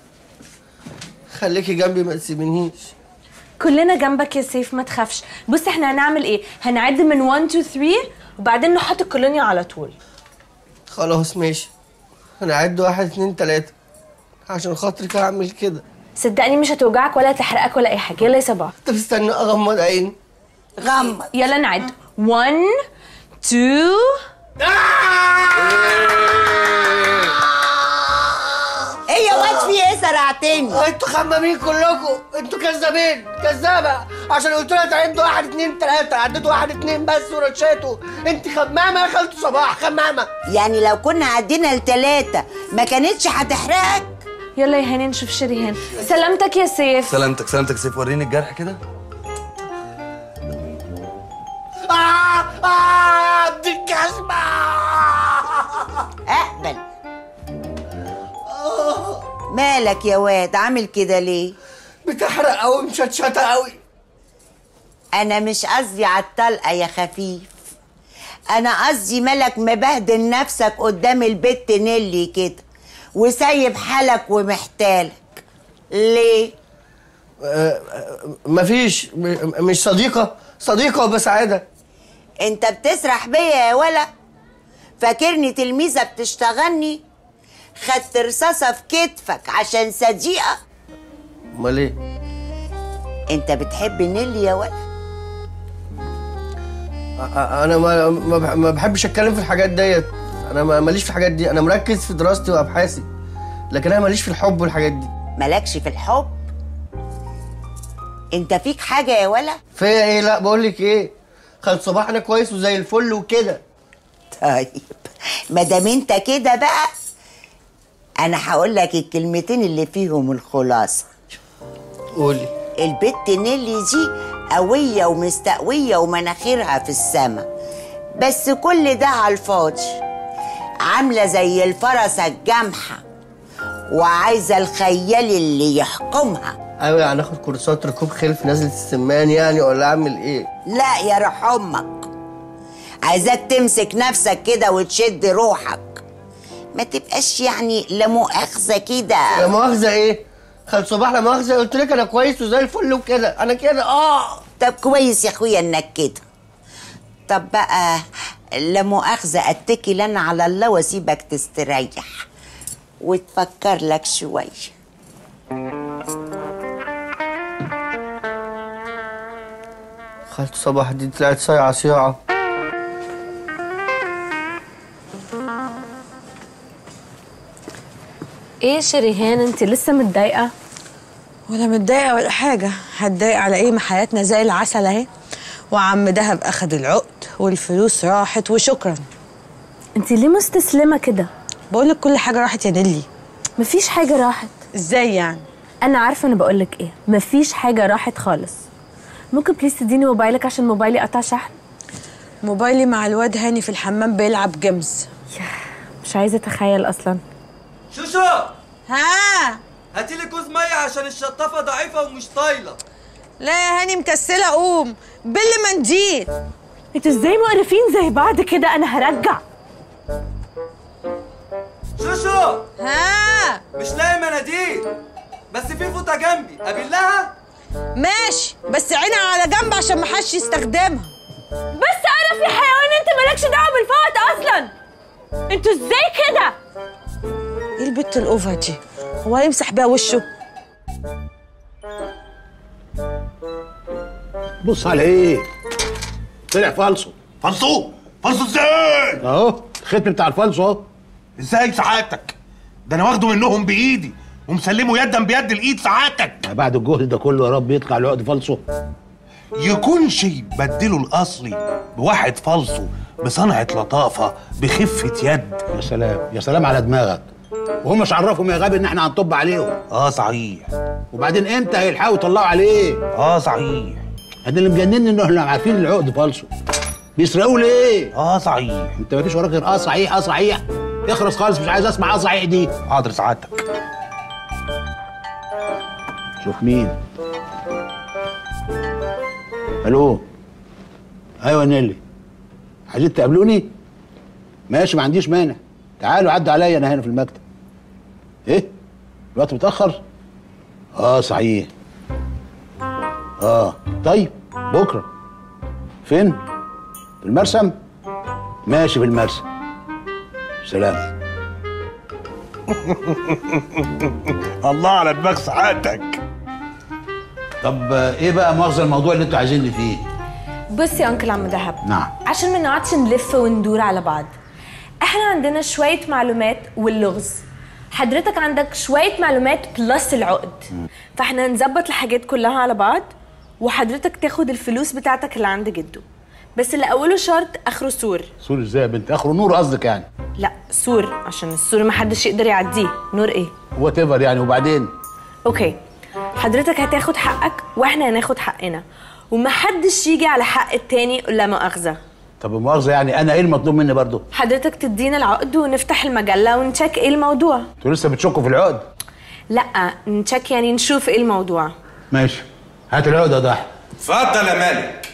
O: خليكي جنبي ما تسيبنيش
E: كلنا جنبك يا سيف ما تخافش بص احنا هنعمل ايه هنعد من 1 2 3 وبعدين نحط الكولونيا على طول
O: خلاص ماشي انا اعد واحد اتنين تلاته عشان خاطرك هعمل كده
E: صدقني مش هتوجعك ولا تحرقك ولا اي حاجه يلا يا صباح
O: طب استنى اغمض عيني
N: غمض
E: يلا نعد 1 2
N: ايه يا واد في ايه سرعتني
O: انتوا خمامين كلكم انتوا كذابين كذابه عشان قلت لها تعدوا واحد اتنين تلاته عديتوا واحد اتنين بس ورشيتوا انت خمامه يا خالته صباح خمامه
N: يعني لو كنا عدينا لتلاتة ما كانتش هتحرقك
E: يلا يا هاني نشوف شريهان سلامتك يا سيف
D: سلامتك سلامتك سيف وريني الجرح كده
O: اه اه دي الجزمه
N: اقبل مالك يا واد عامل كده ليه
O: بتحرق قوي مشطشطه قوي
N: انا مش قصدي على الطلقه يا خفيف انا قصدي مالك مبهدل نفسك قدام البت نيلي كده وسايب حالك ومحتالك ليه
O: مفيش م- مش صديقه صديقه وبسعاده
N: انت بتسرح بيا يا ولا فاكرني تلميذه بتشتغلني خدت رصاصه في كتفك عشان صديقه
O: امال ايه
N: انت بتحب نيلي يا ولا
O: أ- انا ما ما بح- ما بحبش اتكلم في الحاجات ديت انا ما- ماليش في الحاجات دي انا مركز في دراستي وابحاثي لكن انا ماليش في الحب والحاجات دي
N: مالكش في الحب انت فيك حاجه يا ولا
O: فيا ايه لا بقول لك ايه خد صباح انا كويس وزي الفل وكده
N: طيب ما دام انت كده بقى انا هقول لك الكلمتين اللي فيهم الخلاصه
O: قولي
N: البت نيلي دي قويه ومستقويه ومناخيرها في السما بس كل ده على الفاضي عامله زي الفرسه الجامحه وعايزه الخيال اللي يحكمها
O: ايوه يعني اخد كورسات ركوب خيل في نزله السمان يعني ولا اعمل ايه
N: لا يا روح امك عايزاك تمسك نفسك كده وتشد روحك ما تبقاش يعني لا مؤاخذه كده
O: لا مؤاخذه ايه خد صباح لا مؤاخذه قلت لك انا كويس وزي الفل وكده انا كده اه
N: طب كويس يا اخويا انك كده طب بقى لا مؤاخذه اتكل انا على الله واسيبك تستريح وتفكر لك شويه
O: خالته صباح دي طلعت صايعه صياعه
E: ايه يا شريهان انت لسه متضايقه
K: ولا متضايقه ولا حاجه هتضايق على ايه ما حياتنا زي العسل اهي وعم دهب اخد العقد والفلوس راحت وشكرا
E: انت ليه مستسلمه كده
K: بقول لك كل حاجه راحت يا نيلي
E: مفيش حاجه راحت
K: ازاي يعني
E: انا عارفه انا بقول لك ايه مفيش حاجه راحت خالص ممكن بليز تديني موبايلك عشان موبايلي قطع شحن
K: موبايلي مع الواد هاني في الحمام بيلعب جيمز
E: مش عايزه اتخيل اصلا
D: شوشو
K: ها
D: هاتي لي كوز ميه عشان الشطافه ضعيفه ومش طايله
K: لا يا هاني مكسله قوم بل منديل
E: انتوا ازاي مقرفين زي بعض كده انا هرجع
D: شوشو
K: ها
D: مش لاقي مناديل بس في فوطه جنبي ابلها
K: ماشي بس عينها على جنب عشان ما حدش يستخدمها
E: بس انا في حيوان انت مالكش دعوه بالفوت اصلا انتوا ازاي كده
K: ايه البت الاوفر دي هو هيمسح بيها وشه
T: بص على ايه طلع فالصو
R: فالصو فالصو ازاي
T: اهو الختم بتاع الفالصو اهو
R: ازاي سعادتك ده انا واخده منهم بايدي ومسلمه يدا بيد الايد سعادتك
T: بعد الجهد ده كله يا رب يطلع العقد فالصو
R: يكونش بدله الاصلي بواحد فالصو بصنعة لطافة بخفة يد
T: يا سلام يا سلام على دماغك وهم مش عرفهم يا غبي ان احنا هنطب عليهم
R: اه صحيح
T: وبعدين امتى هيلحقوا يطلعوا عليه
R: اه صحيح
T: انا اللي مجنني ان احنا عارفين العقد فالصو بيسرقوا ليه
R: اه صحيح
T: انت مفيش وراك غير اه صحيح اه صحيح اخرس خالص مش عايز اسمع اه صحيح دي
R: حاضر سعادتك
T: شوف مين الو ايوه نيلي عايزين تقابلوني ماشي ما عنديش مانع تعالوا عدوا عليا انا هنا في المكتب ايه الوقت متاخر اه صحيح اه طيب بكره فين في المرسم ماشي في المرسم سلام
R: الله على دماغ سعادتك
T: طب آه، ايه بقى مؤاخذه الموضوع اللي انتوا عايزيني فيه
G: بص يا انكل عم دهب
T: نعم
G: عشان ما نقعدش نلف وندور على بعض احنا عندنا شويه معلومات واللغز حضرتك عندك شويه معلومات بلس العقد فاحنا نظبط الحاجات كلها على بعض وحضرتك تاخد الفلوس بتاعتك اللي عند جده بس اللي اوله شرط اخره سور
T: سور ازاي يا بنت اخره نور قصدك يعني
G: لا سور عشان السور محدش يقدر يعديه نور ايه
T: وات ايفر يعني وبعدين
G: اوكي حضرتك هتاخد حقك واحنا هناخد حقنا ومحدش يجي على حق التاني لا مؤاخذه
T: طب مؤاخذه يعني انا ايه المطلوب مني برضو
G: حضرتك تدينا العقد ونفتح المجله ونشيك ايه الموضوع
T: انتوا لسه بتشكوا في العقد
G: لا نشيك يعني نشوف ايه الموضوع
T: ماشي هات العقد يا ضحى
R: اتفضل يا مالك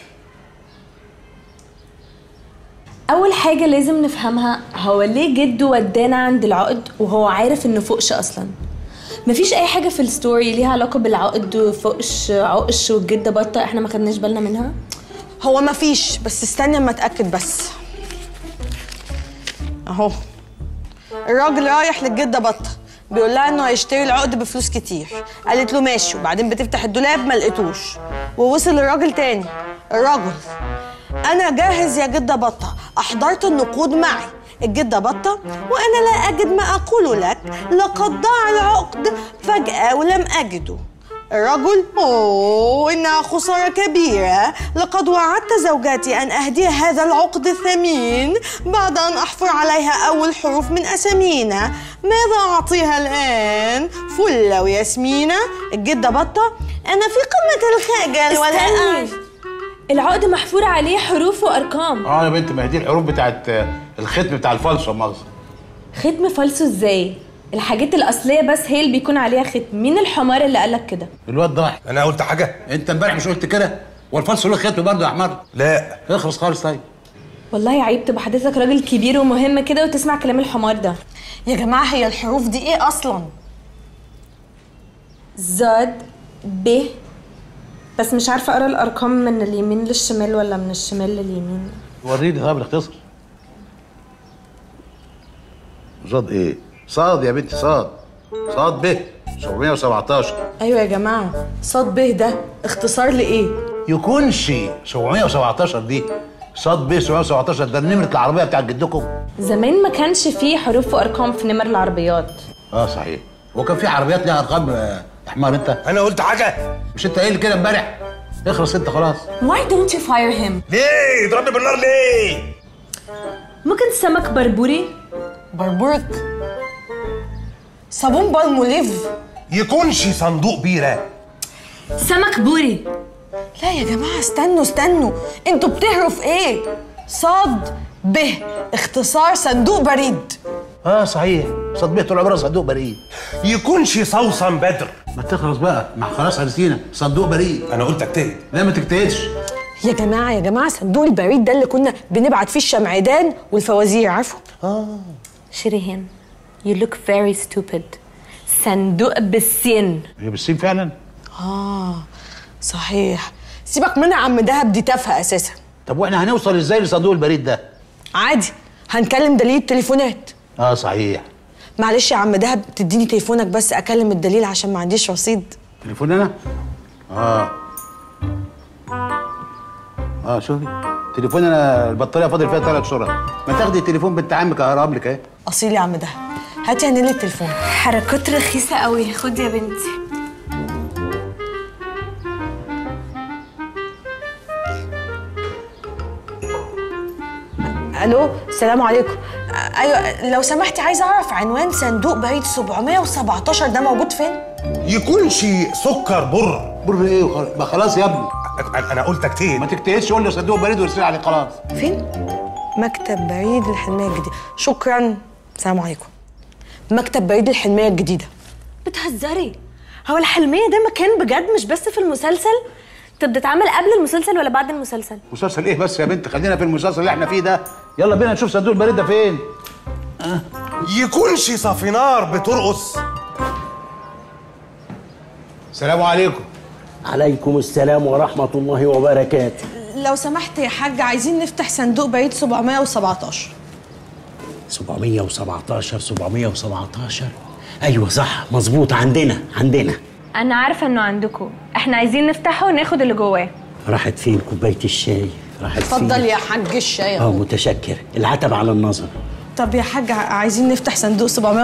G: اول حاجه لازم نفهمها هو ليه جده ودانا عند العقد وهو عارف انه فوقش اصلا مفيش اي حاجه في الستوري ليها علاقه بالعقد وفوقش عقش والجده بطه احنا ما خدناش بالنا منها
M: هو ما فيش بس استني اما اتاكد بس اهو الراجل رايح للجده بطه بيقول لها انه هيشتري العقد بفلوس كتير قالت له ماشي وبعدين بتفتح الدولاب ما لقيتوش ووصل الراجل تاني الراجل انا جاهز يا جده بطه احضرت النقود معي الجده بطه وانا لا اجد ما اقول لك لقد ضاع العقد فجاه ولم اجده الرجل أوه إنها خسارة كبيرة لقد وعدت زوجتي أن أهدي هذا العقد الثمين بعد أن أحفر عليها أول حروف من أسامينا ماذا أعطيها الآن؟ فلة وياسمينة الجدة بطة أنا في قمة الخجل ولا
G: استني العقد محفور عليه حروف وارقام
T: اه يا بنت ما هي دي الحروف بتاعت آه، الختم بتاع الفالصو مؤاخذه
G: ختم فالصو ازاي الحاجات الاصليه بس هي اللي بيكون عليها ختم مين الحمار اللي قالك كده
T: الواد ضاحك
R: انا قلت حاجه
T: انت امبارح مش قلت كده والفالصو له ختم برضه يا حمار
R: لا
T: اخلص خالص طيب
G: والله عيب تبقى حضرتك راجل كبير ومهم كده وتسمع كلام الحمار ده
M: يا جماعة هي الحروف دي إيه أصلا؟
G: زاد ب بس مش عارفه اقرا الارقام من اليمين للشمال ولا من الشمال لليمين
T: وريني طب الاختصر صاد ايه صاد يا بنتي صاد صاد ب 717
M: أيوة يا جماعة صاد ب ده اختصار لإيه؟
T: يكونش 717 دي صاد ب 717 ده نمرة العربية بتاعت جدكم
G: زمان ما كانش فيه حروف وارقام في نمر العربيات
T: اه صحيح هو كان في عربيات ليها ارقام آه، يا حمار انت
R: انا قلت حاجه
T: مش انت قايل كده امبارح اخلص انت خلاص
G: Why don't you fire him
R: ليه يضربني بالنار ليه
G: ممكن سمك بربوري
M: بربورك صابون بالموليف
R: يكونش صندوق بيره
G: سمك بوري
M: لا يا جماعة استنوا استنوا انتوا بتهروا في ايه؟ صاد ب اختصار صندوق بريد
T: اه صحيح صاد ب طول عمرها صندوق بريد
R: يكونش صوصن بدر
T: ما تخلص بقى ما خلاص عرسينا صندوق بريد
R: انا قلت اجتهد
T: لا ما تجتهدش
M: يا جماعة يا جماعة صندوق البريد ده اللي كنا بنبعت فيه الشمعدان والفوازير عارفه؟
T: اه
G: شيريهان you look very stupid صندوق بالسين
T: هي بالسين فعلا
M: اه صحيح سيبك منها يا عم دهب دي تافهة اساسا
T: طب واحنا هنوصل ازاي لصندوق البريد ده
M: عادي هنكلم دليل التليفونات
T: اه صحيح
M: معلش يا عم دهب تديني تليفونك بس اكلم الدليل عشان ما عنديش رصيد
T: تليفون انا اه اه شوفي تليفون انا البطاريه فاضل فيها ثلاث شهور ما تاخدي تليفون بنت عمك اهرب لك اهي
M: اصيل يا عم ده هاتي يا نيلي التليفون
E: حركات رخيصة قوي خد يا بنتي
M: الو السلام عليكم آه، ايوه لو سمحتي عايزه اعرف عنوان صندوق بريد 717 ده موجود فين
R: يكونش سكر بر
T: بر ايه وخلاص ما خلاص يا ابني
R: انا أنا قلت اكتئب
T: ما تكتئبش قول لي صندوق بريد وارسل عليه خلاص
M: فين مكتب بريد الحلميه الجديده شكرا السلام عليكم مكتب بريد الحلميه الجديده
G: بتهزري هو الحلمية ده مكان بجد مش بس في المسلسل طب بتتعمل قبل المسلسل ولا بعد المسلسل
T: مسلسل ايه بس يا بنت خلينا في المسلسل اللي احنا فيه ده يلا بينا نشوف صندوق البريد ده فين
R: يكونش صافينار بترقص
T: السلام عليكم
I: عليكم السلام ورحمة الله وبركاته
M: لو سمحت يا حاج عايزين نفتح صندوق بريد 717
I: 717 717 أيوة صح مظبوط عندنا عندنا
G: انا عارفة انه عندكم احنا عايزين نفتحه وناخد اللي جواه
I: راحت فين كوباية الشاي راحت فين
M: اتفضل يا حاج الشاي
I: اه
M: أهو.
I: متشكر العتب على النظر
M: طب يا حاج عايزين نفتح صندوق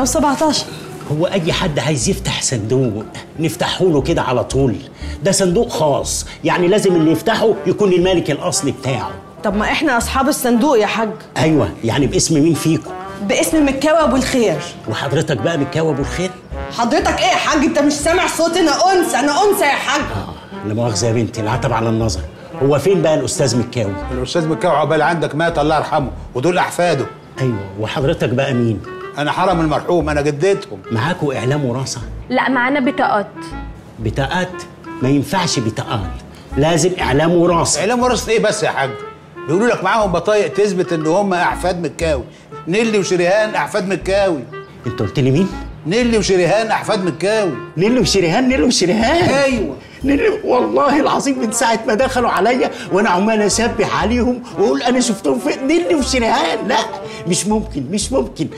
M: 717
I: هو أي حد عايز يفتح صندوق نفتحه له كده على طول ده صندوق خاص يعني لازم اللي يفتحه يكون المالك الأصلي بتاعه
M: طب ما احنا اصحاب الصندوق يا حاج
I: أيوة يعني باسم مين فيكم
M: باسم مكاوي ابو الخير
I: وحضرتك بقى متكاوي أبو الخير
M: حضرتك ايه يا حاج انت مش سامع صوتي انا انثى انا انثى يا حاج
I: لا مؤاخذة يا بنتي العتب على النظر هو فين بقى الأستاذ متكاوي
T: الاستاذ مكاوي عقبال عندك مات الله يرحمه ودول احفاده
I: ايوه وحضرتك بقى مين
T: انا حرم المرحوم انا جدتهم
I: معاكوا اعلام وراثه
G: لا معانا بطاقات
I: بطاقات ما ينفعش بطاقات لازم اعلام وراثه
T: اعلام وراثه ايه بس يا حاج بيقولوا لك معاهم بطايق تثبت ان هم احفاد مكاوي نيلي وشريهان احفاد مكاوي
I: انت قلت لي مين
T: نيلي وشريهان احفاد مكاوي
I: نيلي وشريهان نيلي وشريهان
T: ايوه
I: نيلي والله العظيم من ساعه ما دخلوا عليا وانا عمال اسبح عليهم واقول انا شفتهم فين نيلي وشريهان لا مش ممكن مش ممكن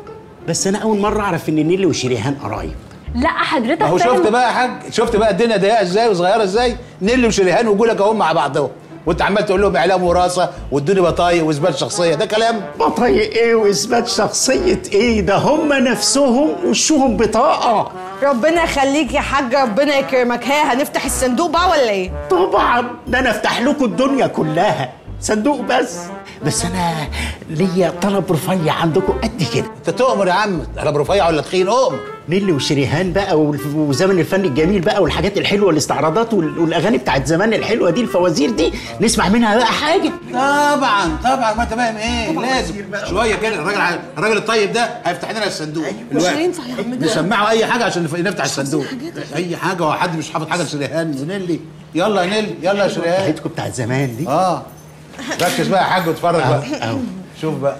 I: بس انا اول مره اعرف ان نيلي وشريهان قرايب
G: لا حضرتك
T: ما هو
G: فاهم-
T: شفت بقى يا حاج شفت بقى الدنيا ضيقه ازاي وصغيره ازاي نيلي وشريهان وجولك اهو مع بعضهم وانت عمال تقول لهم اعلام وراثه وادوني بطايق واثبات شخصيه ده كلام
I: بطايق ايه واثبات شخصيه ايه ده هم نفسهم وشهم بطاقه
M: ربنا يخليك يا حاج ربنا يكرمك ها هنفتح الصندوق بقى ولا ايه
I: طبعا ده انا افتح لكم الدنيا كلها صندوق بس بس انا ليا طلب رفيع عندكم قد كده
T: انت تؤمر يا عم طلب رفيع ولا تخين اؤمر
I: نيلي وشريهان بقى والف- وزمن الفن الجميل بقى والحاجات الحلوه الاستعراضات وال- والاغاني بتاعت زمان الحلوه دي الفوازير دي نسمع منها بقى حاجه
T: طبعا طبعا ما انت فاهم ايه لازم شويه كده الراجل ع- الراجل الطيب ده هيفتح لنا الصندوق
M: مش
T: الوقت.
M: هينفع يا عم ده.
T: نسمعه اي حاجه عشان نف- نفتح الصندوق اي حاجه هو حد مش حافظ حاجه لشريهان ونيلي يلا يا نيلي يلا يا شريهان
I: بتاعتكم بتاعت زمان دي
T: اه ركز بقى يا حاج واتفرج بقى
I: أهو.
T: شوف بقى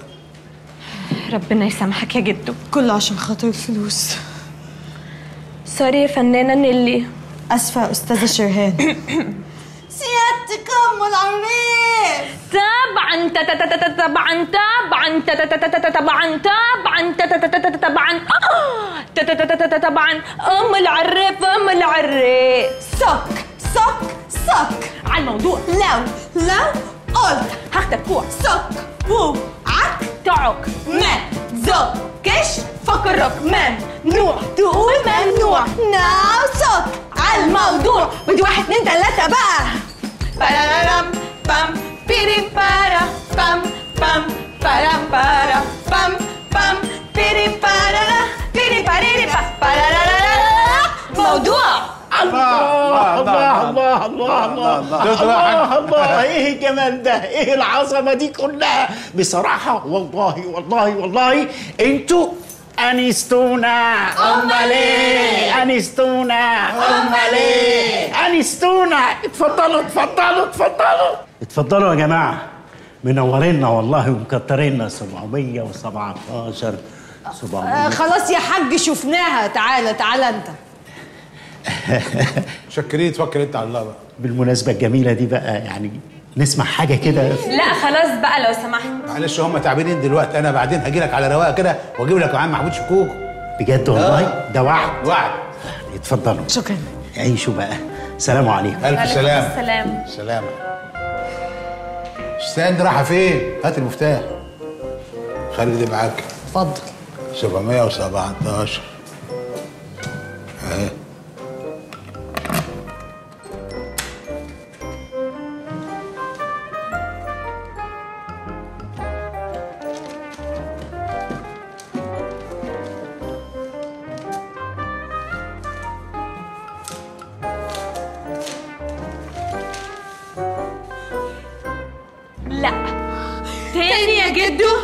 G: ربنا يسامحك يا جدو
M: كله عشان خاطر الفلوس
G: سوري يا فنانة نيلي
M: اسفه يا استاذه شرهان
L: سيادتك ام العريس
G: طبعا تا- تا- تا- تا- تا- طبعا طبعا تا- تا- تا- تا- تا- طبعا طبعا تا- تا- تا- تا- تا- تا- طبعا آه، تا- تا- تا- تا- تا- تا- طبعا ام العريف ام العريف
L: صك صك صك
G: على الموضوع
L: لو لو قلت
G: هاخدك فوق
L: صك بو عك
G: تعك
L: ما زكش فكرك ممنوع تقول ممنوع ناو صك على الموضوع ودي واحد اتنين تلاتة بقى بارارام بام بيري بارا بام بام بارام بارا بام بام بيري بارارا بيري باريري با بارارارارا موضوع
I: الله الله الله الله الله
T: شفت بقى يا
I: الله
T: حاج؟
I: الله ايه الجمال ده ايه العظمه دي كلها بصراحه والله والله والله انتوا انستونا
L: أمال إيه؟
I: انستونا
L: أمال إيه؟
I: انستونا اتفضلوا اتفضلوا اتفضلوا اتفضلوا يا جماعه منورينا والله ومكترينا 717
M: آه
I: 700
M: خلاص يا حاج شفناها تعالى تعالى انت
T: شكرين توكل انت على الله بقى
I: بالمناسبه الجميله دي بقى يعني نسمع حاجه كده
G: لا خلاص بقى لو سمحت
T: معلش هم تعبانين دلوقتي انا بعدين هجي لك على رواقه كده واجيب لك معاه محمود شكوكو
I: بجد والله ده وعد
T: وعد
I: اتفضلوا
M: شكرا
I: عيشوا بقى سلام عليكم
T: الف سلام
G: السلام
T: سلام استنى رايحه فين هات المفتاح خلي دي معاك
M: اتفضل
T: 717 اهي
L: لا تاني يا جدو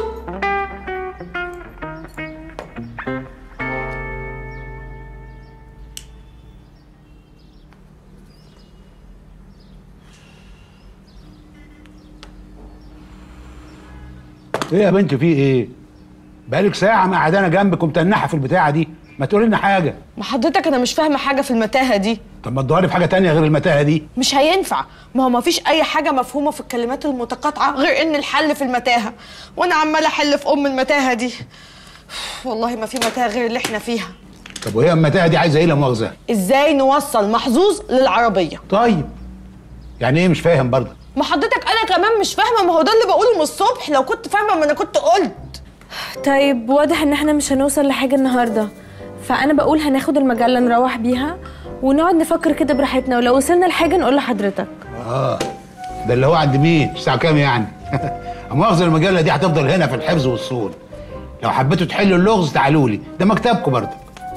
T: ايه يا بنت في ايه بقالك ساعه قاعدانه جنبك ومتنحه في البتاعه دي ما تقولي لنا حاجه
K: ما حضرتك انا مش فاهمه حاجه في المتاهه دي
T: طب ما تدوري في حاجه تانية غير المتاهه دي
K: مش هينفع ما هو ما فيش اي حاجه مفهومه في الكلمات المتقاطعه غير ان الحل في المتاهه وانا عماله احل في ام المتاهه دي والله ما في متاهه غير اللي احنا فيها
T: طب وهي المتاهه دي عايزه ايه لا مؤاخذه
K: ازاي نوصل محظوظ للعربيه
T: طيب يعني ايه مش فاهم برضه
K: ما حضرتك انا كمان مش فاهمه ما هو ده اللي بقوله من الصبح لو كنت فاهمه ما انا كنت قلت
G: طيب واضح ان احنا مش هنوصل لحاجة النهاردة فأنا بقول هناخد المجلة نروح بيها ونقعد نفكر كده براحتنا ولو وصلنا لحاجة نقول لحضرتك
T: اه ده اللي هو عند مين الساعه كام يعني مؤاخذه المجله دي هتفضل هنا في الحفظ والصون لو حبيتوا تحلوا اللغز تعالوا لي ده مكتبكم برضه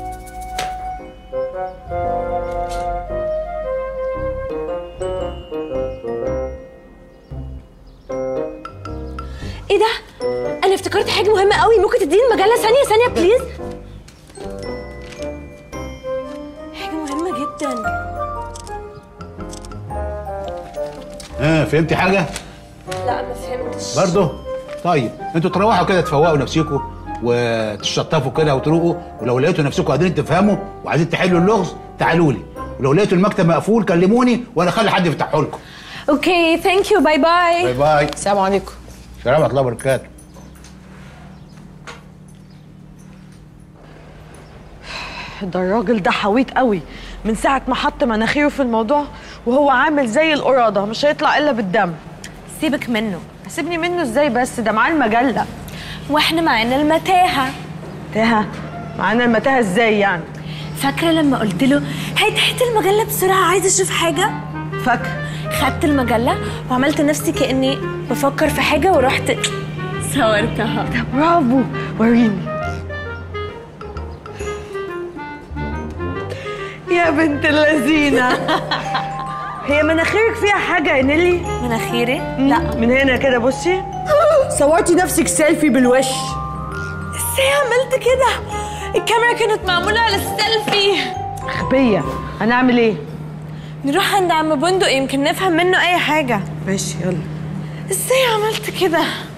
G: ايه ده؟ أنا افتكرت حاجة مهمة قوي ممكن تديني المجلة ثانية ثانية بليز؟ حاجة مهمة جدا
T: اه فهمتي حاجه
G: لا ما فهمتش
T: برضه طيب انتوا تروحوا كده تفوقوا نفسكم وتشطفوا كده وتروقوا ولو لقيتوا نفسكم قادرين تفهموا وعايزين تحلوا اللغز تعالوا لي ولو لقيتوا المكتب مقفول كلموني وانا اخلي حد يفتحه لكم
G: اوكي ثانك يو باي باي
T: باي باي
K: السلام عليكم
T: السلام ورحمه الله وبركاته
K: ده الراجل ده حويط قوي من ساعة ما حط مناخيره في الموضوع وهو عامل زي القرادة مش هيطلع إلا بالدم
G: سيبك منه
K: سيبني منه ازاي بس ده معاه المجلة
G: واحنا معانا المتاهة
K: تاهة معانا المتاهة ازاي يعني
G: فاكرة لما قلت له هات هات المجلة بسرعة عايزة اشوف حاجة
K: فاكرة
G: خدت المجلة وعملت نفسي كأني بفكر في حاجة ورحت صورتها
K: برافو وريني يا بنت اللذينة هي مناخيرك فيها حاجة يا نيلي؟
G: مناخيري؟
K: لا من هنا كده بصي صورتي نفسك سيلفي بالوش
G: ازاي عملت كده؟ الكاميرا كانت معمولة على السيلفي
K: غبية هنعمل ايه؟
G: نروح عند عم بندق يمكن نفهم منه أي حاجة
K: ماشي يلا
G: ازاي عملت كده؟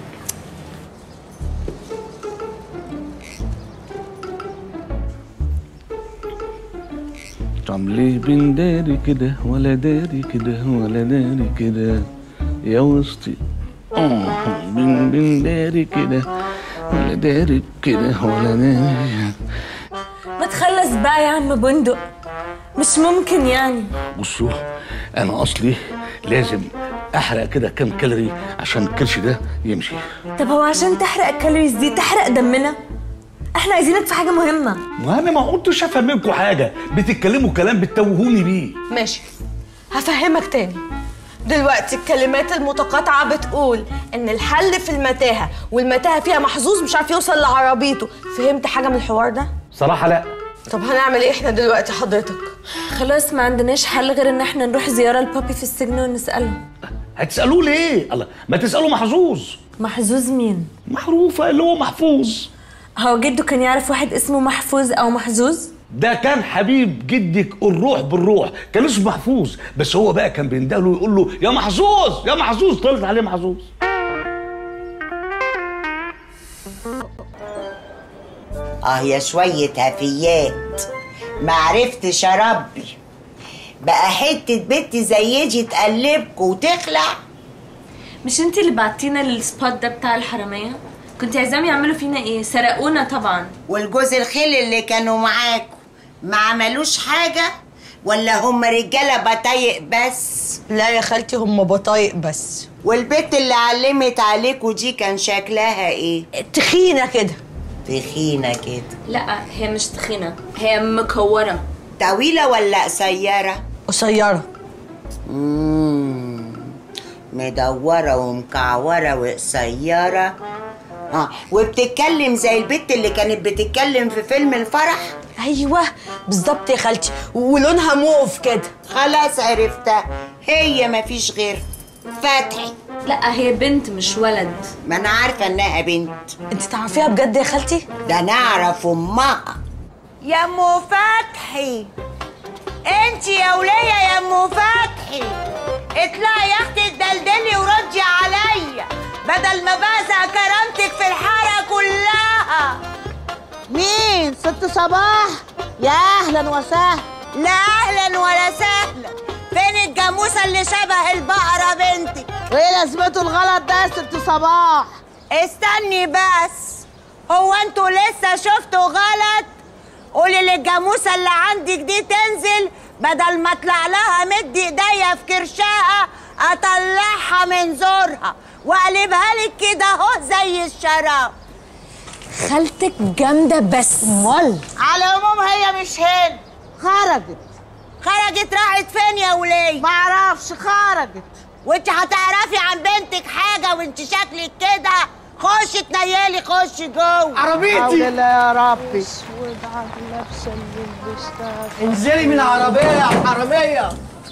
C: طب ليه بنداري كده ولا داري كده ولا داري كده يا وسطي اه بن بنداري كده ولا داري كده ولا داري
G: ما تخلص بقى يا عم بندق مش ممكن يعني
C: بصوا انا اصلي لازم احرق كده كام كالوري عشان الكرش ده يمشي
G: طب هو عشان تحرق الكالوريز دي تحرق دمنا احنا عايزينك في حاجة مهمة
C: وانا ما قلتش افهم منكم حاجه بتتكلموا كلام بتوهوني بيه
K: ماشي هفهمك تاني دلوقتي الكلمات المتقاطعة بتقول إن الحل في المتاهة والمتاهة فيها محظوظ مش عارف يوصل لعربيته فهمت حاجة من الحوار ده؟
C: صراحه لا
K: طب هنعمل إيه إحنا دلوقتي حضرتك؟
G: خلاص ما عندناش حل غير ان احنا نروح زيارة لبابي في السجن ونسأله
C: هتسالوه ليه الله ما تسالوا محظوظ
G: محظوظ مين؟
C: معروفه اللي هو محفوظ
G: هو جده كان يعرف واحد اسمه محفوظ او محظوظ؟
C: ده كان حبيب جدك الروح بالروح كان اسمه محفوظ بس هو بقى كان بيندهله ويقول له يا محظوظ يا محظوظ طلعت عليه محظوظ
N: اه يا شوية هفيات ما عرفتش اربي بقى حتة بنت زي دي تقلبكوا وتخلع
G: مش انت اللي بعتينا للسبوت ده بتاع الحرامية؟ كنت عايزاهم يعملوا فينا ايه؟ سرقونا طبعا
N: والجوز الخيل اللي كانوا معاكوا ما عملوش حاجة ولا هم رجالة بطايق بس
K: لا يا خالتي هم بطايق بس
N: والبت اللي علمت عليكوا دي كان شكلها ايه
K: تخينه كده
N: تخينه كده
E: لا هي مش تخينه هي مكوره
N: طويله ولا قصيره
K: قصيره
N: مم. مدوره ومكعوره وقصيره اه وبتتكلم زي البت اللي كانت بتتكلم في فيلم الفرح
K: ايوه بالظبط يا خالتي ولونها موف كده
N: خلاص عرفتها هي مفيش غير فتحي
E: لا هي بنت مش ولد
N: ما انا عارفه انها بنت
K: انت تعرفيها بجد يا خالتي
N: ده انا اعرف امها يا ام فتحي انت يا وليه يا ام فتحي اطلعي يا اختي اتدلدلي وردي عليا بدل ما بزع كرامتك في الحاره كلها مين ست صباح يا اهلا وسهلا لا اهلا ولا سهلا فين الجاموسه اللي شبه البقره بنتي وايه لازمته الغلط ده يا ست صباح استني بس هو انتوا لسه شفتوا غلط قولي للجاموسه اللي عندك دي تنزل بدل ما اطلع لها مد ايديا في كرشها اطلعها من زورها واقلبها لك كده اهو زي الشراب
E: خالتك جامده بس
K: امال
N: على العموم هي مش هنا خرجت خرجت راحت فين يا وليه معرفش خرجت وانت هتعرفي عن بنتك حاجه وانت شكلك كده خشي تنيلي خشي جوه
O: عربيتي.
N: حول الله يا ربي
O: انزلي من العربية يا حرامية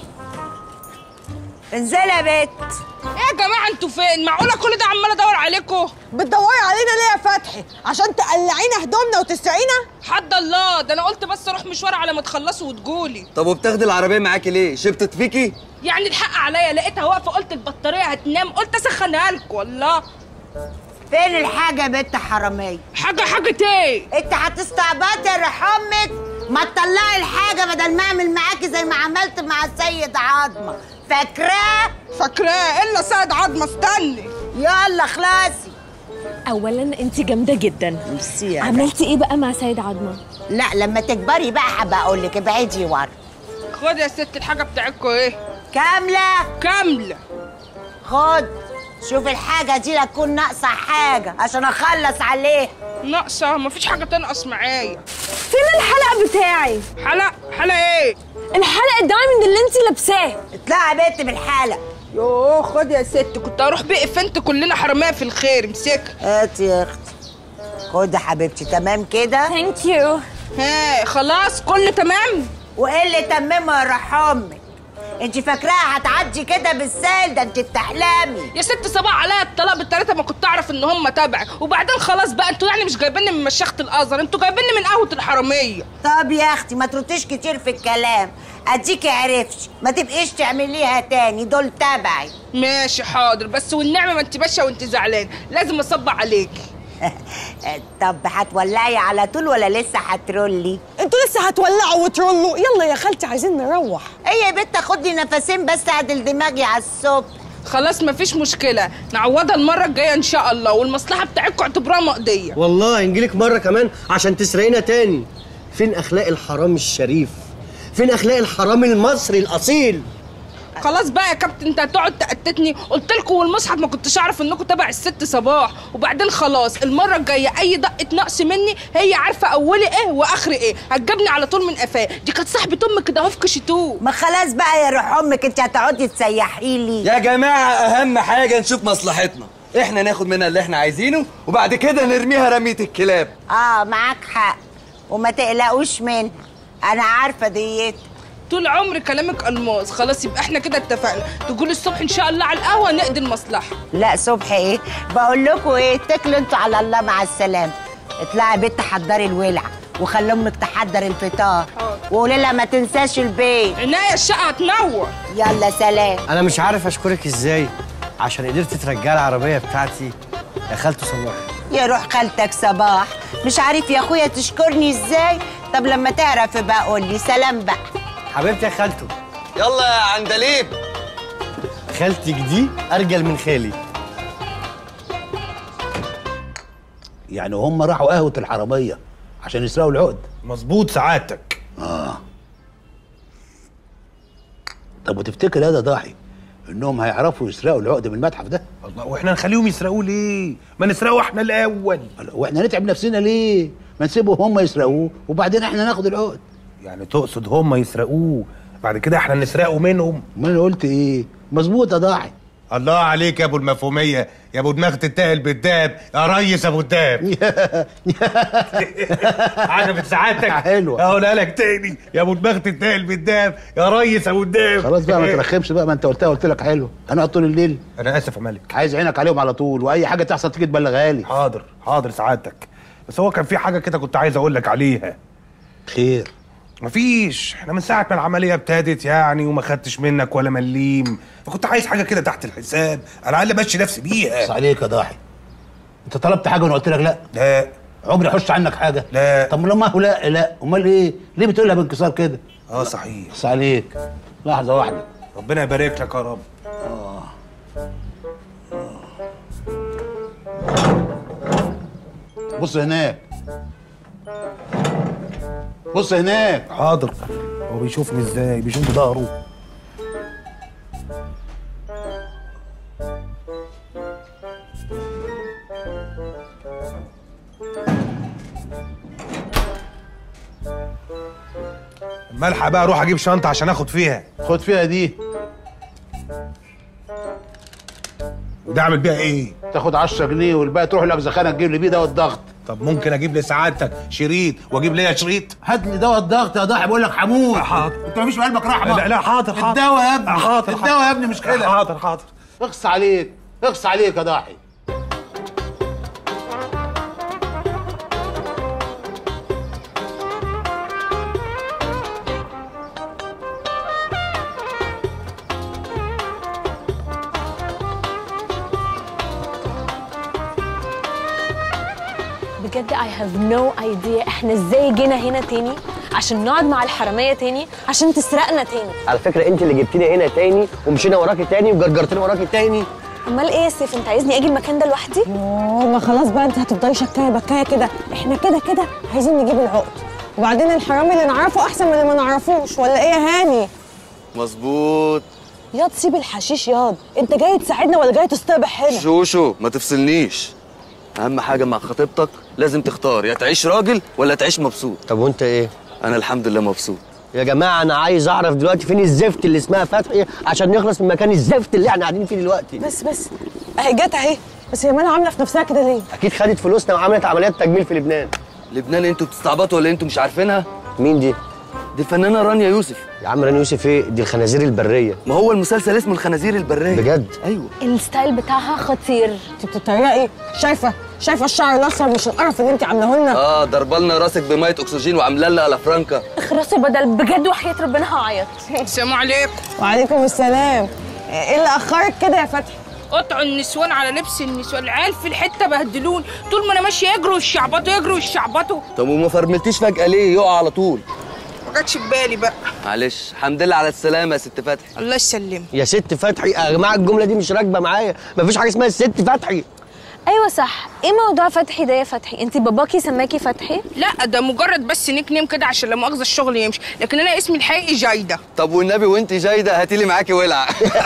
N: انزلي يا بت
L: ايه يا جماعه انتوا فين معقوله كل ده عمال ادور عليكم
K: بتدوري علينا ليه يا فتحي عشان تقلعينا هدومنا وتسرقينا
L: حد الله ده انا قلت بس اروح مشوار على ما تخلصوا وتجولي
D: طب وبتاخدي العربية معاكي ليه؟ شبطت فيكي؟
L: يعني الحق عليا لقيتها واقفه قلت البطاريه هتنام قلت اسخنها لكم والله
N: فين الحاجه يا بنت حراميه
L: حاجه حاجه ايه
N: انت هتستعبطي يا روح امك ما تطلعي الحاجه بدل ما اعمل معاكي زي ما عملت مع السيد عظمه فاكراه
L: فاكراه الا سيد عظمه استني
N: يلا خلاصي
E: اولا انت جامده جدا
N: ميرسي يا
E: عملتي ايه بقى مع سيد عظمه
N: لا لما تكبري بقى هبقى اقول لك ابعدي ورا
L: خد يا ست الحاجه بتاعتكم ايه
N: كامله
L: كامله
N: خد شوف الحاجه دي لا تكون ناقصه حاجه عشان اخلص عليها
L: ناقصه مفيش حاجه تنقص معايا
E: فين الحلق بتاعي
L: حلق حلق ايه
E: الحلق الدايموند اللي انت لابساه
N: اطلعي يا بنت بالحلق
L: يوه خد يا ست كنت هروح بيه فنت كلنا حراميه في الخير امسكها
N: هاتي يا اختي خد يا حبيبتي تمام كده
E: ثانك يو
L: ها خلاص كله تمام
N: وايه اللي تممه يا روح امك انت فاكراها هتعدي كده بالسهل ده انت بتحلمي
L: يا ست صباح عليا الطلاق بالتلاته ما كنت اعرف ان هم تبعي وبعدين خلاص بقى انتوا يعني مش جايبيني من مشيخه الازهر انتوا جايبيني من قهوه الحراميه
N: طب يا اختي ما ترديش كتير في الكلام اديكي عرفتي ما تبقيش تعمليها تاني دول تبعي
L: ماشي حاضر بس والنعمه ما انت باشا وانت زعلان لازم اصب عليكي
N: طب هتولعي على طول ولا لسه هترولي
K: انتوا لسه هتولعوا وترولوا يلا يا خالتي عايزين نروح
N: ايه يا بنت خدي نفسين بس اعدل دماغي على الصبح
L: خلاص مفيش مشكله نعوضها المره الجايه ان شاء الله والمصلحه بتاعتكم اعتبروها مقضيه
O: والله نجيلك مرة كمان عشان تسرقينا تاني فين أخلاق الحرام الشريف؟ فين أخلاق الحرام المصري الأصيل؟
L: خلاص بقى يا كابتن انت هتقعد تأتتني قلت لكم والمصحف ما كنتش اعرف انكم تبع الست صباح وبعدين خلاص المره الجايه اي دقه نقص مني هي عارفه اولي ايه واخري ايه هتجيبني على طول من قفاه دي كانت صاحبه امك كده اهو في كشتوه
N: ما خلاص بقى يا روح امك انت هتقعدي تسيحي لي
D: يا جماعة أهم حاجة نشوف مصلحتنا إحنا ناخد منها اللي إحنا عايزينه وبعد كده نرميها رمية الكلاب
N: اه معاك حق وما تقلقوش منها انا عارفه ديت
L: طول عمري كلامك الماس خلاص يبقى احنا كده اتفقنا تقولي الصبح ان شاء الله على القهوه نقضي المصلحه
N: لا صبح ايه بقول لكم ايه اتكلوا انتوا على الله مع السلامه اطلعي يا بنت حضري الولع وخلي امك تحضر الفطار وقولي لها ما تنساش البيت
L: عناية الشقه هتنور
N: يلا سلام
O: أنا مش عارف أشكرك إزاي عشان قدرت ترجعي العربية بتاعتي يا خالته صباح
N: يا روح خالتك صباح مش عارف يا اخويا تشكرني ازاي طب لما تعرف بقى قول لي سلام بقى
O: حبيبتي يا خالته
D: يلا يا عندليب
O: خالتك دي أرجل من خالي
T: يعني هم راحوا قهوة الحرامية عشان يسرقوا العقد
R: مظبوط سعادتك
T: اه طب وتفتكر يا ده ضاحي انهم هيعرفوا يسرقوا العقد من المتحف ده
R: الله واحنا نخليهم يسرقوه ليه ما نسرقه احنا الاول
T: واحنا نتعب نفسنا ليه ما نسيبهم هم يسرقوه وبعدين احنا ناخد العقد
R: يعني تقصد هم يسرقوه بعد كده احنا نسرقه منهم
T: ما انا قلت ايه مظبوط يا ضاحي
R: الله عليك يا ابو المفهوميه يا ابو دماغ تتقل بالدهب يا ريس ابو الدهب عجبت سعادتك
T: حلوة.
R: اقولها لك تاني يا ابو دماغ تتقل بالدهب يا ريس ابو الدهب
T: خلاص بقى ما ترخمش بقى ما انت قلتها قلت لك حلو انا طول الليل
R: انا اسف يا ملك
T: عايز عينك عليهم على طول واي حاجه تحصل تيجي تبلغها لي
R: حاضر حاضر سعادتك بس هو كان في حاجه كده كنت عايز اقول لك عليها
T: خير
R: مفيش احنا من ساعه ما العمليه ابتدت يعني وما خدتش منك ولا مليم فكنت عايز حاجه كده تحت الحساب على الاقل امشي نفسي بيها
T: بس عليك يا ضاحي انت طلبت حاجه وانا قلت لك لا
R: لا
T: عمري احش عنك حاجه
R: لا
T: طب لما هو لا لا امال ايه ليه بتقولها بانكسار كده
R: اه صحيح
T: بس عليك لحظه واحده
R: ربنا يبارك لك يا رب
T: بص هناك بص هناك
R: حاضر هو بيشوفني ازاي بيشوف بظهره ملحق بقى اروح اجيب شنطه عشان اخد فيها
T: خد فيها دي
R: وده اعمل بيها ايه
T: تاخد 10 جنيه والباقي تروح الاجزخانه تجيب لي بيه دواء الضغط
R: طب ممكن اجيب لسعادتك شريط واجيب ليا شريط
T: هات لي دواء الضغط يا ضاحي بقول لك حمود
R: حاضر
T: انت مفيش في قلبك رحمه
R: لا لا حاضر حاضر
T: الدواء يا ابني
R: حاضر
T: الدواء يا ابني مش كده
R: حاضر حاضر
T: اخص عليك اخص عليك يا ضاحي
E: بجد I have no idea احنا ازاي جينا هنا تاني عشان نقعد مع الحرامية تاني عشان تسرقنا تاني
F: على فكره انت اللي جبتيني هنا تاني ومشينا وراكي تاني وجرجرتني وراكي تاني
E: امال ايه يا سيف انت عايزني اجي المكان ده لوحدي
K: اوه ما خلاص بقى انت هتفضلي شكايه بكايه كده احنا كده كده عايزين نجيب العقد وبعدين الحرامي اللي نعرفه احسن من اللي ما نعرفوش ولا ايه يا هاني
D: مظبوط
K: ياض سيب الحشيش ياض انت جاي تساعدنا ولا جاي تستبح هنا
D: شوشو ما تفصلنيش اهم حاجه مع خطيبتك لازم تختار يا تعيش راجل ولا تعيش مبسوط
F: طب وانت ايه
D: انا الحمد لله مبسوط
F: يا جماعه انا عايز اعرف دلوقتي فين الزفت اللي اسمها فتحي عشان نخلص من مكان الزفت اللي احنا قاعدين فيه دلوقتي
K: بس بس اهي جت اهي بس هي مالها عامله في نفسها كده ليه
F: اكيد خدت فلوسنا وعملت عمليات تجميل في لبنان
D: لبنان انتوا بتستعبطوا ولا انتوا مش عارفينها
F: مين دي
D: دي الفنانه رانيا يوسف
F: يا عم رانيا يوسف ايه دي الخنازير البريه
D: ما هو المسلسل اسمه الخنازير البريه
F: بجد
D: ايوه
E: الستايل بتاعها خطير
K: انت بتتريقي شايفه شايفه الشعر الاصفر مش القرف اللي انت عاملاه لنا
D: اه ضربالنا راسك بميه اكسجين وعامله لنا على فرانكا
E: اخرسوا بدل بجد وحياة ربنا هعيط
H: السلام عليكم
K: وعليكم السلام ايه اللي اخرك كده يا فتحي
H: قطعوا النسوان على لبس النسوان العيال في الحته بهدلون طول ما انا ماشيه يجروا الشعبطوا يجروا الشعبطوا
D: طب وما فرملتيش فجاه ليه يقع على طول
H: ما جاتش في بالي بقى
D: معلش الحمد لله على السلامه يا ست فتحي
H: الله يسلمك
F: يا ست فتحي يا جماعه الجمله دي مش راكبه معايا مفيش حاجه اسمها الست فتحي
E: ايوه صح ايه موضوع فتحي ده يا فتحي انت باباكي سماكي فتحي
H: لا ده مجرد بس نيك نيم كده عشان لما اخذ الشغل يمشي لكن انا اسمي الحقيقي جايده
D: طب والنبي وانت جايده هاتي لي معاكي ولعه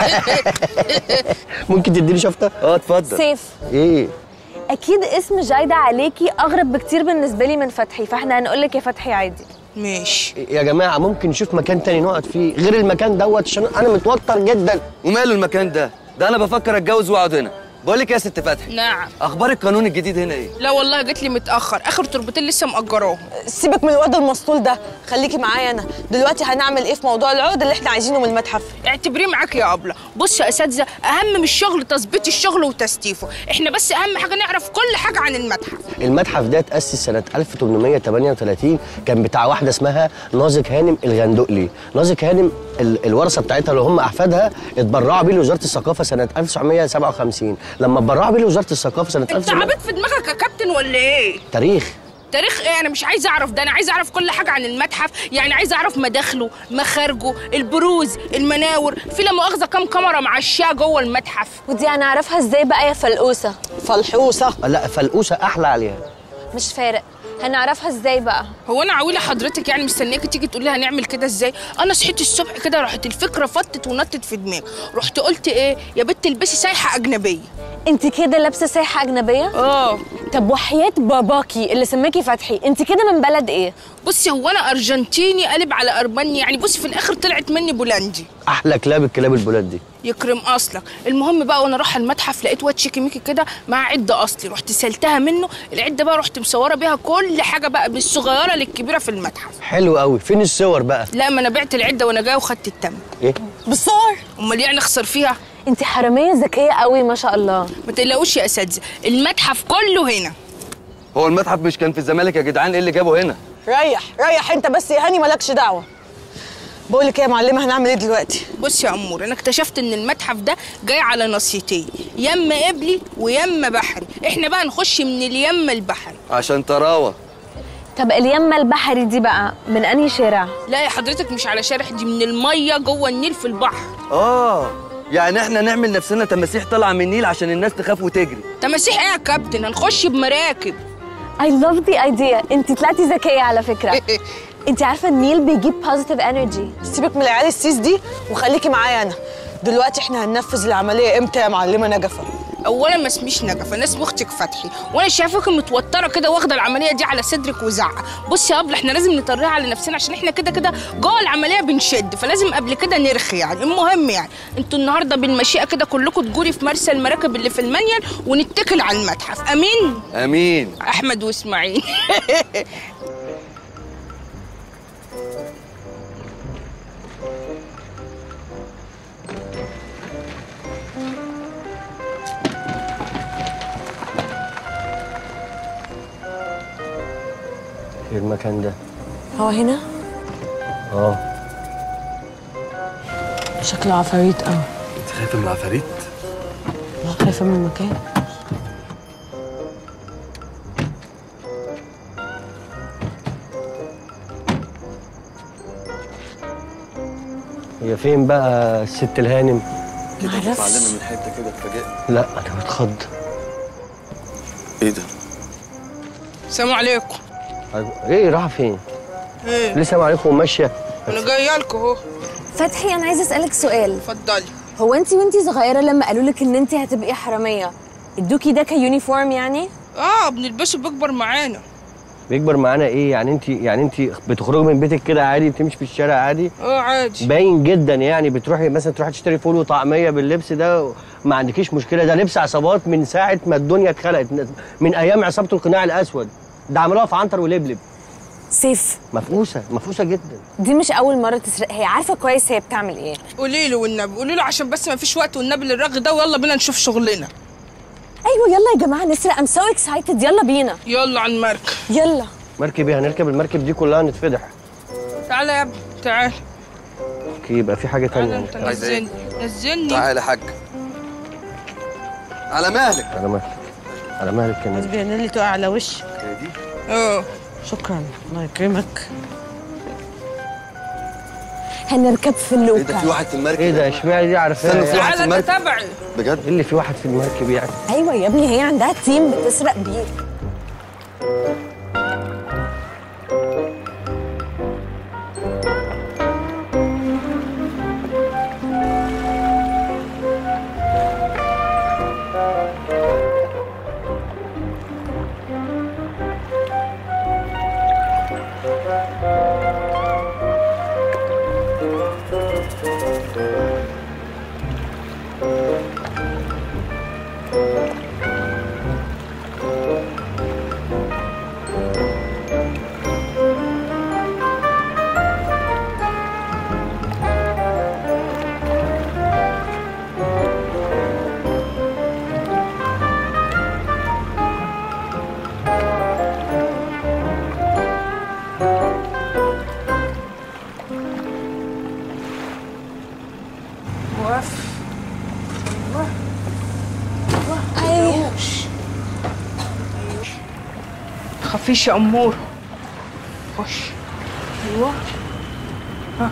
F: ممكن تديني شفطه
D: اه اتفضل
E: سيف
F: ايه
E: اكيد اسم جايدة عليكي اغرب بكتير بالنسبه لي من فتحي فاحنا هنقول لك يا فتحي عادي
H: ماشي
F: يا جماعه ممكن نشوف مكان تاني نقعد فيه غير المكان دوت عشان انا متوتر جدا
D: وماله المكان ده ده انا بفكر اتجوز واقعد هنا بقول لك يا ست فتحي
H: نعم
D: اخبار القانون الجديد هنا ايه
H: لا والله جت لي متاخر اخر تربتين لسه مأجراهم
K: سيبك من الواد المسطول ده خليكي معايا انا دلوقتي هنعمل ايه في موضوع العقد اللي احنا عايزينه من المتحف
H: اعتبريه معاك يا ابله بص يا اساتذه اهم من الشغل تظبيط الشغل وتستيفه احنا بس اهم حاجه نعرف كل حاجه عن المتحف
F: المتحف ده اتأسس سنة 1838 كان بتاع واحدة اسمها نازك هانم الغندقلي نازك هانم ال- الورثة بتاعتها اللي هم أحفادها اتبرعوا بيه لوزارة الثقافة سنة 1957 لما اتبرعوا بيه لوزارة الثقافة سنة
H: انت
F: 1900
H: عبيط في دماغك يا كابتن ولا ايه
F: تاريخ
H: تاريخ ايه انا مش عايزه اعرف ده انا عايزه اعرف كل حاجه عن المتحف يعني عايزه اعرف مداخله مخارجه البروز المناور في لا مؤاخذه كام كاميرا معشيه جوه المتحف
E: ودي هنعرفها ازاي بقى يا فلقوسه
K: فلحوسه
F: لا فلقوسة أحلى عليها
E: مش فارق هنعرفها ازاي بقى
P: هو انا عويله حضرتك يعني مستنياكي تيجي تقولي هنعمل كده ازاي انا صحيت الصبح كده راحت الفكره فطت ونطت في دماغي رحت قلت ايه يا بنت البسي سايحه اجنبيه
E: انت كده لابسه سايحه اجنبيه
P: اه
E: طب وحياه باباكي اللي سماكي فتحي انت كده من بلد ايه
P: بصي هو انا ارجنتيني قلب على ارمني يعني بصي في الاخر طلعت مني بولندي
F: احلى كلاب الكلاب البلاد دي
P: يكرم اصلك المهم بقى وانا رايحه المتحف لقيت واد شيكي ميكي كده مع عده اصلي رحت سلتها منه العده بقى رحت مصوره بيها كل حاجه بقى من الصغيره للكبيره في المتحف
F: حلو قوي فين الصور بقى
P: لا ما انا بعت العده وانا جايه وخدت التمن
F: ايه
P: بالصور امال يعني اخسر فيها
E: انت حراميه ذكيه قوي ما شاء الله
P: ما تقلقوش يا اساتذه المتحف كله هنا
D: هو المتحف مش كان في الزمالك يا جدعان ايه اللي جابه هنا
K: ريح ريح انت بس يا هاني مالكش دعوه بقول لك ايه يا معلمه هنعمل ايه دلوقتي
P: بص يا امور انا اكتشفت ان المتحف ده جاي على نصيتين يما قبلي ويما بحري احنا بقى نخش من اليما البحري
D: عشان تراوة
E: طب اليمه البحري دي بقى من انهي شارع
P: لا يا حضرتك مش على شارع دي من الميه جوه النيل في البحر
D: اه يعني احنا نعمل نفسنا تماسيح طالعه من النيل عشان الناس تخاف وتجري
P: تماسيح ايه يا كابتن هنخش بمراكب
E: I love the idea انت طلعتي ذكيه على فكره انت عارفه النيل بيجيب positive energy
K: سيبك من العيال السيس دي وخليكي معايا انا دلوقتي احنا هننفذ العمليه امتى يا معلمه نجفه
P: اولا ما اسميش نجفه انا اسمي اختك فتحي وانا شايفاك متوتره كده واخده العمليه دي على صدرك وزعقه بصي يا ابله احنا لازم نطريها على نفسنا عشان احنا كده كده جوه العمليه بنشد فلازم قبل كده نرخي يعني المهم يعني انتوا النهارده بالمشيئه كده كلكم تجوري في مرسى المراكب اللي في المنيل ونتكل على المتحف امين
D: امين
P: احمد واسماعيل
F: ايه المكان ده
K: هو هنا
F: اه
K: شكله عفاريت قوي
D: انت خايفه من العفاريت
K: خايفه من المكان
F: هي فين بقى الست الهانم
D: كده
K: معرفش.
D: معلمه من حته كده اتفاجئت
F: لا انا متخض
D: ايه ده
P: السلام عليكم
F: ايه راح فين
P: ايه
F: لسه عليكم وماشيه
P: انا جايه لكم اهو
E: فتحي انا عايزه اسالك سؤال
P: اتفضلي
E: هو انت وانتي صغيره لما قالوا لك ان انت هتبقي حراميه ادوكي ده كيونيفورم يعني
P: اه بنلبسه بيكبر معانا
F: بيكبر معانا ايه يعني انت يعني انت بتخرجي من بيتك كده عادي بتمشي في الشارع عادي
P: اه عادي
F: باين جدا يعني بتروحي مثلا تروحي تشتري فول وطعميه باللبس ده ما عندكيش مشكله ده لبس عصابات من ساعه ما الدنيا اتخلقت من ايام عصابه القناع الاسود ده عملوها في عنتر ولبلب
E: سيف
F: مفقوسه مفقوسه جدا
E: دي مش اول مره تسرق هي عارفه كويس هي بتعمل ايه
P: قولي له والنبي قولي له عشان بس ما فيش وقت والنبي للرغي ده ويلا بينا نشوف شغلنا
E: ايوه يلا يا جماعه نسرق ام سو اكسايتد يلا بينا
P: يلا على المركب
E: يلا
F: مركب ايه هنركب المركب دي كلها نتفضح
P: تعالى يا ابني تعالى
F: اوكي يبقى في حاجه
P: تعالى
F: تانية
P: انت نزلني نزلني
D: تعالى يا حاج على مهلك
F: على مهلك على مهلك كمان
K: حسبي اللي تقع على وشك
P: اه
K: شكرا الله يكرمك
E: هنركب في
D: ايه
E: اللوكا
D: ده في واحد في المركب
F: ايه ده اشمعنى دي عارفاها
D: استنى، في واحد في
P: تعالى انت
D: المركب
P: تبعي
D: بجد
F: ايه اللي في واحد في المركب يعني
E: ايوه يا ابني هي عندها تيم بتسرق بيه
P: وقف
E: ايوه
P: خفيش يا امور خش ايوه ها.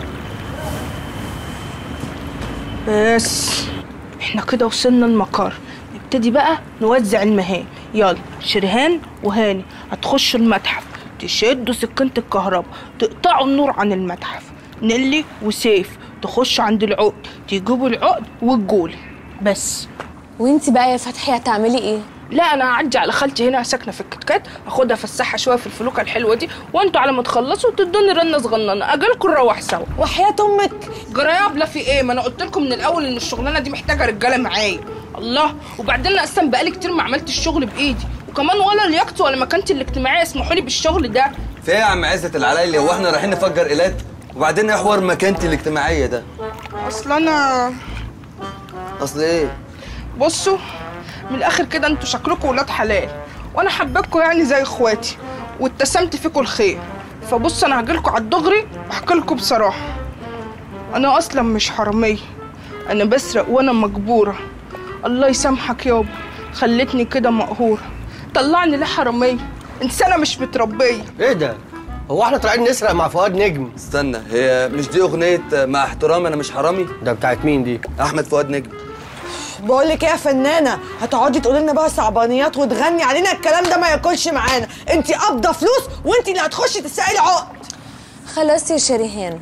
P: بس احنا كده وصلنا المقر نبتدي بقى نوزع المهام يلا شرهان وهاني هتخشوا المتحف تشدوا سكينة الكهرباء تقطعوا النور عن المتحف نيلي وسيف تخشوا عند العقد تجيبوا العقد وتجولي بس
E: وانتي بقى يا فتحي هتعملي ايه
P: لا انا هعدي على خالتي هنا ساكنه في الكتكات اخدها افسحها شويه في الفلوكه الحلوه دي وانتوا على ما تخلصوا تدوني رنه صغننه اجالكم نروح سوا
K: وحياه امك
P: جرايه بلا في ايه ما انا قلت لكم من الاول ان الشغلانه دي محتاجه رجاله معايا الله وبعدين انا اصلا بقالي كتير ما عملتش الشغل بايدي وكمان ولا لياقتي ولا مكانتي الاجتماعيه يسمحوا لي بالشغل ده
D: في ايه يا عم عزت العلايلي هو احنا رايحين نفجر ايلات وبعدين ايه حوار مكانتي الاجتماعيه ده
P: اصل انا
D: اصل ايه
P: بصوا من الاخر كده انتوا شكلكم ولاد حلال وانا حبيتكم يعني زي اخواتي واتسمت فيكم الخير فبص انا هجيلكوا على الدغري واحكي لكم بصراحه انا اصلا مش حراميه انا بسرق وانا مجبوره الله يسامحك يابا خلتني كده مقهوره طلعني ليه حراميه انسانه مش متربيه
F: ايه ده هو احنا طالعين نسرق مع فؤاد نجم
D: استنى هي مش دي اغنيه مع احترامي انا مش حرامي
F: ده بتاعت مين دي
D: احمد فؤاد نجم
K: بقول لك ايه يا فنانه هتقعدي تقولي لنا بقى صعبانيات وتغني علينا الكلام ده ما ياكلش معانا انت قابضه فلوس وانت اللي هتخشي تسالي عقد
E: خلاص يا شريهان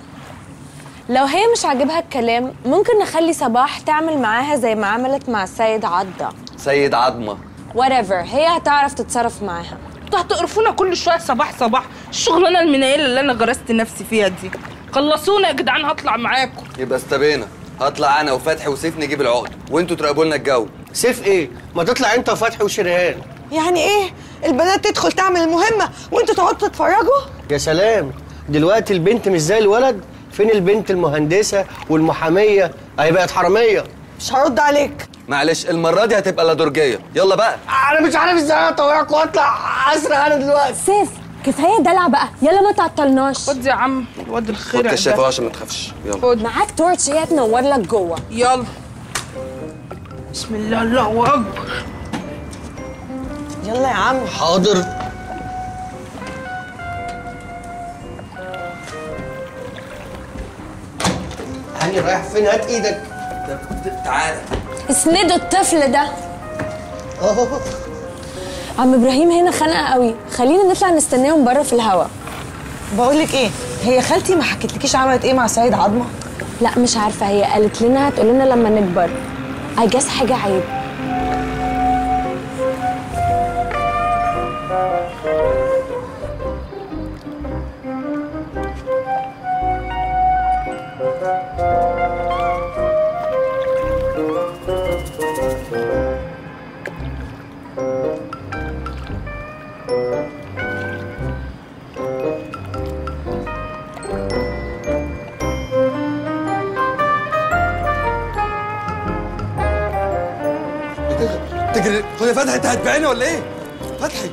E: لو هي مش عاجبها الكلام ممكن نخلي صباح تعمل معاها زي ما عملت مع السيد عضة
D: سيد عظمه
E: whatever هي هتعرف تتصرف معاها
P: انتوا هتقرفونا كل شويه صباح صباح الشغلانه المنيله اللي انا غرست نفسي فيها دي خلصونا يا جدعان هطلع معاكم
D: يبقى استبينا هطلع انا وفتحي وسيف نجيب العقد وانتوا تراقبوا لنا الجو
F: سيف ايه ما تطلع انت وفتحي وشريهان
K: يعني ايه البنات تدخل تعمل المهمه وانتوا تقعدوا تتفرجوا
F: يا سلام دلوقتي البنت مش زي الولد فين البنت المهندسه والمحاميه اهي بقت حراميه
K: مش هرد عليك
D: معلش المره دي هتبقى لا درجيه يلا بقى
F: انا مش عارف ازاي اطوعك واطلع اسرق انا دلوقتي
E: سيف كفايه دلع بقى يلا ما تعطلناش
P: خد يا عم الواد
D: خد
P: الخير
D: كشاف اهو عشان ما تخافش يلا
E: خد معاك تورتش هي تنور لك جوه
P: يلا بسم الله الله اكبر
K: يلا يا عم
F: حاضر هاني رايح فين هات ايدك
D: تعالى
E: اسندوا الطفل ده
F: اهو
E: عم ابراهيم هنا خانقه قوي خلينا نطلع نستناهم بره في الهوا
K: بقول لك ايه هي خالتي ما حكتلكيش عملت ايه مع سيد عظمه
E: لا مش عارفه هي قالت لنا هتقول لنا لما نكبر اي جاس حاجه عيب
D: تجري خد يا فتحي انت هتبيعني ولا ايه؟ فتحي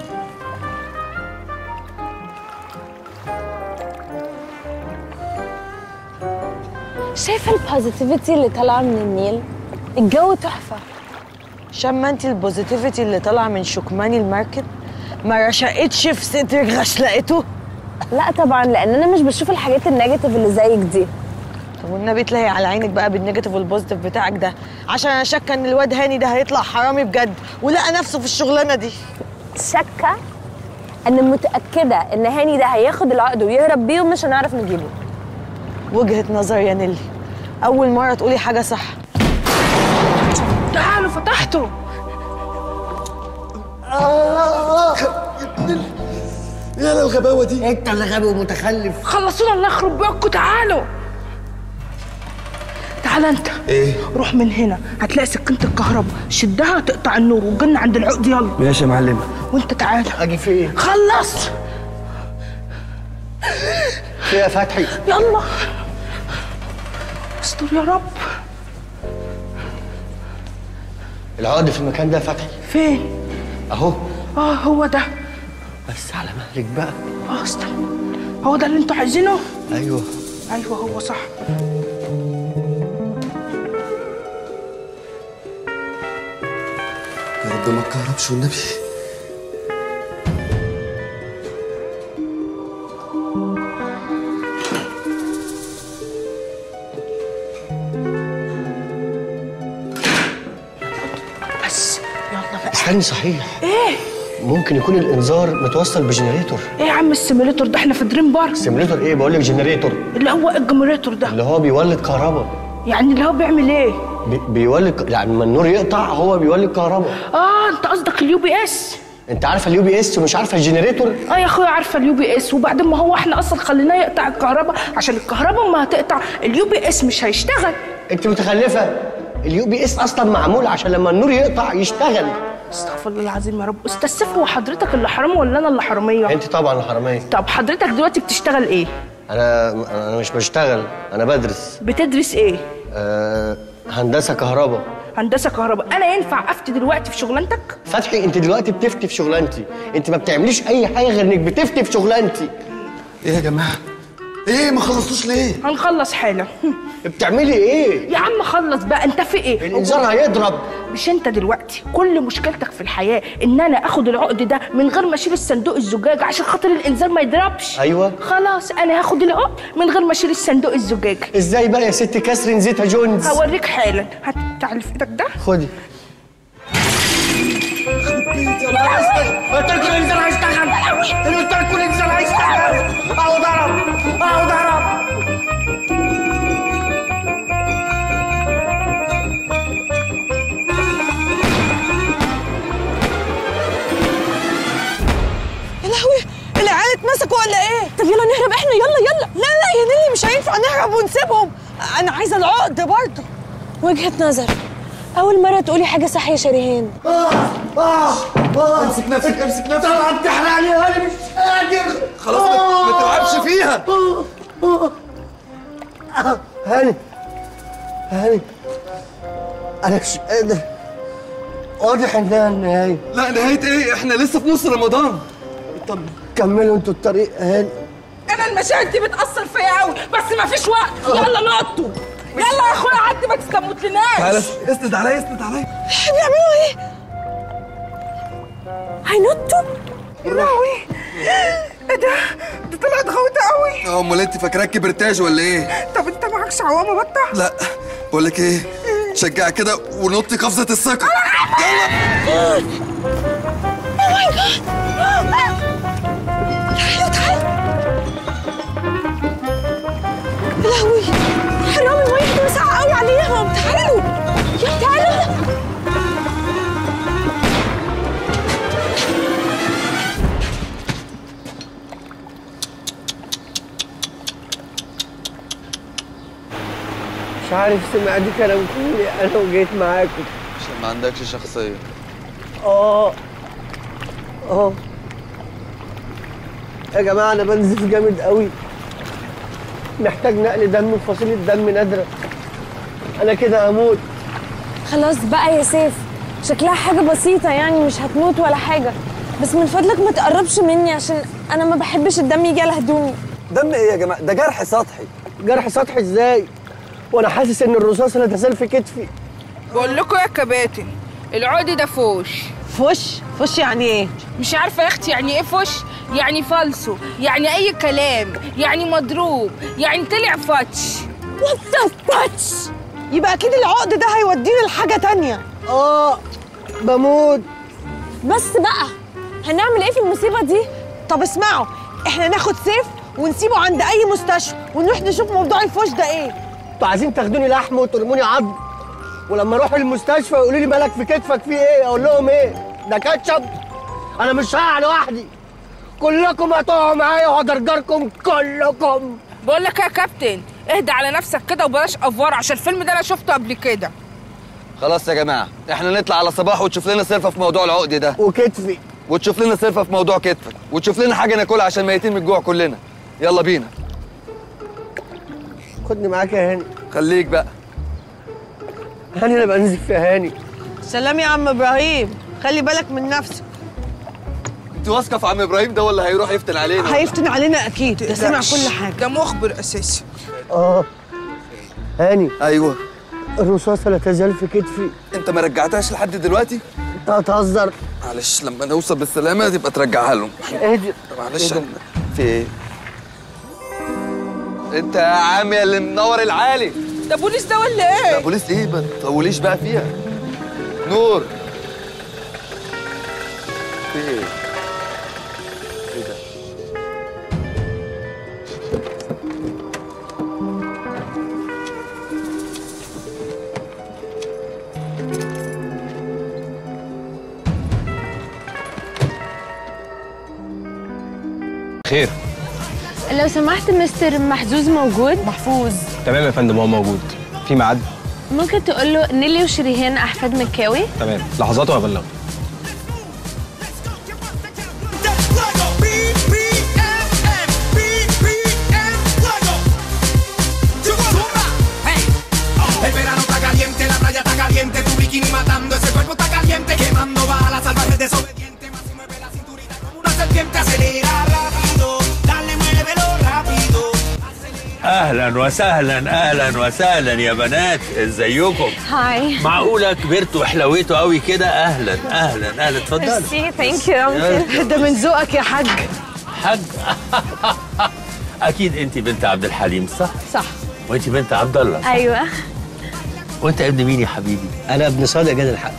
E: شايفه البوزيتيفيتي اللي طالعه من النيل الجو تحفه
K: شاما انت البوزيتيفيتي اللي طالعه من شكماني الماركت ما رشقتش في صدرك غشلقته
E: لا طبعا لان انا مش بشوف الحاجات النيجاتيف اللي زيك دي
K: طب والنبي تلاقي على عينك بقى بالنيجاتيف والبوزيتيف بتاعك ده عشان انا شاكه ان الواد هاني ده هيطلع حرامي بجد ولقى نفسه في الشغلانه دي
E: شاكه انا متاكده ان هاني ده هياخد العقد ويهرب بيه ومش هنعرف نجيبه
K: وجهه نظر يا نيلي اول مره تقولي حاجه صح
P: تعالوا فتحته
F: يا الغباوه دي انت اللي غبي ومتخلف
P: خلصونا الله يخرب بيكم تعالوا تعال انت
D: ايه
P: روح من هنا هتلاقي سكينة الكهرباء شدها تقطع النور وتجن عند العقد يلا
D: ماشي يا معلمه
P: وانت تعالى
F: اجي فين
P: خلص
F: في يا فتحي
P: يلا استر يا رب
F: العقد في المكان ده يا فتحي
P: فين
F: اهو
P: اه هو ده
F: بس على مهلك بقى
P: اه استنى هو ده اللي انتوا عايزينه
F: ايوه
P: ايوه هو صح
D: يا رب ما تكهربش والنبي
P: بس يلا بقى
F: استني صحيح
P: ايه
F: ممكن يكون الانذار متوصل بجنريتور
P: ايه عم السيميليتور ده احنا في دريم بارك
F: سيموليتور ايه بقول لك جنريتور
P: اللي هو الجنريتور ده
F: اللي هو بيولد كهرباء
P: يعني اللي هو بيعمل ايه
F: بي بيولد يعني لما النور يقطع هو بيولد كهرباء
P: اه انت قصدك اليو بي اس
F: انت عارفه اليو بي اس ومش عارفه الجنريتور
P: اه يا اخويا عارفه اليو بي اس وبعدين ما هو احنا اصلا خليناه يقطع الكهرباء عشان الكهرباء ما هتقطع اليو بي اس مش هيشتغل
F: انت متخلفه اليو بي اس اصلا معمول عشان لما النور يقطع يشتغل
P: استغفر الله العظيم يا رب استاذ سيف هو حضرتك اللي حرامي ولا انا اللي حراميه
F: انت طبعا الحراميه
P: طب حضرتك دلوقتي بتشتغل ايه
F: انا انا مش بشتغل انا بدرس
P: بتدرس ايه
F: آه هندسه كهرباء
P: هندسه كهرباء انا ينفع افتي دلوقتي في شغلانتك
F: فتحي انت دلوقتي بتفتي في شغلانتي انت ما بتعمليش اي حاجه غير انك بتفتي في شغلانتي
D: ايه يا جماعه ايه ما خلصتوش ليه
P: هنخلص حالا
F: بتعملي ايه
P: يا عم خلص بقى انت في ايه
F: الانذار هيضرب
P: مش انت دلوقتي كل مشكلتك في الحياه ان انا اخد العقد ده من غير ما اشيل الصندوق الزجاج عشان خاطر الانذار ما يضربش
F: ايوه
P: خلاص انا هاخد العقد من غير ما اشيل الصندوق الزجاج
F: ازاي بقى يا ست كاثرين زيتا جونز
P: هوريك حالا هات تعال في ايدك ده
F: خدي
J: قلت لكم الانسان هيشتغل قلت لكم الانسان هيشتغل اهو ضرب اهو ضرب
K: يا لهوي العيال اتمسكوا ولا ايه؟ طب يلا نهرب احنا يلا يلا لا لا يا نيلي مش هينفع نهرب ونسيبهم انا عايزه العقد برضه
E: وجهة نظر أول مرة تقولي حاجة صح يا شريهان
J: اه اه اه امسك نفسك امسك نفسك طبعا بتحرقني انا مش قادر
D: خلاص ما- ما تلعبش فيها.
F: هاني هاني انا مش قادر واضح انها النهايه
D: لا نهايه ايه احنا لسه في نص رمضان
F: طب كملوا انتوا الطريق هاني
P: انا المشاهد دي بتاثر فيا قوي بس مفيش وقت يلا نطوا يلا يا اخويا عدي ما تستموتلناش
D: تعالى اسند عليا اسند عليا
K: بيعملوا ايه؟ هينطوا؟
P: يا لهوي ايه ده؟ دي طلعت غويطة قوي
D: اه امال انت فاكراك كبرتاج ولا ايه
P: طب انت معكش عوامة بطة؟
D: لا بقول لك ايه شجع كده ونطي قفزه الثقه
K: اوه ماي جاد تعالوا تعالوا يا لهوي حرام المية دي مسقعة قوي عليهم تعالوا يلا تعالوا
F: مش عارف سمعت كلامكم ليه انا وجيت معاكم
D: عشان ما عندكش شخصيه
F: اه اه يا جماعه انا بنزف جامد قوي محتاج نقل دم وفصيله دم نادره انا كده هموت
E: خلاص بقى يا سيف شكلها حاجة بسيطة يعني مش هتموت ولا حاجة بس من فضلك ما تقربش مني عشان أنا ما بحبش الدم يجي على هدومي
D: دم ايه يا جماعه ده جرح سطحي
F: جرح سطحي ازاي وانا حاسس ان الرصاصه لا تزال في كتفي
P: بقول لكم يا كباتن العقد ده فوش
K: فوش فوش يعني ايه
P: مش عارفه يا اختي يعني ايه فوش يعني فالسو يعني اي كلام يعني مضروب يعني طلع فاتش
K: وات ذا فاتش يبقى اكيد العقد ده هيودينا لحاجه تانية
F: اه بموت
E: بس بقى هنعمل ايه في المصيبة دي؟
K: طب اسمعوا احنا ناخد سيف ونسيبه عند اي مستشفى ونروح نشوف موضوع الفوش ده ايه
F: انتوا عايزين تاخدوني لحم وترموني عظم ولما اروح المستشفى يقولوا لي مالك في كتفك في ايه اقول لهم ايه ده كاتشب انا مش هقع لوحدي كلكم هتقعوا معايا وهدرجركم كلكم
P: بقول لك يا كابتن اهدى على نفسك كده وبلاش افوار عشان الفيلم ده انا شفته قبل كده
D: خلاص يا جماعه احنا نطلع على صباح وتشوف لنا صرفه في موضوع العقد ده
F: وكتفي
D: وتشوف لنا صرفه في موضوع كتفك وتشوف لنا حاجه ناكلها عشان ميتين من الجوع كلنا يلا بينا
F: خدني معاك يا هاني
D: خليك بقى
F: هاني انا بنزف يا هاني
K: سلام يا عم ابراهيم خلي بالك من نفسك
D: انت واثقه في عم ابراهيم ده ولا هيروح يفتن علينا
K: هيفتن علينا اكيد ده سمع كل حاجه
P: ده مخبر اساسي
F: اه هاني
D: ايوه
F: الرصاصه لا تزال في كتفي
D: انت ما رجعتهاش لحد دلوقتي
F: انت هتهزر
D: معلش لما نوصل بالسلامه تبقى ترجعها لهم
F: اهدي
D: معلش
F: ايه ده؟
D: في ايه انت يا عم يا اللي منور العالي
P: ده بوليس ده ولا
D: لا
P: ايه؟
D: بوليس ايه ما تطوليش بقى فيها نور في ايه ايه ده
B: خير
K: لو سمحت مستر محظوظ موجود محفوظ
B: تمام يا فندم هو موجود في ميعاد
K: ممكن تقول له نيلي وشريهان احفاد مكاوي
B: تمام لحظات وهبلغه
J: El verano está caliente, la playa está caliente, tu bikini matando, ese cuerpo está caliente, quemando balas salvajes desobediente, más si mueve la cinturita como una serpiente, acelera rápido, dale, muévelo rápido.
S: اهلا وسهلا اهلا وسهلا يا بنات ازيكم
K: هاي
S: معقوله كبرتوا وحلويتوا قوي كده اهلا اهلا اهلا اتفضلي
K: ميرسي ثانك يو ده من ذوقك يا حاج
S: حاج اكيد انت بنت عبد الحليم صح
K: صح
S: وانت بنت عبد الله صح؟
K: ايوه
S: وانت ابن مين يا حبيبي
F: انا ابن صادق جاد الحق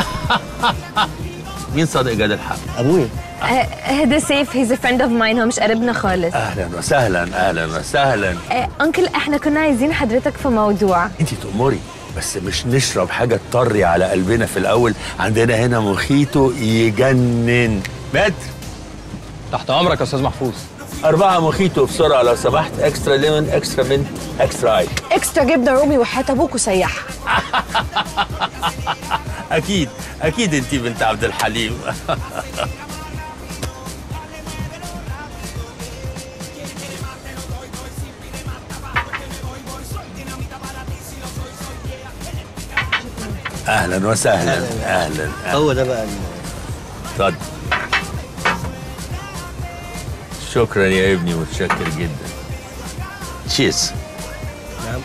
S: مين صادق جاد الحق
F: ابويا
K: هدى سيف هيز فريند اوف ماين هو مش قريبنا خالص
S: اهلا وسهلا اهلا وسهلا
K: آه، انكل احنا كنا عايزين حضرتك في موضوع
S: انت تأمري بس مش نشرب حاجه تطري على قلبنا في الاول عندنا هنا مخيطو يجنن متر
B: تحت امرك يا استاذ محفوظ
S: أربعة مخيطو بسرعة لو سمحت اكسترا ليمون اكسترا منت اكسترا اي
K: اكسترا جبنه رومي وحياه ابوك وسيح
S: أكيد أكيد أنت بنت عبد الحليم أهلا وسهلا أهلا
F: هو ده بقى
S: اتفضل شكرا يا ابني متشكر جدا تشيز
F: نعم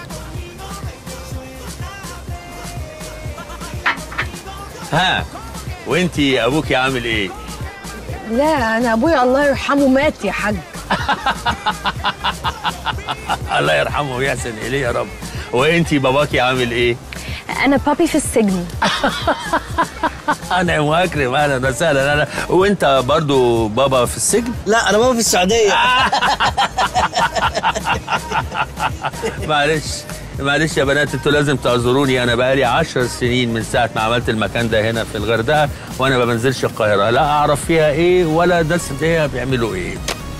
S: ها وانتي ابوكي عامل ايه
K: لا انا ابويا الله يرحمه مات يا حاج
S: الله يرحمه ويحسن اليه يا رب وانتي باباكي عامل ايه
K: انا بابي في السجن
S: انا واكرم اهلا وسهلا انا وانت برضو بابا في السجن
F: لا انا بابا في السعوديه
S: معلش معلش يا بنات انتوا لازم تعذروني انا بقالي عشر سنين من ساعه ما عملت المكان ده هنا في الغردقه وانا ما بنزلش القاهره لا اعرف فيها ايه ولا درس فيها بيعملوا ايه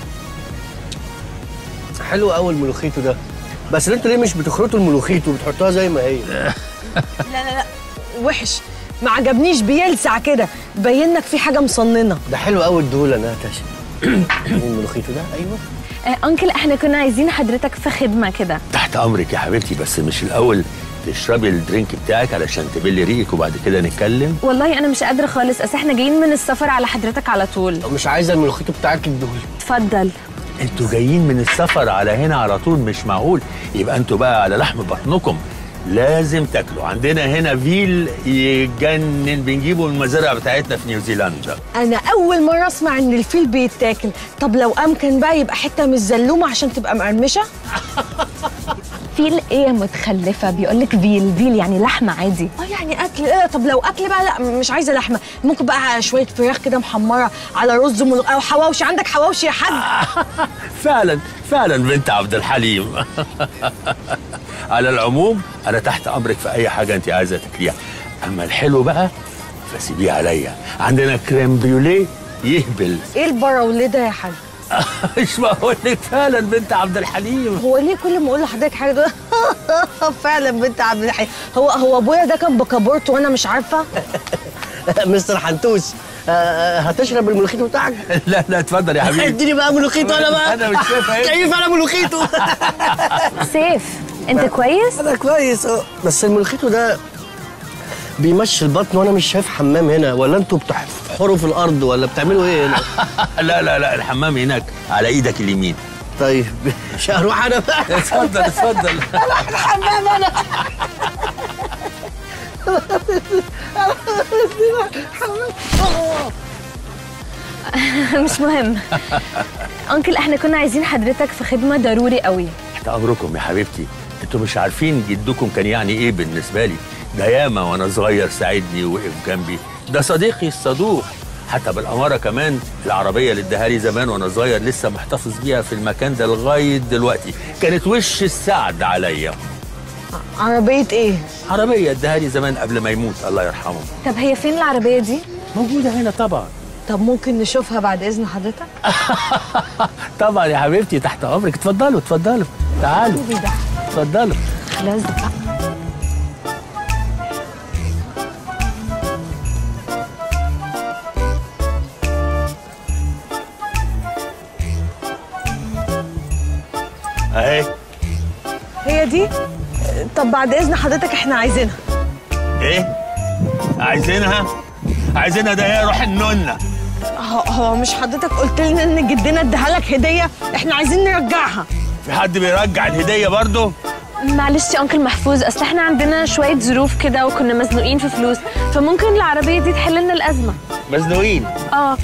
F: حلو قوي الملوخيتو ده بس انتوا ليه مش بتخرطوا الملوخيتو وبتحطوها زي ما هي
K: لا لا لا وحش ما عجبنيش بيلسع كده باين لك في حاجه مصننه
F: ده حلو قوي الدهول انا تاشا الملوخيتو ده ايوه
K: آه، انكل احنا كنا عايزين حضرتك في خدمه كده
S: تحت امرك يا حبيبتي بس مش الاول تشربي الدرينك بتاعك علشان تبلي ريقك وبعد كده نتكلم
K: والله انا مش قادره خالص اصل احنا جايين من السفر على حضرتك على طول
F: مش عايزه الملوخيتو بتاعك الدهول
K: اتفضل
S: انتوا جايين من السفر على هنا على طول مش معقول يبقى انتوا بقى على لحم بطنكم لازم تاكلوا عندنا هنا فيل يجنن بنجيبه من المزارع بتاعتنا في نيوزيلندا
K: انا اول مره اسمع ان الفيل بيتاكل طب لو امكن بقى يبقى حته من الزلومه عشان تبقى مقرمشه فيل ايه يا متخلفه بيقولك فيل فيل يعني لحمه عادي اه يعني اكل ايه طب لو اكل بقى لا مش عايزه لحمه ممكن بقى شويه فراخ كده محمره على رز وملوخ او حواوشي عندك حواوشي يا حاج
S: فعلا فعلا بنت عبد الحليم على العموم انا تحت امرك في اي حاجه انت عايزه تاكليها اما الحلو بقى فسيبيه عليا عندنا كريم بريوليه يهبل
K: ايه البراوليه ده يا حاج
S: مش بقول لك فعلا بنت عبد الحليم
K: هو ليه كل ما اقول لحضرتك حاجه ده فعلا بنت عبد الحليم هو هو ابويا ده كان بكابورت وانا مش عارفه
F: مستر حنتوس آه، هتشرب الملوخيتو بتاعك
S: لا لا اتفضل يا حبيبي
F: اديني بقى ملوخيتو انا بقى
S: انا مش شايف ايه
F: كيف انا ملوخيتو
K: سيف انت كويس
F: انا كويس اه بس الملوخيتو ده بيمشي البطن وانا مش شايف حمام هنا ولا انتوا بتحفروا في الارض ولا بتعملوا ايه هنا
S: لا لا لا الحمام هناك على ايدك اليمين
F: طيب مش هروح انا بقى
S: اتفضل اتفضل
F: اروح الحمام انا
K: مش مهم انكل احنا كنا عايزين حضرتك في خدمه ضروري قوي
S: تحت امركم يا حبيبتي انتوا مش عارفين جدكم كان يعني ايه بالنسبه لي ده ياما وانا صغير ساعدني ووقف جنبي ده صديقي الصدوق حتى بالاماره كمان العربيه اللي اداها لي زمان وانا صغير لسه محتفظ بيها في المكان ده لغايه دلوقتي كانت وش السعد عليا
K: عربيه ايه
S: عربيه اداها لي زمان قبل ما يموت الله يرحمه
K: طب هي فين العربيه دي
S: موجوده هنا طبعا
M: طب ممكن نشوفها بعد اذن حضرتك
S: طبعا يا حبيبتي تحت امرك اتفضلوا اتفضلوا تعالوا
M: إيه ده؟
S: اتفضلوا
M: خلاص بقى
S: اهي
M: هي دي طب بعد اذن حضرتك احنا عايزينها
S: ايه عايزينها عايزينها ده هي روح النونه
M: هو, هو مش حضرتك قلت لنا ان جدنا اداها لك هديه احنا عايزين نرجعها
S: في حد بيرجع الهديه برضه
G: معلش يا انكل محفوظ اصل احنا عندنا شويه ظروف كده وكنا مزنوقين في فلوس فممكن العربيه دي تحل لنا الازمه
S: مزنوقين
G: اه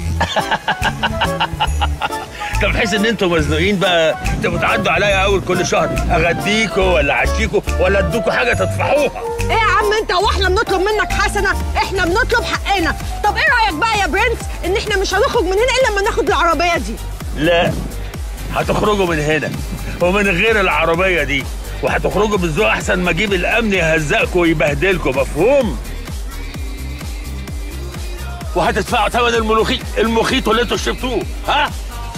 S: طب بحيث ان انتوا مزنوقين بقى انتوا بتعدوا عليا اول كل شهر اغديكوا ولا اعشيكوا ولا ادوكوا حاجه تدفعوها
M: ايه يا عم انت هو احنا بنطلب منك حسنه احنا بنطلب حقنا طب ايه رايك بقى يا برنس ان احنا مش هنخرج من هنا الا لما ناخد العربيه دي
S: لا هتخرجوا من هنا ومن غير العربيه دي وهتخرجوا بالذوق احسن ما اجيب الامن يهزقكم ويبهدلكم مفهوم وهتدفعوا ثمن الملوخي المخيط اللي انتوا شربتوه ها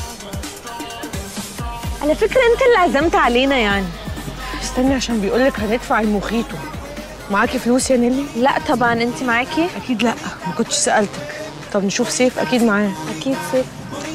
G: على فكره انت اللي عزمت علينا يعني
M: استني عشان بيقولك هندفع المخيطو معاكي فلوس يا نيلي
G: لا طبعا انت معاكي
M: اكيد لا ما كنتش سالتك طب نشوف سيف اكيد معاه
G: اكيد سيف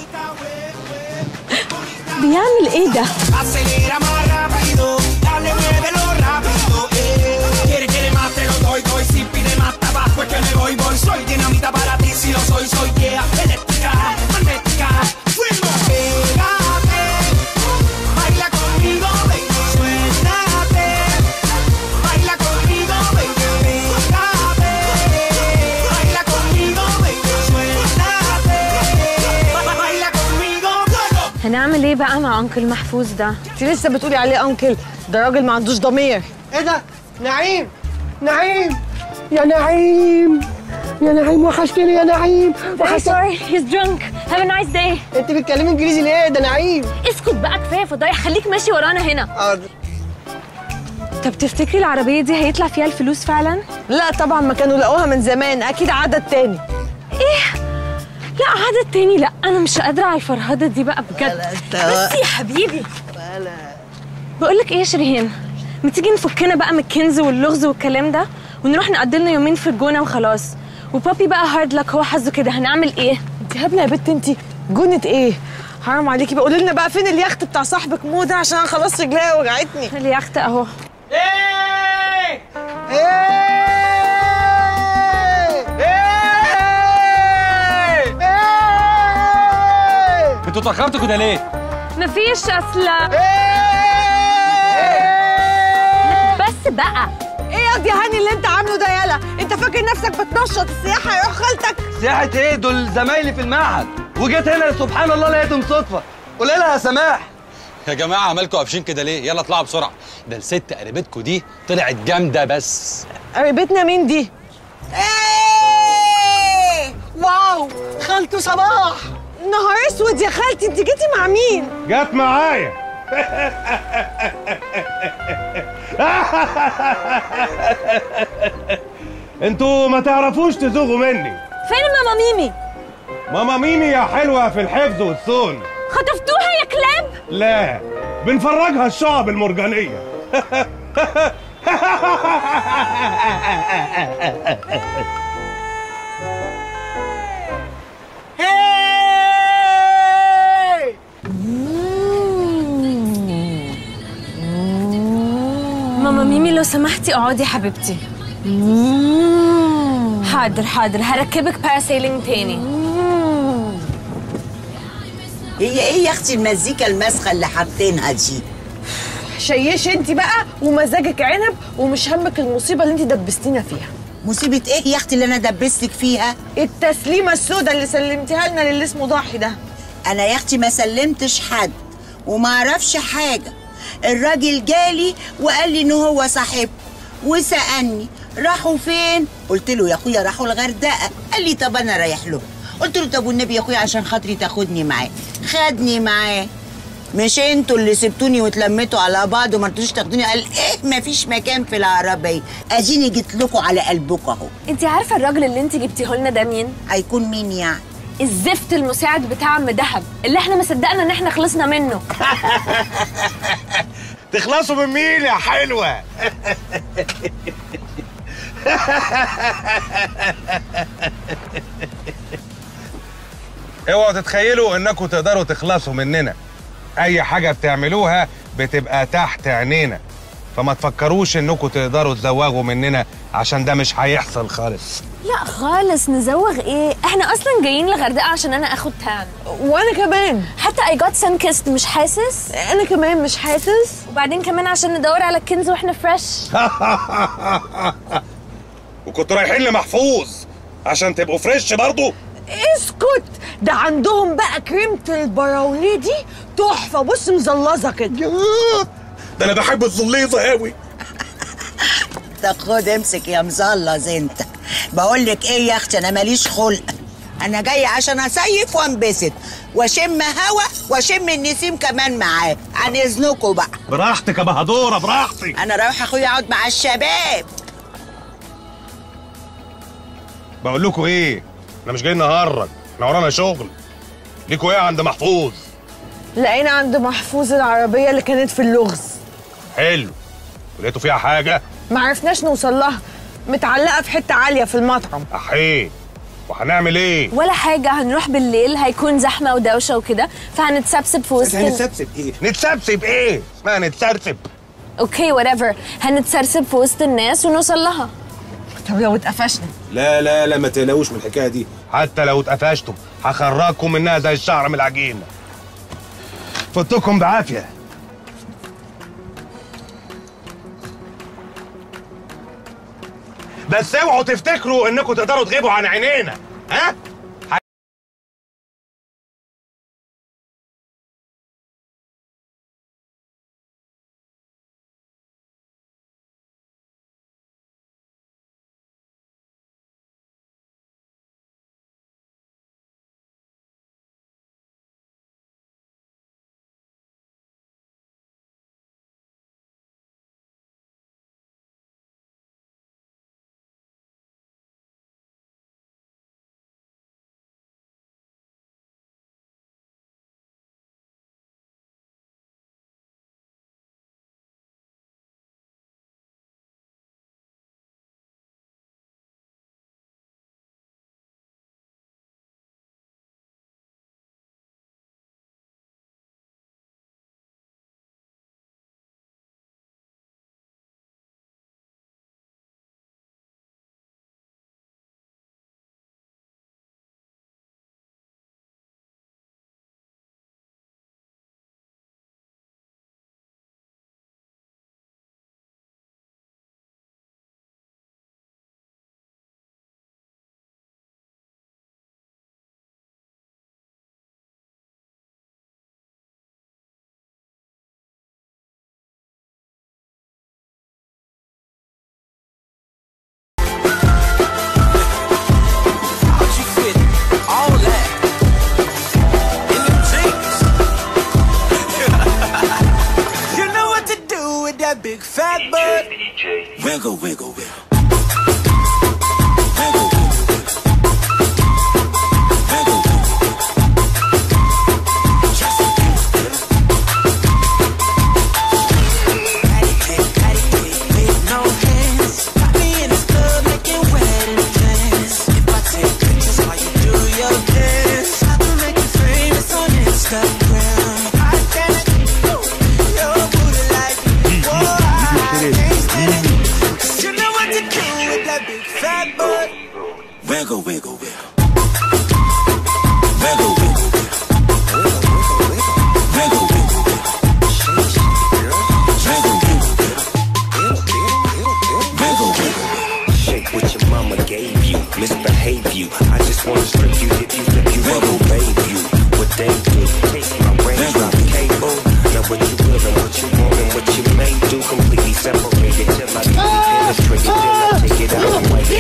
G: بيعمل ايه ده
J: Acelera más rápido, dale, muévelo rápido, eh. Quiere que le mate, lo doy, doy. Si pide más tabaco es que me voy, voy. Soy dinamita para ti, si lo soy, soy yeah. Eléctrica, magnética, fuego. Pégate, baila conmigo, baby. Suéltate, baila conmigo, baby. Pégate, baila conmigo, baby. Suéltate, ba- baila conmigo, fuego.
G: هنعمل ايه بقى مع انكل محفوظ ده
M: انت لسه بتقولي عليه انكل ده راجل ما عندوش ضمير ايه ده نعيم نعيم يا نعيم يا نعيم وحشتني يا نعيم
G: I'm sorry he's drunk have a nice day
M: انت بتتكلمي انجليزي ليه ده نعيم
G: اسكت بقى كفايه فضايح خليك ماشي ورانا هنا طب تفتكري العربيه دي هيطلع فيها الفلوس فعلا
M: لا طبعا ما كانوا لقوها من زمان اكيد عدد تاني
G: ايه لا عدد تاني لا انا مش قادره على الفرهده دي بقى بجد بس يا حبيبي بقول لك ايه يا شيرين ما تيجي نفكنا بقى من الكنز واللغز والكلام ده ونروح نقضي لنا يومين في الجونه وخلاص وبابي بقى هارد لك هو حظه كده هنعمل ايه
M: انت هبله يا بت انت جونة ايه حرام عليكي بقول لنا بقى فين اليخت بتاع صاحبك مو ده عشان أنا خلاص رجليا وجعتني
G: اليخت اهو
B: انتوا اتاخرتوا كده ليه؟
G: مفيش اصلا بس بقى
M: ايه يا دي هاني اللي انت عامله ده يالا انت فاكر نفسك بتنشط السياحه يا روح خالتك
D: سياحة ايه دول زمايلي في المعهد وجيت هنا سبحان الله لقيتهم صدفة قول لها يا سماح
B: يا جماعه عمالكوا قافشين كده ليه؟ يلا اطلعوا بسرعه ده الست قريبتكوا دي طلعت جامده بس
M: قريبتنا مين دي ايه واو خالته صباح نهار اسود يا خالتي انت جيتي مع مين
W: جت معايا انتوا ما تعرفوش تزوغوا مني
G: فين ماما ميمي
W: ماما ميمي يا حلوة في الحفظ والصون
G: خطفتوها يا كلاب
W: لا بنفرجها الشعب المرجانية
G: ماما ميمي لو سمحتي اقعدي يا حبيبتي حاضر حاضر هركبك باراسيلينج تاني
N: هي ايه يا اختي المزيكا المسخه اللي حاطينها دي
M: شيش انت بقى ومزاجك عنب ومش همك المصيبه اللي انت دبستينا فيها
N: مصيبه ايه يا اختي اللي انا دبستك فيها
M: التسليمه السوداء اللي سلمتيها لنا للي اسمه ضاحي ده
N: انا يا اختي ما سلمتش حد وما اعرفش حاجه الراجل جالي وقال لي ان هو صاحبكم وسالني راحوا فين قلت له يا اخويا راحوا الغردقه قال لي طب انا رايح له قلت له طب والنبي يا اخويا عشان خاطري تاخدني معاه خدني معاه مش انتوا اللي سبتوني واتلميتوا على بعض وما رضيتوش تاخدوني قال ايه مفيش مكان في العربيه اديني جيت لكم على قلبكم اهو
G: انت عارفه الراجل اللي انت جبتيه لنا ده مين
N: هيكون مين يعني
E: الزفت المساعد بتاع عم دهب اللي احنا ما صدقنا ان احنا خلصنا منه
W: تخلصوا من مين يا حلوه اوعوا تتخيلوا انكم تقدروا تخلصوا مننا اي حاجه بتعملوها بتبقى تحت عينينا فما تفكروش انكم تقدروا تزوغوا مننا عشان ده مش هيحصل خالص
E: لا خالص نزوغ ايه احنا اصلا جايين الغردقه عشان انا اخد تان
M: وانا كمان
E: حتى اي جوت سان كيست مش حاسس
M: انا كمان مش حاسس
E: وبعدين كمان عشان ندور على الكنز واحنا فريش
W: وكنتوا رايحين لمحفوظ عشان تبقوا فريش برضو
M: اسكت ده عندهم بقى كريمة البراوليه دي تحفة بص مزلظة كده
W: ده انا بحب الزليظه قوي
N: طب خد امسك يا مزلظ انت بقول لك ايه يا اختي انا ماليش خلق انا جايه عشان اصيف وانبسط واشم هوا واشم النسيم كمان معاه عن اذنكم بقى
W: براحتك يا بهدوره براحتك
N: انا رايحه اخويا اقعد مع الشباب
W: بقول لكم ايه احنا مش جايين نهرج احنا ورانا شغل ليكوا ايه عند محفوظ
M: لقينا عند محفوظ العربية اللي كانت في اللغز
W: حلو ولقيتوا فيها حاجه
M: معرفناش نوصل لها متعلقة في حتة عالية في المطعم
W: احيه وهنعمل ايه
E: ولا حاجه هنروح بالليل هيكون زحمه ودوشه وكده فهنتسبسب في وسط ال-
W: هنتسبسب ايه نتسبسب ايه اسمها نتسرسب
E: اوكي whatever هنتسرسب في وسط الناس ونوصل لها
M: طب لو اتقفشنا
W: لا لا لا ما تقلقوش من الحكايه دي حتى لو اتقفشتم هخرجكم منها زي الشعر من العجين فوتكم بعافيه بس اوعوا تفتكروا انكم تقدروا تغيبوا عن عينينا ها
J: You know what to do with that big fat butt. Wiggle, wiggle, wiggle. No hands, got me in this club making wedding plans. If I take pictures while you do your dance, I can make you famous on Instagram. I can't your booty like whoa, I can't stand it. 'Cause you know what to do with that big fat butt. Wiggle, wiggle, wiggle. Wiggle, wiggle, wiggle. Wiggle, wiggle, wiggle. Wiggle, wiggle.
A: Shake what your mama gave you, misbehave you. I just wanna strip you, dip you, flip you, rubble, babe you. What they do, take my range, drop cable. Now what you will and what you want and what you may do, completely separated till I do penetrate it, then I take it out and wipe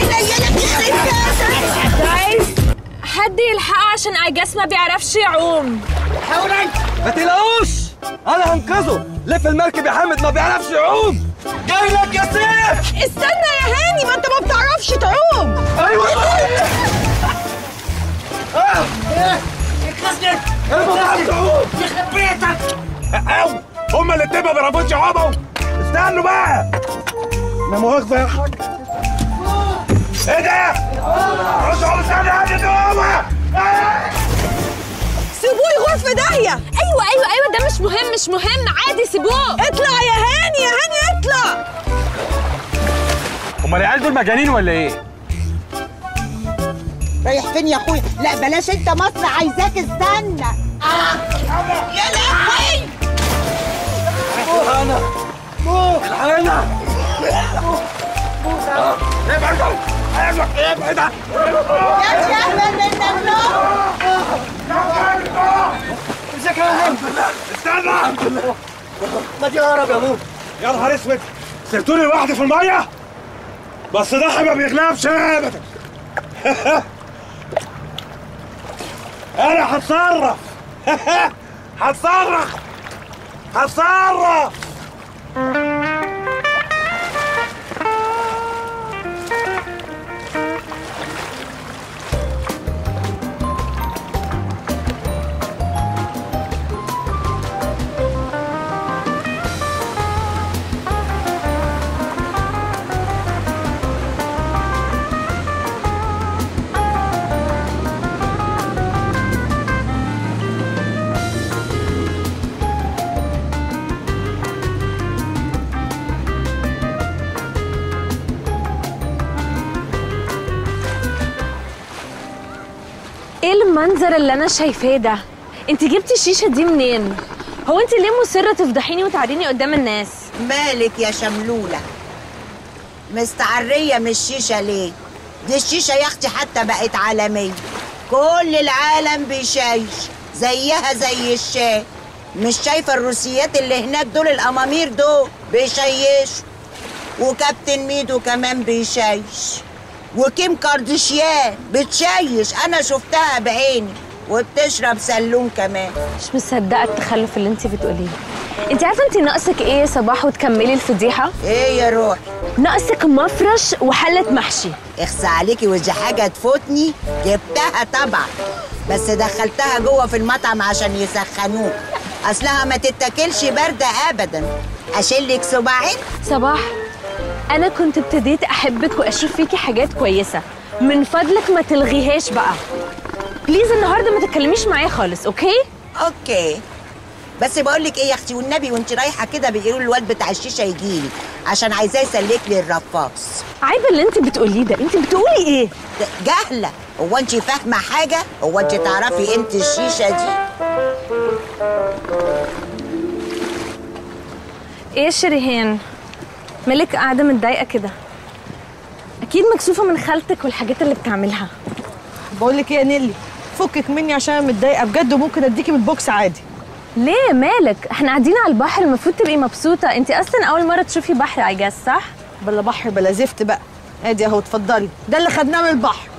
E: Guys حد يلحقه عشان I guess ما بيعرفش يعوم
O: ما تقلقوش انا هنقذه لف المركب يا حامد ما بيعرفش يعوم جاي لك يا سيف
M: استنى يا هاني ما انت ما بتعرفش تعوم
O: ايوه
I: يخزنك
R: المتعب
I: يخرب بيتك
R: او هما الاتنين ما بيعرفوش يقعدوا استنوا بقى لا مؤاخذة يا حاج ايه ده؟ رجعوا استنى يا دوامة
L: سيبوه يغور في داهيه
E: ايوه ايوه ايوه ده مش مهم مش مهم عادي سيبوه
L: اطلع يا هاني يا هاني اطلع
B: هما العيال دول مجانين ولا ايه؟
N: رايح فين يا اخويا لا بلاش انت مصر عايزاك استنى يا لهوي
R: انا الحقنا ابعد ابعد ابعد
N: يا شهبل من الله
R: امسك يا استنى الحمد لله ما تهرب يا ابوك يا نهار اسود سبتوني لوحدي في الميه بس ضحي ما بيغلبش ابدا انا هتصرف هتصرف هتصرف
E: ايه المنظر اللي انا شايفاه ده انت جبتي الشيشه دي منين هو انت ليه مصره تفضحيني وتعريني قدام الناس
N: مالك يا شملولة مستعرية من الشيشة ليه دي الشيشة يا اختي حتى بقت عالمية كل العالم بيشايش زيها زي الشاي مش شايفة الروسيات اللي هناك دول الأمامير دول بيشيشوا وكابتن ميدو كمان بيشيش وكيم كاردشيان بتشيش أنا شفتها بعيني وبتشرب سلوم كمان
E: مش مصدقه التخلف اللي انت بتقوليه انت عارفه انت ناقصك ايه يا صباح وتكملي الفضيحه
N: ايه يا روح
E: ناقصك مفرش وحله محشي
N: اخسى عليكي ودي حاجه تفوتني جبتها طبعا بس دخلتها جوه في المطعم عشان يسخنوك اصلها ما تتاكلش بارده ابدا اشيلك صباعين
E: صباح انا كنت ابتديت احبك واشوف فيكي حاجات كويسه من فضلك ما تلغيهاش بقى بليز النهارده ما تتكلميش معايا خالص اوكي
N: اوكي بس بقول لك ايه يا اختي والنبي وانت رايحه كده بيقولوا الواد بتاع الشيشه يجيلي عشان عايزاه يسلك لي الرفاص
E: عيب اللي انت بتقوليه ده انت بتقولي ايه
N: جهله هو انت فاهمه حاجه هو انت تعرفي انت الشيشه دي
E: ايه يا شريهان مالك قاعده متضايقه كده اكيد مكسوفه من خالتك والحاجات اللي بتعملها
L: بقول لك ايه يا نيلي فكك مني عشان انا متضايقه بجد وممكن اديكي بالبوكس عادي
E: ليه مالك احنا قاعدين على البحر المفروض تبقي مبسوطه انت اصلا اول مره تشوفي بحر اي جاس صح
L: بلا بحر بلا زفت بقى ادي اهو اتفضلي ده اللي خدناه من البحر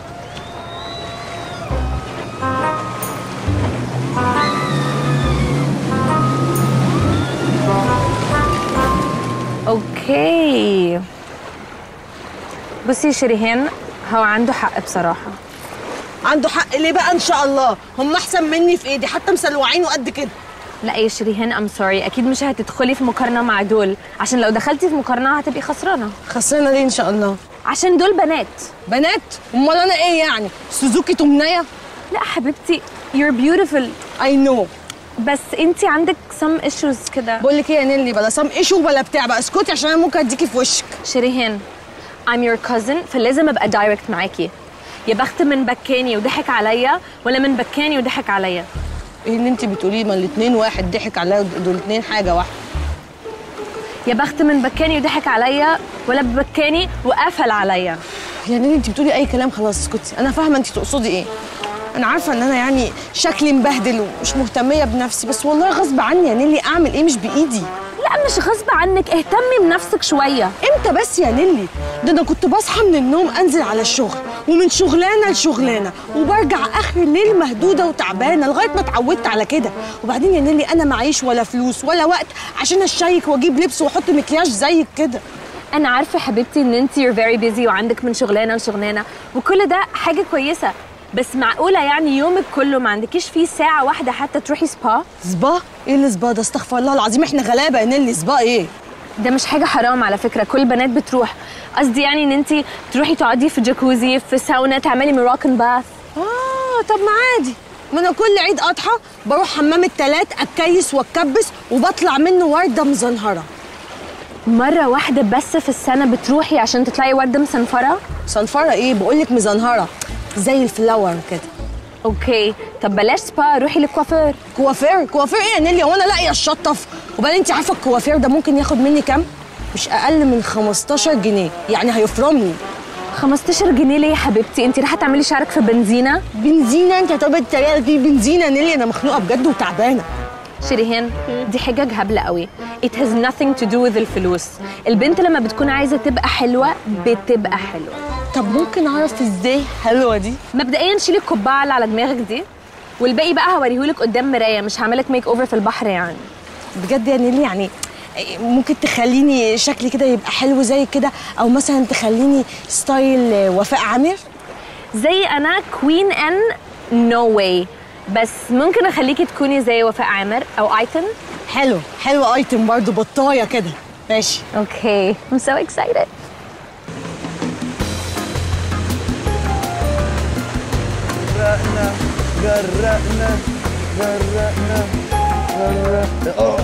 E: اوكي بصي يا شريهان هو عنده حق بصراحه
L: عنده حق ليه بقى ان شاء الله هم احسن مني في ايدي حتى مسلوعين وقد كده
E: لا يا شريهان ام سوري اكيد مش هتدخلي في مقارنه مع دول عشان لو دخلتي في مقارنه هتبقي خسرانه
L: خسرانه ليه ان شاء الله
E: عشان دول بنات
L: بنات امال انا ايه يعني سوزوكي تمنيه
E: لا حبيبتي you're beautiful
L: I know
E: بس انت عندك some issues كده
L: بقول لك ايه يا نيلي بلا سام ايشو بلا بتاع بقى اسكتي عشان انا ممكن اديكي في وشك
E: شريهان I'm your cousin فلازم ابقى دايركت معاكي يا بخت من بكاني وضحك عليا ولا من بكاني وضحك عليا
L: ايه اللي انت بتقوليه ما الاثنين واحد ضحك عليا دول الاثنين حاجه واحده
E: يا بخت من بكاني وضحك عليا ولا بكاني وقفل عليا
L: يعني انت بتقولي اي كلام خلاص اسكتي انا فاهمه انت تقصدي ايه انا عارفه ان انا يعني شكلي مبهدل ومش مهتميه بنفسي بس والله غصب عني يا نيلي اعمل ايه مش بايدي
E: لا مش غصب عنك اهتمي بنفسك شويه
L: امتى بس يا نيلي ده انا كنت بصحى من النوم انزل على الشغل ومن شغلانه لشغلانه وبرجع اخر الليل مهدوده وتعبانه لغايه ما اتعودت على كده وبعدين يا نيلي انا معيش ولا فلوس ولا وقت عشان اشيك واجيب لبس واحط مكياج زيك كده
E: انا عارفه حبيبتي ان انت you're very busy وعندك من شغلانه لشغلانه وكل ده حاجه كويسه
G: بس معقوله يعني يومك كله ما عندكيش فيه ساعه واحده حتى تروحي سبا
M: سبا ايه اللي سبا ده استغفر الله العظيم احنا غلابه ان اللي سبا ايه
G: ده مش حاجه حرام على فكره كل البنات بتروح قصدي يعني ان انت تروحي تقعدي في جاكوزي في ساونا تعملي مراكن باث
M: اه طب ما عادي ما انا كل عيد اضحى بروح حمام التلات اتكيس واتكبس وبطلع منه ورده مزنهره
G: مره واحده بس في السنه بتروحي عشان تطلعي ورده مسنفره
M: صنفره ايه بقولك مزنهره زي الفلاور كده
G: اوكي طب بلاش سبا روحي للكوافير
M: كوافير كوافير ايه يا نيلي هو انا لاقيه الشطف وبعدين انت عارفه الكوافير ده ممكن ياخد مني كام مش اقل من 15 جنيه يعني هيفرمني
G: 15 جنيه ليه يا حبيبتي انت رايحه تعملي شعرك في بنزينه
M: بنزينه انت طب التريقه دي بنزينه يا نيلي انا مخنوقه بجد وتعبانه
G: شيريهان دي حجج هبله قوي it has nothing to do with الفلوس البنت لما بتكون عايزه تبقى حلوه بتبقى حلوه
M: طب ممكن اعرف ازاي حلوه دي
G: مبدئيا شيلي القبعه اللي على دماغك دي والباقي بقى هوريهولك قدام مرايه مش هعملك ميك اوفر في البحر يعني
M: بجد يا نيلي يعني ممكن تخليني شكلي كده يبقى حلو زي كده او مثلا تخليني ستايل وفاء عامر
G: زي انا كوين ان نو واي بس ممكن اخليكي تكوني زي وفاء عامر او ايتن
M: حلو حلو ايتم برضو بطايه كده ماشي
G: اوكي I'm so excited
O: جرقنا جرقنا جرقنا جرقنا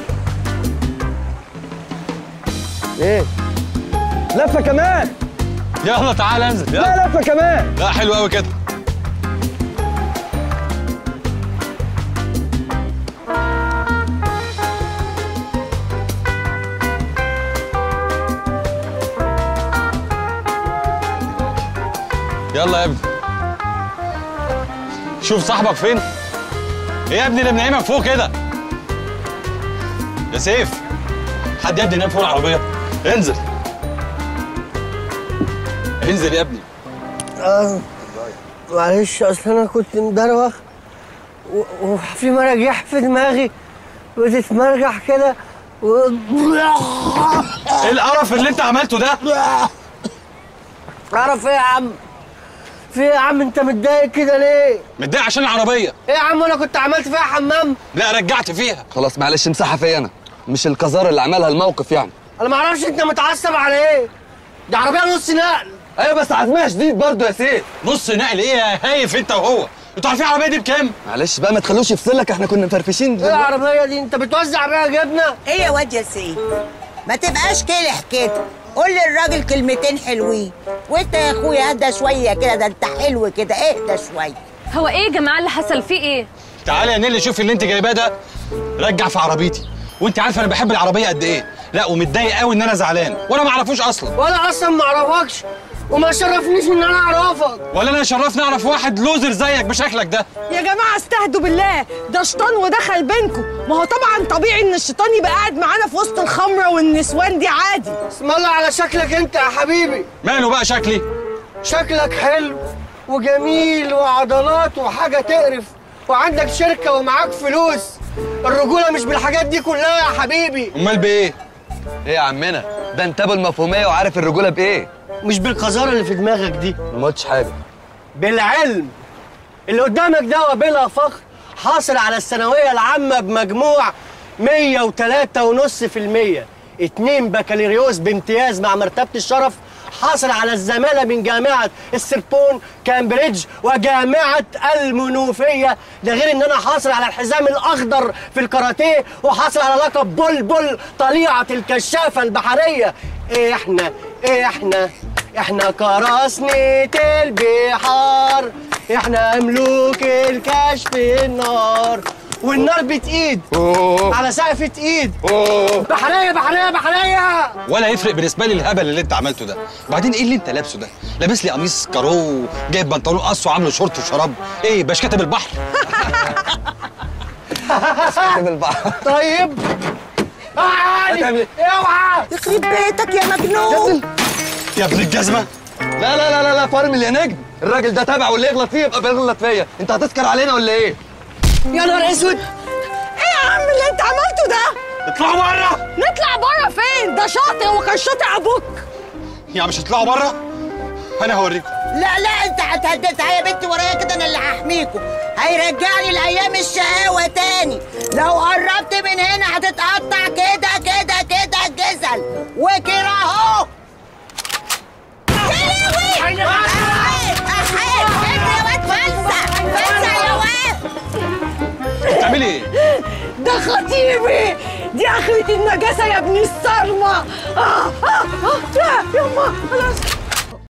O: ايه لفه كمان
B: يلا تعالى انزل
O: لا لفه كمان
B: لا حلو قوي كده يلا يا ابني شوف صاحبك فين ايه يا ابني اللي منعمك فوق كده يا سيف حد يا ابني ينام فوق العربيه انزل انزل يا ابني
F: آه معلش اصل انا كنت مدروخ و- وفي مراجيح في دماغي بتتمرجح كده و...
B: ايه القرف اللي انت عملته ده
F: عرف ايه يا عم في ايه يا عم انت متضايق كده ليه
B: متضايق عشان العربيه
F: ايه يا عم انا كنت عملت فيها حمام
B: لا رجعت فيها
D: خلاص معلش امسحها فيا انا مش القذاره اللي عملها الموقف يعني
F: انا ما اعرفش انت متعصب على ايه دي عربيه نص نقل
D: ايوه بس عزمها شديد برضه يا سيف
B: نص نقل ايه يا هايف انت وهو انتوا عارفين العربيه دي بكام
D: معلش بقى ما تخلوش يفصلك احنا كنا مفرفشين
F: ايه العربيه دي انت بتوزع بيها جبنه
N: ايه يا واد يا سيف ما تبقاش كلح كده قول للراجل كلمتين حلوين وانت يا اخويا اهدى شويه كده ده انت حلو كده اهدى شويه
G: هو ايه يا جماعه اللي حصل فيه ايه
B: تعالى يا نيلي شوف اللي انت جايباه ده رجع في عربيتي وانت عارفه انا بحب العربيه قد ايه لا ومتضايق قوي ان انا زعلان وانا ما اعرفوش اصلا
F: وانا اصلا ما اعرفكش وما شرفنيش ان انا اعرفك
B: ولا انا شرفني اعرف واحد لوزر زيك بشكلك ده
M: يا جماعه استهدوا بالله ده شيطان ودخل بينكم ما هو طبعا طبيعي ان الشيطان يبقى قاعد معانا في وسط الخمره والنسوان دي عادي
F: اسم الله على شكلك انت يا حبيبي
B: ماله بقى شكلي
F: شكلك حلو وجميل وعضلات وحاجه تقرف وعندك شركه ومعاك فلوس الرجوله مش بالحاجات دي كلها يا حبيبي
B: امال بايه
D: ايه يا عمنا ده انت ابو المفهوميه وعارف الرجوله بايه
F: مش بالقذاره اللي في دماغك دي
D: ما قلتش حاجه
F: بالعلم اللي قدامك ده وبلا فخر حاصل على الثانويه العامه بمجموع 103.5% اتنين بكالوريوس بامتياز مع مرتبه الشرف حاصل على الزماله من جامعه السربون كامبريدج وجامعه المنوفيه ده غير ان انا حاصل على الحزام الاخضر في الكاراتيه وحاصل على لقب بلبل طليعه الكشافه البحريه احنا احنا احنا كراسنة البحار احنا ملوك الكشف النار والنار بتقيد على سقفة ايد بحرية بحرية بحرية
B: ولا يفرق بالنسبه لي الهبل اللي انت عملته ده وبعدين ايه اللي انت لابسه ده لابس لي قميص كارو جايب بنطلون قص وعامله شورت وشراب ايه باش كاتب البحر
D: كاتب البحر
F: طيب تعالي اوعى
N: يخرب بيتك يا مجنون
B: يا ابن الجزمه
D: لا لا لا لا لا فرمل يا نجم الراجل ده تابع واللي يغلط فيه يبقى بيغلط فيا انت هتسكر علينا ولا ايه
F: يا نهار اسود
M: ايه يا عم اللي انت عملته ده
B: اطلعوا بره
M: نطلع بره فين ده شاطئ وكان شاطئ ابوك
B: يعني مش هتطلعوا بره انا هوريكم
N: لا لا انت هتهددها يا بنتي ورايا كده انا اللي هحميكوا هيرجعني لايام الشقاوه تاني لو قربت من هنا هتتقطع كده كده كده الجزل وكده اهو يا لهوي احيد احيد اجري يا واد فلسع فلسع يا واد
B: بتعملي ايه؟
M: ده خطيبي دي اخرة النجاسة يا ابن الصرمة اه اه اه لا يما خلاص